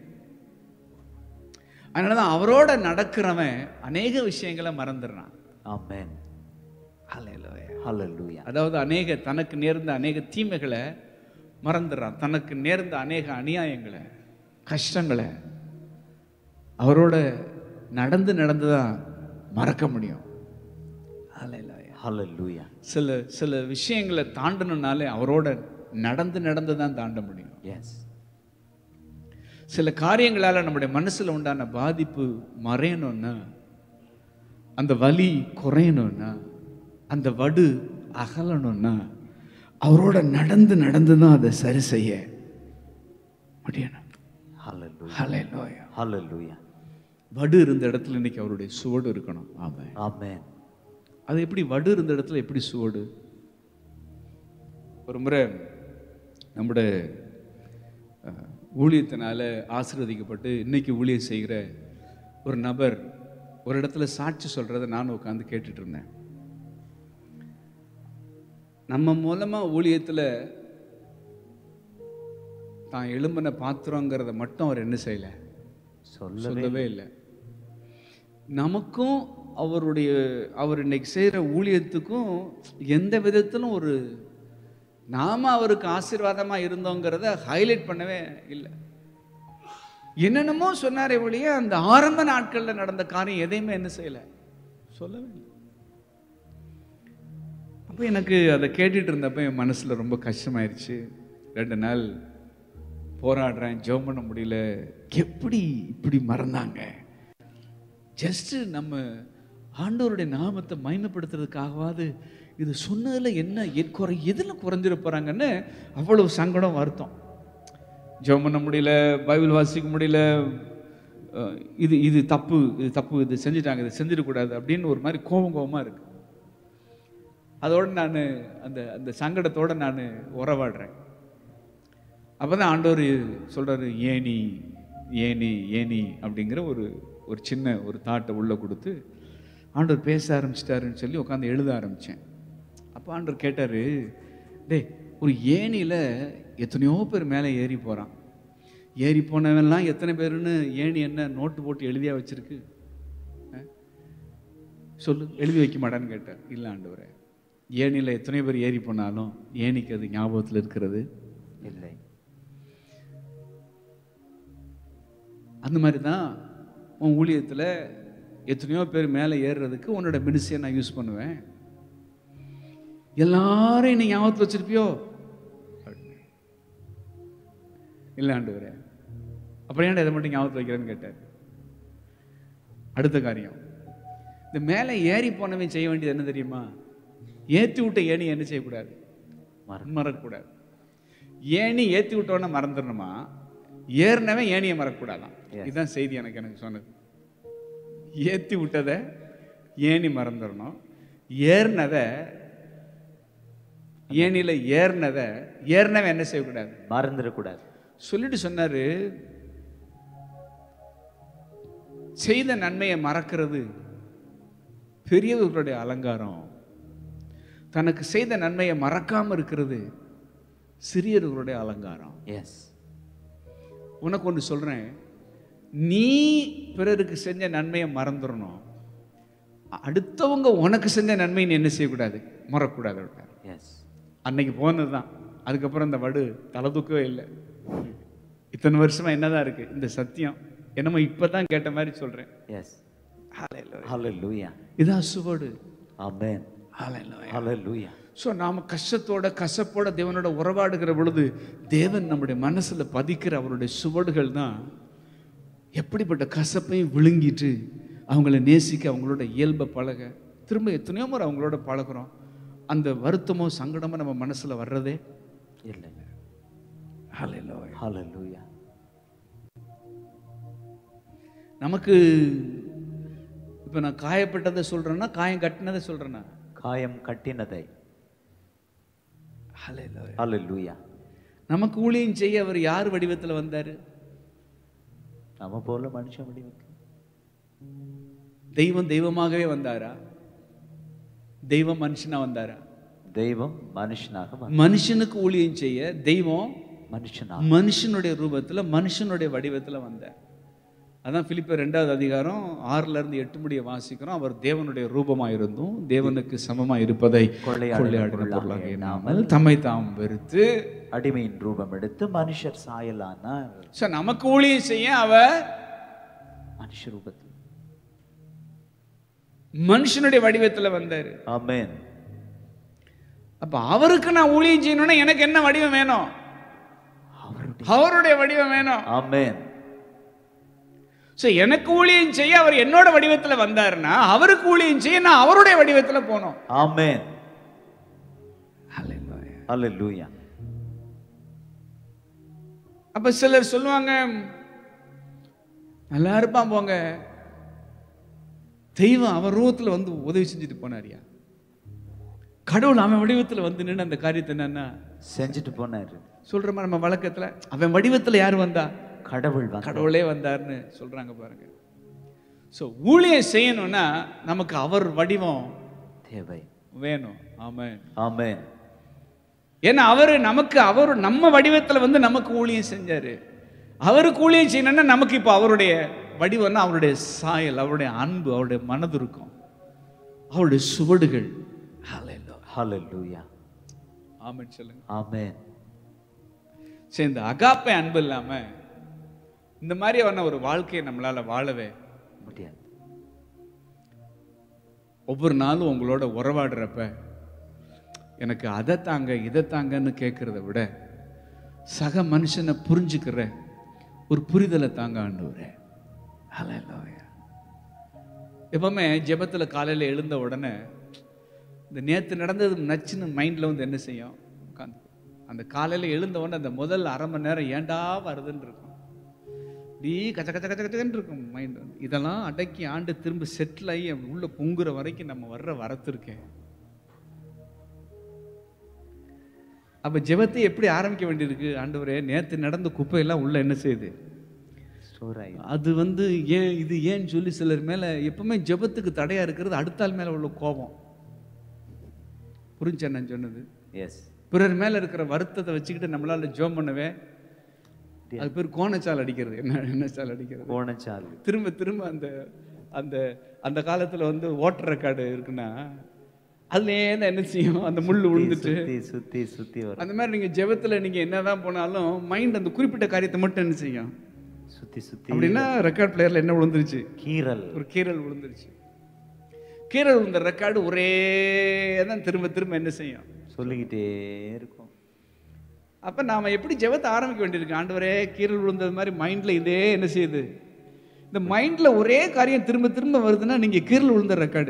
Speaker 3: அதனால தான் அவரோட நடக்கிறவன் அநேக விஷயங்களை மறந்துடுறான்
Speaker 1: ஆமென்
Speaker 3: Hallelujah.
Speaker 1: ஹalleluya
Speaker 3: அதாவது அநேக தனக்கு நேர்ந்த அநேக தீமைகளை மறந்துடுறான் தனக்கு நேர்ந்த அநேக அநியாயங்களை கஷ்டங்களை அவரோட நடந்து நடந்து தான் மறக்க முடியும் Hallelujah.
Speaker 1: ஹalleluya
Speaker 3: சில சில விஷயங்களை தாண்டணும்னாலே அவரோட நடந்து நடந்து தான் தாண்ட முடியும்
Speaker 1: எஸ்
Speaker 3: சில காரியங்களால நம்முடைய மனசுல உண்டான பாதிப்பு மறையணும்னா அந்த வலி குறையணும்னா அந்த வடு அகலணும்னா அவரோட நடந்து நடந்து தான் அதை சரி செய்ய முடியணும்
Speaker 1: ஹalleluya
Speaker 3: Hallelujah.
Speaker 1: ஹalleluya
Speaker 3: வடு இருந்த இடத்துல இன்னைக்கு அவருடைய சுவடு இருக்கணும் ஆமாம்
Speaker 1: ஆமென்
Speaker 3: அது எப்படி வடு இருந்த இடத்துல எப்படி சுவடு ஒரு முறை நம்முடைய அஹ், ஊழியத்தினால ஆசீர்வதிக்கப்பட்டு இன்னைக்கு ஊழியம் செய்கிற ஒரு நபர் ஒரு இடத்துல சாட்சி சொல்றதை நான் உட்காந்து கேட்டுட்டு இருந்தேன் நம்ம மூலமா ஊழியத்துல தான் எழும்பின பாத்திரங்கிறத மட்டும் அவர் என்ன செய்யல
Speaker 1: சொல்ல
Speaker 3: சொல்லவே இல்லை நமக்கும் அவருடைய அவர் இன்னைக்கு செய்கிற ஊழியத்துக்கும் எந்த விதத்திலும் ஒரு நாம அவருக்கு ஆசீர்வாதமா இருந்தோங்கிறத ஹைலைட் பண்ணவே இல்லை என்னென்னமோ சொன்னாரே ஒழிய அந்த ஆரம்ப நாட்கள்ல நடந்த காரியம் எதையுமே என்ன செய்யல சொல்லவே இல்லை அப்போ எனக்கு அதை கேட்டுட்டு இருந்தப்ப என் மனசுல ரொம்ப கஷ்டமாயிருச்சு ரெண்டு நாள் போராடுறேன் ஜெபம் பண்ண முடியல எப்படி இப்படி மறந்தாங்க ஜஸ்ட் நம்ம ஆண்டவருடைய நாமத்தை மகிமைப்படுத்துறதுக்காகவாது இது சொன்னதுல என்ன எ- குறை எதில் குறைஞ்சிட போறாங்கன்னு அவ்வளவு சங்கடம் வருத்தம் ஜெபம் பண்ண முடியல பைபிள் வாசிக்க முடியல அஹ் இது இது தப்பு இது தப்பு இது செஞ்சுட்டாங்க இது செஞ்சிடக்கூடாது அப்படின்னு ஒரு மாதிரி கோபம் கோபமா இருக்கு அதோட நான் அந்த அந்த சங்கடத்தோட நான் உறவாடுறேன் அப்பதான் ஆண்டவர் சொல்றாரு ஏனி ஏனி ஏனி அப்படிங்கிற ஒரு ஒரு சின்ன ஒரு தாட்டை உள்ள கொடுத்து ஆண்டவர் பேச ஆரம்பிச்சிட்டாருன்னு சொல்லி உட்காந்து எழுத ஆரம்பிச்சேன் அப்போ ஆண்டவர் கேட்டாரு டேய் ஒரு ஏணியில எத்தனையோ பேர் மேலே ஏறி போறான் ஏறி போனவன்லாம் எத்தனை பேருன்னு ஏணி என்ன நோட்டு போட்டு எழுதியா வச்சிருக்கு அஹ்? சொல்லு எழுதி வைக்க மாட்டான்னு கேட்டார் இல்லை ஆண்டவரே ஏணியில் எத்தனை பேர் ஏறி போனாலும் ஏணிக்கு அது ஞாபகத்தில் இருக்கிறது
Speaker 1: இல்லை
Speaker 3: அந்த மாதிரி தான் உன் ஊழியத்தில் எத்தனையோ பேர் மேலே ஏறுறதுக்கு உன்னோட மினிஸ்ட்ரியை நான் யூஸ் பண்ணுவேன் எல்லாரும் நீ ஞாபகத்தில் வச்சிருப்பியோ இல்லை ஆண்டவரே அப்புறம் ஏன்டா இதை மட்டும் ஞாபகத்தில் வைக்கிறேன்னு கேட்டார் அடுத்த காரியம் இந்த மேலே ஏறி போனவன் செய்ய வேண்டியது என்ன தெரியுமா ஏற்றி விட்ட ஏணி என்ன செய்யக்கூடாது
Speaker 1: மற-
Speaker 3: மறக்கக்கூடாது ஏணி ஏற்றி விட்டோன்னே மறந்துடணுமா ஏறினவன் ஏணியை மறக்கக்கூடாதான் இதுதான் செய்தி எனக்கு எனக்கு சொன்னது ஏற்றி விட்டதை ஏணி மறந்துடணும் ஏறினதை ஏணியில் ஏறினதை ஏறினவன் என்ன செய்யக்கூடாது
Speaker 1: மறந்துடக்கூடாது
Speaker 3: சொல்லிட்டு சொன்னாரு செய்த நன்மையை மறக்கிறது பெரியவர்களுடைய அலங்காரம் தனக்கு செய்த நன்மையை மறக்காம இருக்கிறது சிறியவர்களுடைய அலங்காரம்
Speaker 1: எஸ்
Speaker 3: உனக்கு ஒன்று சொல்றேன் நீ பிறருக்கு செஞ்ச நன்மையை மறந்துடணும் அடுத்தவங்க உனக்கு செஞ்ச நன்மையை நீ என்ன செய்யக்கூடாது மறக்கக்கூடாது அப்படின்னாரு.
Speaker 1: எஸ்
Speaker 3: அன்னைக்கு போனது தான் அதுக்கப்புறம் இந்த வடு தலை தூக்கவே இல்லை இத்தனை வருஷமா என்னதான் இருக்கு இந்த சத்தியம் என்னமோ இப்பதான் கேட்ட மாதிரி சொல்றேன்
Speaker 1: எஸ் ஹalleluya
Speaker 3: இதான் சுவடு
Speaker 1: ஆமென் ஹalleluya
Speaker 3: ஸோ நாம் கஷ்டத்தோட கசப்போட தேவனோட உறவாடுகிற பொழுது தேவன் நம்முடைய மனசில் பதிக்கிற அவருடைய சுவடுகள் தான் எப்படிப்பட்ட கசப்பையும் விழுங்கிட்டு அவங்கள நேசிக்க அவங்களோட இயல்பை பழக திரும்ப எத்தனையோ முறை அவங்களோட பழகுறோம் அந்த வருத்தமோ சங்கடமோ நம்ம மனசில் வர்றதே
Speaker 1: இல்லை ஹalleluya
Speaker 3: நமக்கு இப்போ நான் காயப்பட்டதை சொல்கிறேன்னா காயம் கட்டினதை சொல்கிறேன்னா
Speaker 1: காயம் கட்டினதை ஹalleluya
Speaker 3: நமக்கு ஊழியம் செய்ய அவர் யார் வடிவத்தில் வந்தார்
Speaker 1: நம்ம போல மனுஷன் வடிவம்
Speaker 3: தெய்வம் தெய்வமாகவே வந்தாரா தெய்வம் மனுஷனா வந்தாரா
Speaker 1: தெய்வம் மனுஷனாக வந்தார்.
Speaker 3: மனுஷனுக்கு ஊழியம் செய்ய தெய்வம்
Speaker 1: மனுஷனா
Speaker 3: மனுஷனுடைய ரூபத்துல மனுஷனுடைய வடிவத்துல வந்தார் அதான் பிலிப்பர் ரெண்டாவது அதிகாரம் ஆறுல இருந்து எட்டு முடிய வாசிக்கிறோம் அவர் தேவனுடைய ரூபமா இருந்தும் தேவனுக்கு சமமா இருப்பதை
Speaker 1: கொள்ளையாடின
Speaker 3: கொள்ளையாடின
Speaker 1: பொருளாக
Speaker 3: பொருளாக
Speaker 1: எண்ணாமல்
Speaker 3: எண்ணாமல் தம்மை தாம் வெறுத்து
Speaker 1: அடிமையின் ரூபம் எடுத்து மனுஷர் சாயலான
Speaker 3: ஸோ நமக்கு ஊழியம் செய்ய அவர்
Speaker 1: மனுஷ ரூபத்தில்
Speaker 3: மனுஷனுடைய வடிவத்துல வந்தாரு
Speaker 1: ஆமென்
Speaker 3: அப்ப அவருக்கு நான் ஊழியம் செய்யணும்னா எனக்கு என்ன வடிவம் வேணும்
Speaker 1: அவருடைய
Speaker 3: அவருடைய வடிவம் வேணும்
Speaker 1: ஆமென்
Speaker 3: ஸோ எனக்கு ஊழியம் செய்ய அவர் என்னோட வடிவத்துல வந்தாருன்னா அவருக்கு ஊழியம் செய்ய நான் அவருடைய வடிவத்துல போனோம்
Speaker 1: ஆமென் ஹalleluya
Speaker 3: அப்ப சிலர் சொல்லுவாங்க நல்லா இருப்பான் போங்க தெய்வம் அவன் ரூபத்துல வந்து உதவி செஞ்சுட்டு போனாரியா கடவுள் அவன் வடிவத்துல வந்து நின்று அந்த காரியத்தை என்னன்னா
Speaker 1: செஞ்சுட்டு போனாரு
Speaker 3: சொல்ற மாதிரி நம்ம வழக்கத்துல அவன் வடிவத்துல யார் வந்தா
Speaker 1: கடவுள் வந்து
Speaker 3: கடவுளே வந்தார்னு சொல்றாங்க பாருங்க ஸோ ஊழியம் செய்யணும்னா நமக்கு அவர் வடிவம்
Speaker 1: தேவை
Speaker 3: வேணும் ஆமா
Speaker 1: ஆமென்
Speaker 3: ஏன்னா அவர் நமக்கு அவர் நம்ம வடிவத்துல வந்து நமக்கு ஊழியம் செஞ்சாரு அவருக்கு ஊழியம் செய்யணும்னா நமக்கு இப்போ அவருடைய வடிவம்னா அவருடைய சாயல் அவருடைய அன்பு அவருடைய மனது இருக்கும் அவருடைய சுவடுகள் Hallelujah.
Speaker 1: ஹalleluya
Speaker 3: ஆமென் சொல்லுங்க
Speaker 1: ஆமென்
Speaker 3: சரி இந்த அகாப்பை அன்பு இல்லாம இந்த மாதிரியான ஒரு வாழ்க்கையை நம்மளால வாழவே
Speaker 1: முடியாது
Speaker 3: ஒவ்வொரு நாளும் உங்களோட உறவாடுறப்ப எனக்கு அதை தாங்க இதை தாங்கன்னு கேட்கறத விட சக மனுஷனை புரிஞ்சுக்கிற ஒரு புரிதலை தாங்க ஆண்டவரே ஹalleluya. எப்பவுமே ஜெபத்தில் காலையில் எழுந்த உடனே இந்த நேற்று நடந்தது நச்சுன்னு மைண்டில் வந்து என்ன செய்யும் உட்காந்து அந்த காலையில் எழுந்த உடனே அந்த முதல் அரை மணி நேரம் ஏண்டா வருதுன்னு இருக்கும் இப்படி கச்ச கச்ச கச்ச கச்சன்னு இருக்கும் மைண்ட் வந்து இதெல்லாம் அடக்கி ஆண்டு திரும்ப செட்டில் ஆகி அப்படி உள்ள பொங்குற வரைக்கும் நம்ம வர்ற வரத்து இருக்கேன் அப்ப ஜெபத்தை எப்படி ஆரம்பிக்க வேண்டியிருக்கு ஆண்டவரே நேத்து நடந்த குப்பையெல்லாம் உள்ள என்ன செய்யுது
Speaker 1: ஸ்டோர் ஆகி
Speaker 3: அது வந்து ஏன் இது ஏன்னு சொல்லி சிலர் மேல எப்பவுமே ஜெபத்துக்கு தடையா இருக்கிறது அடுத்த ஆள் மேல உள்ள கோபம் புரிஞ்சா நான் சொன்னது
Speaker 1: எஸ்
Speaker 3: பிறர் மேல இருக்கிற வருத்தத்தை வச்சுக்கிட்டு நம்மளால ஜெபம் பண்ணவே அது பேர் கோணச்சால் அடிக்கிறது என்ன என்ன சால் அடிக்கிறது
Speaker 1: கோணச்சால்
Speaker 3: திரும்ப திரும்ப அந்த அந்த அந்த காலத்துல வந்து ஓட்டர் ரெக்கார்டு இருக்குன்னா அதுலயே தான் என்ன செய்யும் அந்த முள் விழுந்துட்டு
Speaker 1: சுத்தி சுத்தி சுத்தி வரும்
Speaker 3: அந்த மாதிரி நீங்க ஜெபத்துல நீங்க என்னதான் போனாலும் மைண்ட் அந்த குறிப்பிட்ட காரியத்தை மட்டும் என்ன செய்யும்
Speaker 1: சுத்தி சுத்தி
Speaker 3: அப்படின்னா ரெக்கார்ட் பிளேயர்ல என்ன விழுந்துருச்சு
Speaker 1: கீறல்
Speaker 3: ஒரு கீறல் விழுந்துருச்சு கீறல் விழுந்த ரெக்கார்டு ஒரே தான் திரும்ப திரும்ப என்ன செய்யும்
Speaker 1: சொல்லிக்கிட்டே இருக்கும்
Speaker 3: அப்ப நாம எப்படி ஜெபத்தை ஆரம்பிக்க வேண்டியிருக்கு ஆண்டவரே கீறல் விழுந்தது மாதிரி மைண்ட்ல இதே என்ன செய்யுது இந்த மைண்ட்ல ஒரே காரியம் திரும்ப திரும்ப வருதுன்னா நீங்க கீறல் விழுந்த ரெக்கார்டு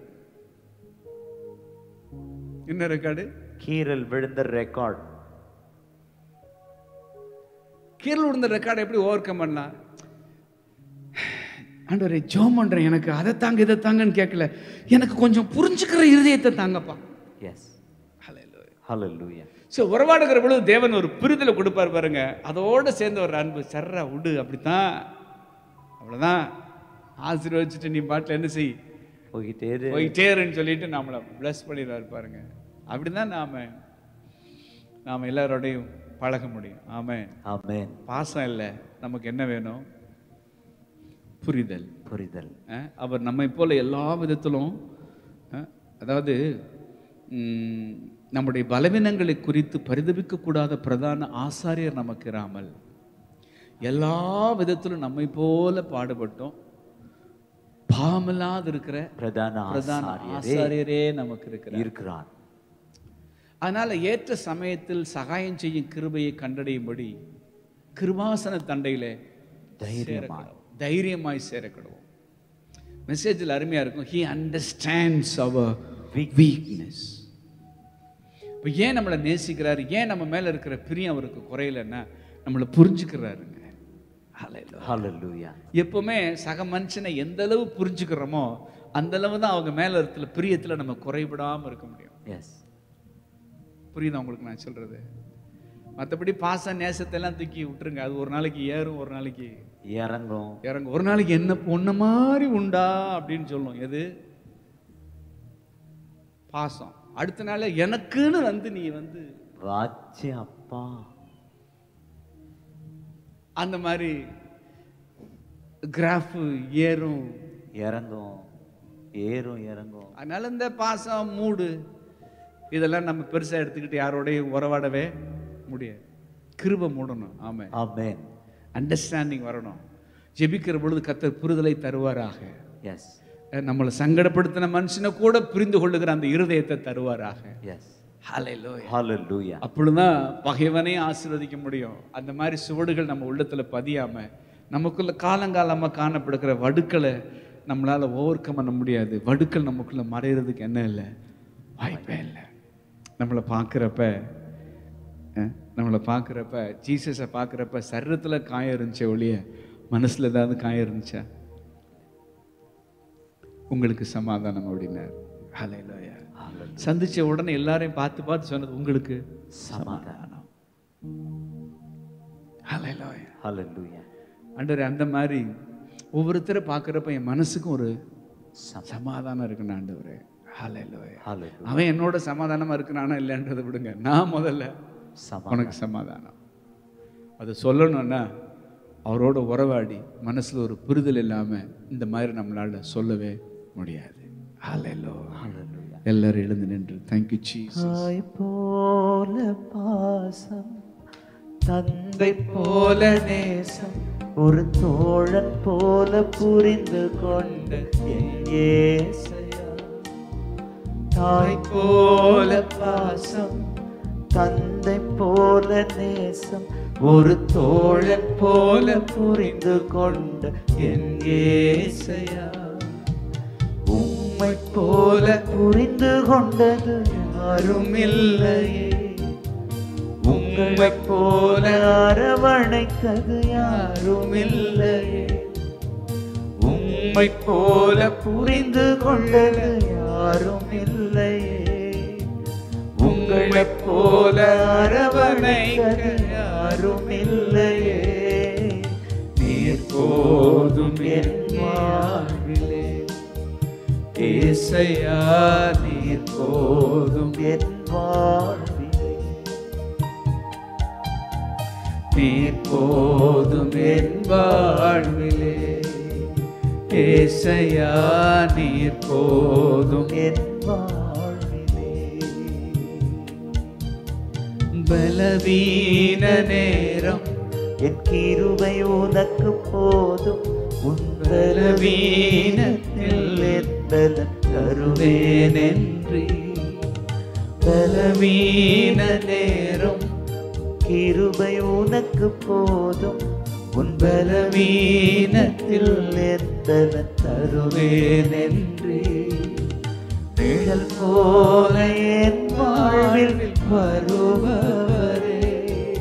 Speaker 3: என்ன ரெக்கார்டு
Speaker 1: கீறல் விழுந்த ரெக்கார்ட்
Speaker 3: கீழ் விழுந்த ரெக்கார்டை எப்படி ஓவர் கம் பண்ணலாம் ஆண்டவரே ஜோம் பண்றேன் எனக்கு அதை தாங்க இதை தாங்கன்னு கேட்கல எனக்கு கொஞ்சம் புரிஞ்சுக்கிற இருதயத்தை தாங்கப்பா
Speaker 1: எஸ் ஹalleluya
Speaker 3: ஸோ உறவாடுகிற பொழுது தேவன் ஒரு புரிதலை கொடுப்பார் பாருங்க அதோட சேர்ந்து ஒரு அன்பு சர்ரா விடு அப்படித்தான் அவ்வளோதான் ஆசீர்வதிச்சுட்டு நீ பாட்டில் என்ன செய்
Speaker 1: போய்கிட்டே இரு
Speaker 3: போயிட்டே இருன்னு சொல்லிட்டு நம்மளை ப்ளஸ் பண்ணிடுவார் பாருங்க
Speaker 2: அப்படிதான் நாம நாம் எல்லாரோடையும் பழக முடியும் ஆமென்
Speaker 1: ஆமென்
Speaker 2: பாசம் இல்லை நமக்கு என்ன வேணும் புரிதல்
Speaker 1: புரிதல்
Speaker 2: அஹ், அவர் நம்மை போல எல்லா விதத்திலும் அஹ், அதாவது ம், நம்முடைய பலவீனங்களை குறித்து பரிதபிக்கக்கூடாத பிரதான ஆசாரியர் நமக்கு இராமல் எல்லா விதத்திலும் நம்மை போல பாடுபட்டோம் பாவமில்லாது இருக்கிற
Speaker 1: பிரதான
Speaker 2: பிரதான
Speaker 1: ஆசாரியரே
Speaker 2: ஆசாரியரே நமக்கு இருக்கிறார்
Speaker 1: இருக்கிறார்
Speaker 2: அதனால ஏற்ற சமயத்தில் சகாயம் செய்யும் கிருபையை கண்டடையும்படி கிருபாசன தண்டையிலே
Speaker 1: தைரியமாய்.
Speaker 2: சேரக்கடவோம். தைரியமாய் சேரக்கிடுவோம் மெசேஜில் அருமையா இருக்கும் ஹி அண்டர்ஸ்டாண்ட்ஸ் அவர் வீக்னஸ் இப்போ ஏன் நம்மளை நேசிக்கிறாரு ஏன் நம்ம மேல இருக்கிற பிரியம் அவருக்கு குறையலன்னா நம்மளை புரிஞ்சுக்கிறாருங்க Hallelujah.
Speaker 1: ஹalleluya
Speaker 2: எப்பவுமே சக மனுஷனை எந்த அளவு புரிஞ்சுக்கிறோமோ அந்த அளவு தான் அவங்க மேல இருக்கிற பிரியத்துல நம்ம குறைவிடாம இருக்க முடியும்
Speaker 1: எஸ்
Speaker 2: புரியுதா உங்களுக்கு நான் சொல்றது மற்றபடி பாச நேசத்தை எல்லாம் தூக்கி விட்டுருங்க அது ஒரு நாளைக்கு ஏறும் ஒரு நாளைக்கு
Speaker 1: இறங்கும்
Speaker 2: இறங்கும் ஒரு நாளைக்கு என்ன பொண்ணு மாதிரி உண்டா அப்படின்னு சொல்லும் எது பாசம் அடுத்த நாள் எனக்குன்னு வந்து நீ வந்து
Speaker 1: வாச்சி அப்பா
Speaker 2: அந்த மாதிரி கிராஃப் ஏறும்
Speaker 1: இறங்கும் ஏறும் இறங்கும்
Speaker 2: அதனால இந்த பாசம் மூடு இதெல்லாம் நம்ம பெருசா எடுத்துக்கிட்டு யாரோடையும் உறவாடவே முடியாது கிருபை மூடணும் ஆமா
Speaker 1: ஆமென்
Speaker 2: அண்டர்ஸ்டாண்டிங் வரணும் ஜெபிக்கிற பொழுது கத்தர் புரிதலை தருவாராக
Speaker 1: எஸ்
Speaker 2: அஹ் நம்மளை சங்கடப்படுத்தின மனுஷனை கூட புரிந்து கொள்ளுகிற அந்த இருதயத்தை தருவாராக
Speaker 1: எஸ்
Speaker 2: ஹalleluya
Speaker 1: ஹalleluya
Speaker 2: அப்பொழுதுதான் பகைவனையும் ஆசீர்வதிக்க முடியும் அந்த மாதிரி சுவடுகள் நம்ம உள்ளத்துல பதியாம நமக்குள்ள காலங்காலமா காணப்படுகிற வடுக்களை நம்மளால ஓவர் கம் பண்ண முடியாது வடுக்கள் நமக்குள்ள மறையிறதுக்கு என்ன இல்லை வாய்ப்பே இல்லை நம்மளை பார்க்குறப்ப நம்மளை பார்க்குறப்ப ஜீசஸை பார்க்குறப்ப சரீரத்துல காயம் இருந்துச்சே ஒழிய மனசுல ஏதாவது காயம் இருந்துச்சா உங்களுக்கு சமாதானம் அப்படின்னார் ஹalleluya சந்திச்ச உடனே எல்லாரையும் பார்த்து பார்த்து சொன்னது உங்களுக்கு
Speaker 1: சமாதானம்
Speaker 2: ஹalleluya
Speaker 1: ஹalleluya
Speaker 2: ஆண்டவரே அந்த மாதிரி ஒவ்வொருத்தரை பார்க்குறப்ப என் மனசுக்கும் ஒரு
Speaker 1: சம-
Speaker 2: சமாதானம் இருக்குன்னு ஆண்டவரே ஹalleluya
Speaker 1: ஹalleluya
Speaker 2: அவன் என்னோட சமாதானமா இருக்கிறானா இல்லைன்றதை விடுங்க நான் முதல்ல
Speaker 1: சமா
Speaker 2: உனக்கு சமாதானம் அதை சொல்லணும்னா அவரோட உறவாடி மனசுல ஒரு புரிதல் இல்லாம இந்த மாதிரி நம்மளால சொல்லவே முடியாது ஹalleluya
Speaker 1: ஹalleluya
Speaker 2: எல்லாரும் எழுந்து நின்று தேங்க்யூ சீஸ்
Speaker 1: தாய் போல பாசம் தந்தை
Speaker 2: போல நேசம்
Speaker 1: ஒரு தோழன் போல புரிந்து கொண்ட என் இயேசையா தாய் போல பாசம் தந்தை போல நேசம் ஒரு தோழன் போல புரிந்து கொண்ட என் இயேசையா உம்மை போல புரிந்து கொண்டது யாரும் இல்லையே உங்களை போல அரவணைத்தது யாரும் இல்லையே உம்மை போல புரிந்து கொண்டது யாரும் இல்லையே உங்களை போல அரவணைக்க யாரும் இல்லையே நீர் போதும் என் வாழ்விலே ஏசையா நீர் போதும் என் வாழ்விலே நீர் போதும் என் வாழ்விலே ஏசையா நீர் போதும் என் வாழ்விலே பலவீன நேரம் என் கிருபை உனக்கு போதும் உன் பலவீனத்தில் என்பல தருவேன் என்று பலவீன நேரம் கிருபை உனக்கு போதும் உன் பலவீனத்தில் எத்தன தருவேன் என்று நிழல் போல என் வாழ்வில் வருபவரே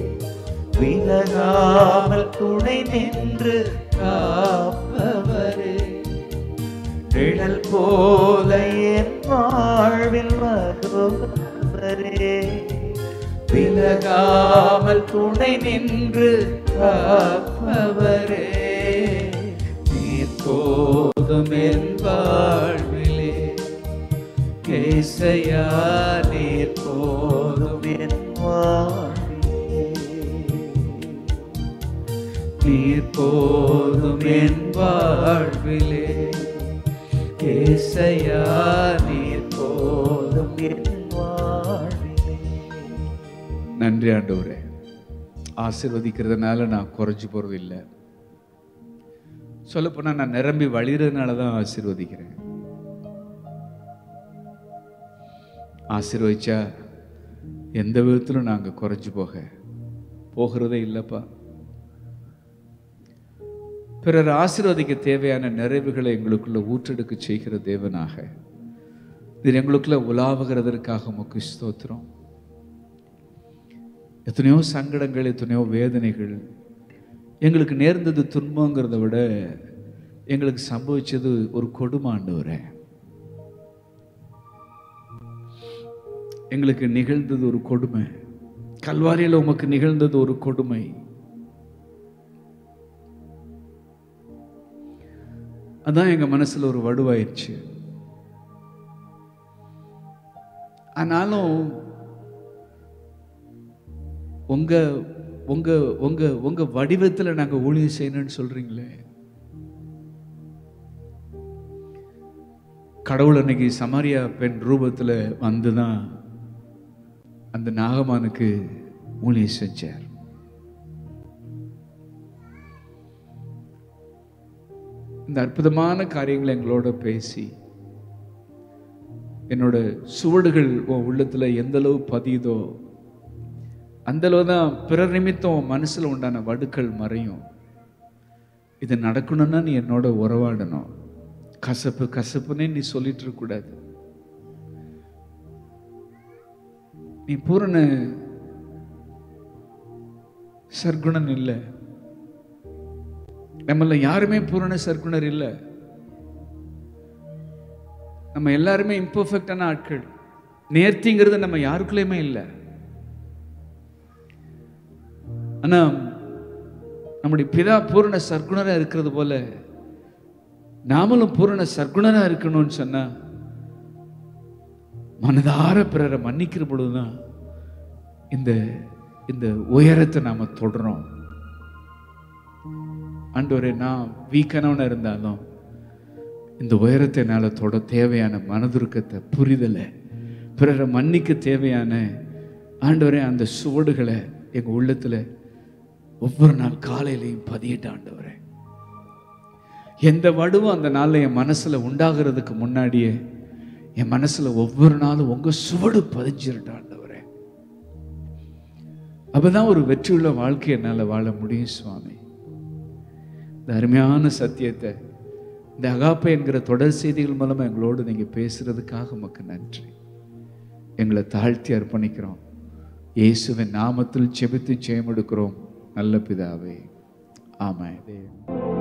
Speaker 1: விலகாமல் துணை நின்று காப்பவரே நிழல் போல என் வாழ்வில் வருபவரே விலகாமல் துணை நின்று காப்பவரே நீர் போதும் என் வாழ்விலே
Speaker 2: ஏசையா நீர் போதும்
Speaker 1: என் வாழ்விலே.
Speaker 2: நீர் போதும் என் வாழ்விலே ஏசையா நீர் போதும்
Speaker 1: என் வாழ்விலே.
Speaker 2: நன்றி ஆண்டவரே ஆசீர்வதிக்கிறதுனால நான் குறைஞ்சு போறது இல்லை சொல்லப்போனால் நான் நிரம்பி வழிகிறதுனால தான் ஆசீர்வதிக்கிறேன் ஆசீர்வதிச்சா எந்த விதத்திலும் நாங்கள் குறைஞ்சு போக போகிறதே இல்லைப்பா பிறர் ஆசீர்வதிக்க தேவையான நிறைவுகளை எங்களுக்குள்ள ஊற்றெடுக்க செய்கிற தேவனாக இது எங்களுக்குள்ள உலாவுகிறதற்காக உமக்கு ஸ்தோத்திரம் எத்தனையோ சங்கடங்கள் எத்தனையோ வேதனைகள் எங்களுக்கு நேர்ந்தது துன்பங்கிறத விட எங்களுக்கு சம்பவிச்சது ஒரு கொடுமாண்டவரே எங்களுக்கு நிகழ்ந்தது ஒரு கொடுமை கல்வாரியில் உமக்கு நிகழ்ந்தது ஒரு கொடுமை அதான் எங்க மனசுல ஒரு வடுவாயிருச்சு ஆனாலும் உங்க உங்க உங்க உங்க வடிவத்துல நாங்க ஊழியம் செய்யணும்னு சொல்றீங்களே கடவுள் அன்னைக்கு சமாரியா பெண் ரூபத்துல வந்துதான் அந்த நாகமானுக்கு ஊழியம் செஞ்சார் இந்த அற்புதமான காரியங்களை எங்களோட பேசி என்னோட சுவடுகள் உன் உள்ளத்துல எந்த அளவு பதியுதோ அந்த அளவு தான் பிறர் நிமித்தம் உன் மனசுல உண்டான வடுக்கள் மறையும் இது நடக்கணும்னா நீ என்னோட உறவாடணும் கசப்பு கசப்புன்னே நீ சொல்லிட்டு இருக்க கூடாது நீ பூரண சர்க்குணன் இல்லை நம்மள யாருமே பூரண சர்க்குணர் இல்லை நம்ம எல்லாருமே இம்பர்ஃபெக்டான ஆட்கள் நேர்த்திங்கிறது நம்ம யாருக்குள்ளேயுமே இல்லை ஆனா நம்முடைய பிதா பூரண சர்க்குணரா இருக்கிறது போல நாமளும் பூரண சர்க்குணரா இருக்கணும்னு சொன்னா மனதார பிறரை மன்னிக்கிற பொழுதுதான் இந்த இந்த உயரத்தை நாம தொடரும் ஆண்டவரே நான் வீக்கானவனா இருந்தாலும் இந்த உயரத்தை என்னால் தொட தேவையான மனதுருக்கத்தை புரிதலை பிறரை மன்னிக்க தேவையான ஆண்டவரே அந்த சுவடுகளை எங்க உள்ளத்துல ஒவ்வொரு நாள் காலையிலையும் பதியிட்ட ஆண்டவரே எந்த வடுவும் அந்த நாள்ல என் மனசுல உண்டாகிறதுக்கு முன்னாடியே என் மனசுல ஒவ்வொரு நாளும் உங்க சுவடு பதிஞ்சிருட்ட ஆண்டவரே அப்பதான் ஒரு வெற்றியுள்ள வாழ்க்கை என்னால வாழ முடியும் சுவாமி இந்த அருமையான சத்தியத்தை இந்த அகாப்பை என்கிற தொடர் செய்திகள் மூலமா எங்களோடு நீங்க பேசுறதுக்காக உமக்கு நன்றி எங்களை தாழ்த்தி அர்ப்பணிக்கிறோம் இயேசுவின் நாமத்தில் செபித்து ஜெயம் எடுக்கிறோம் நல்ல பிதாவே ஆமாம்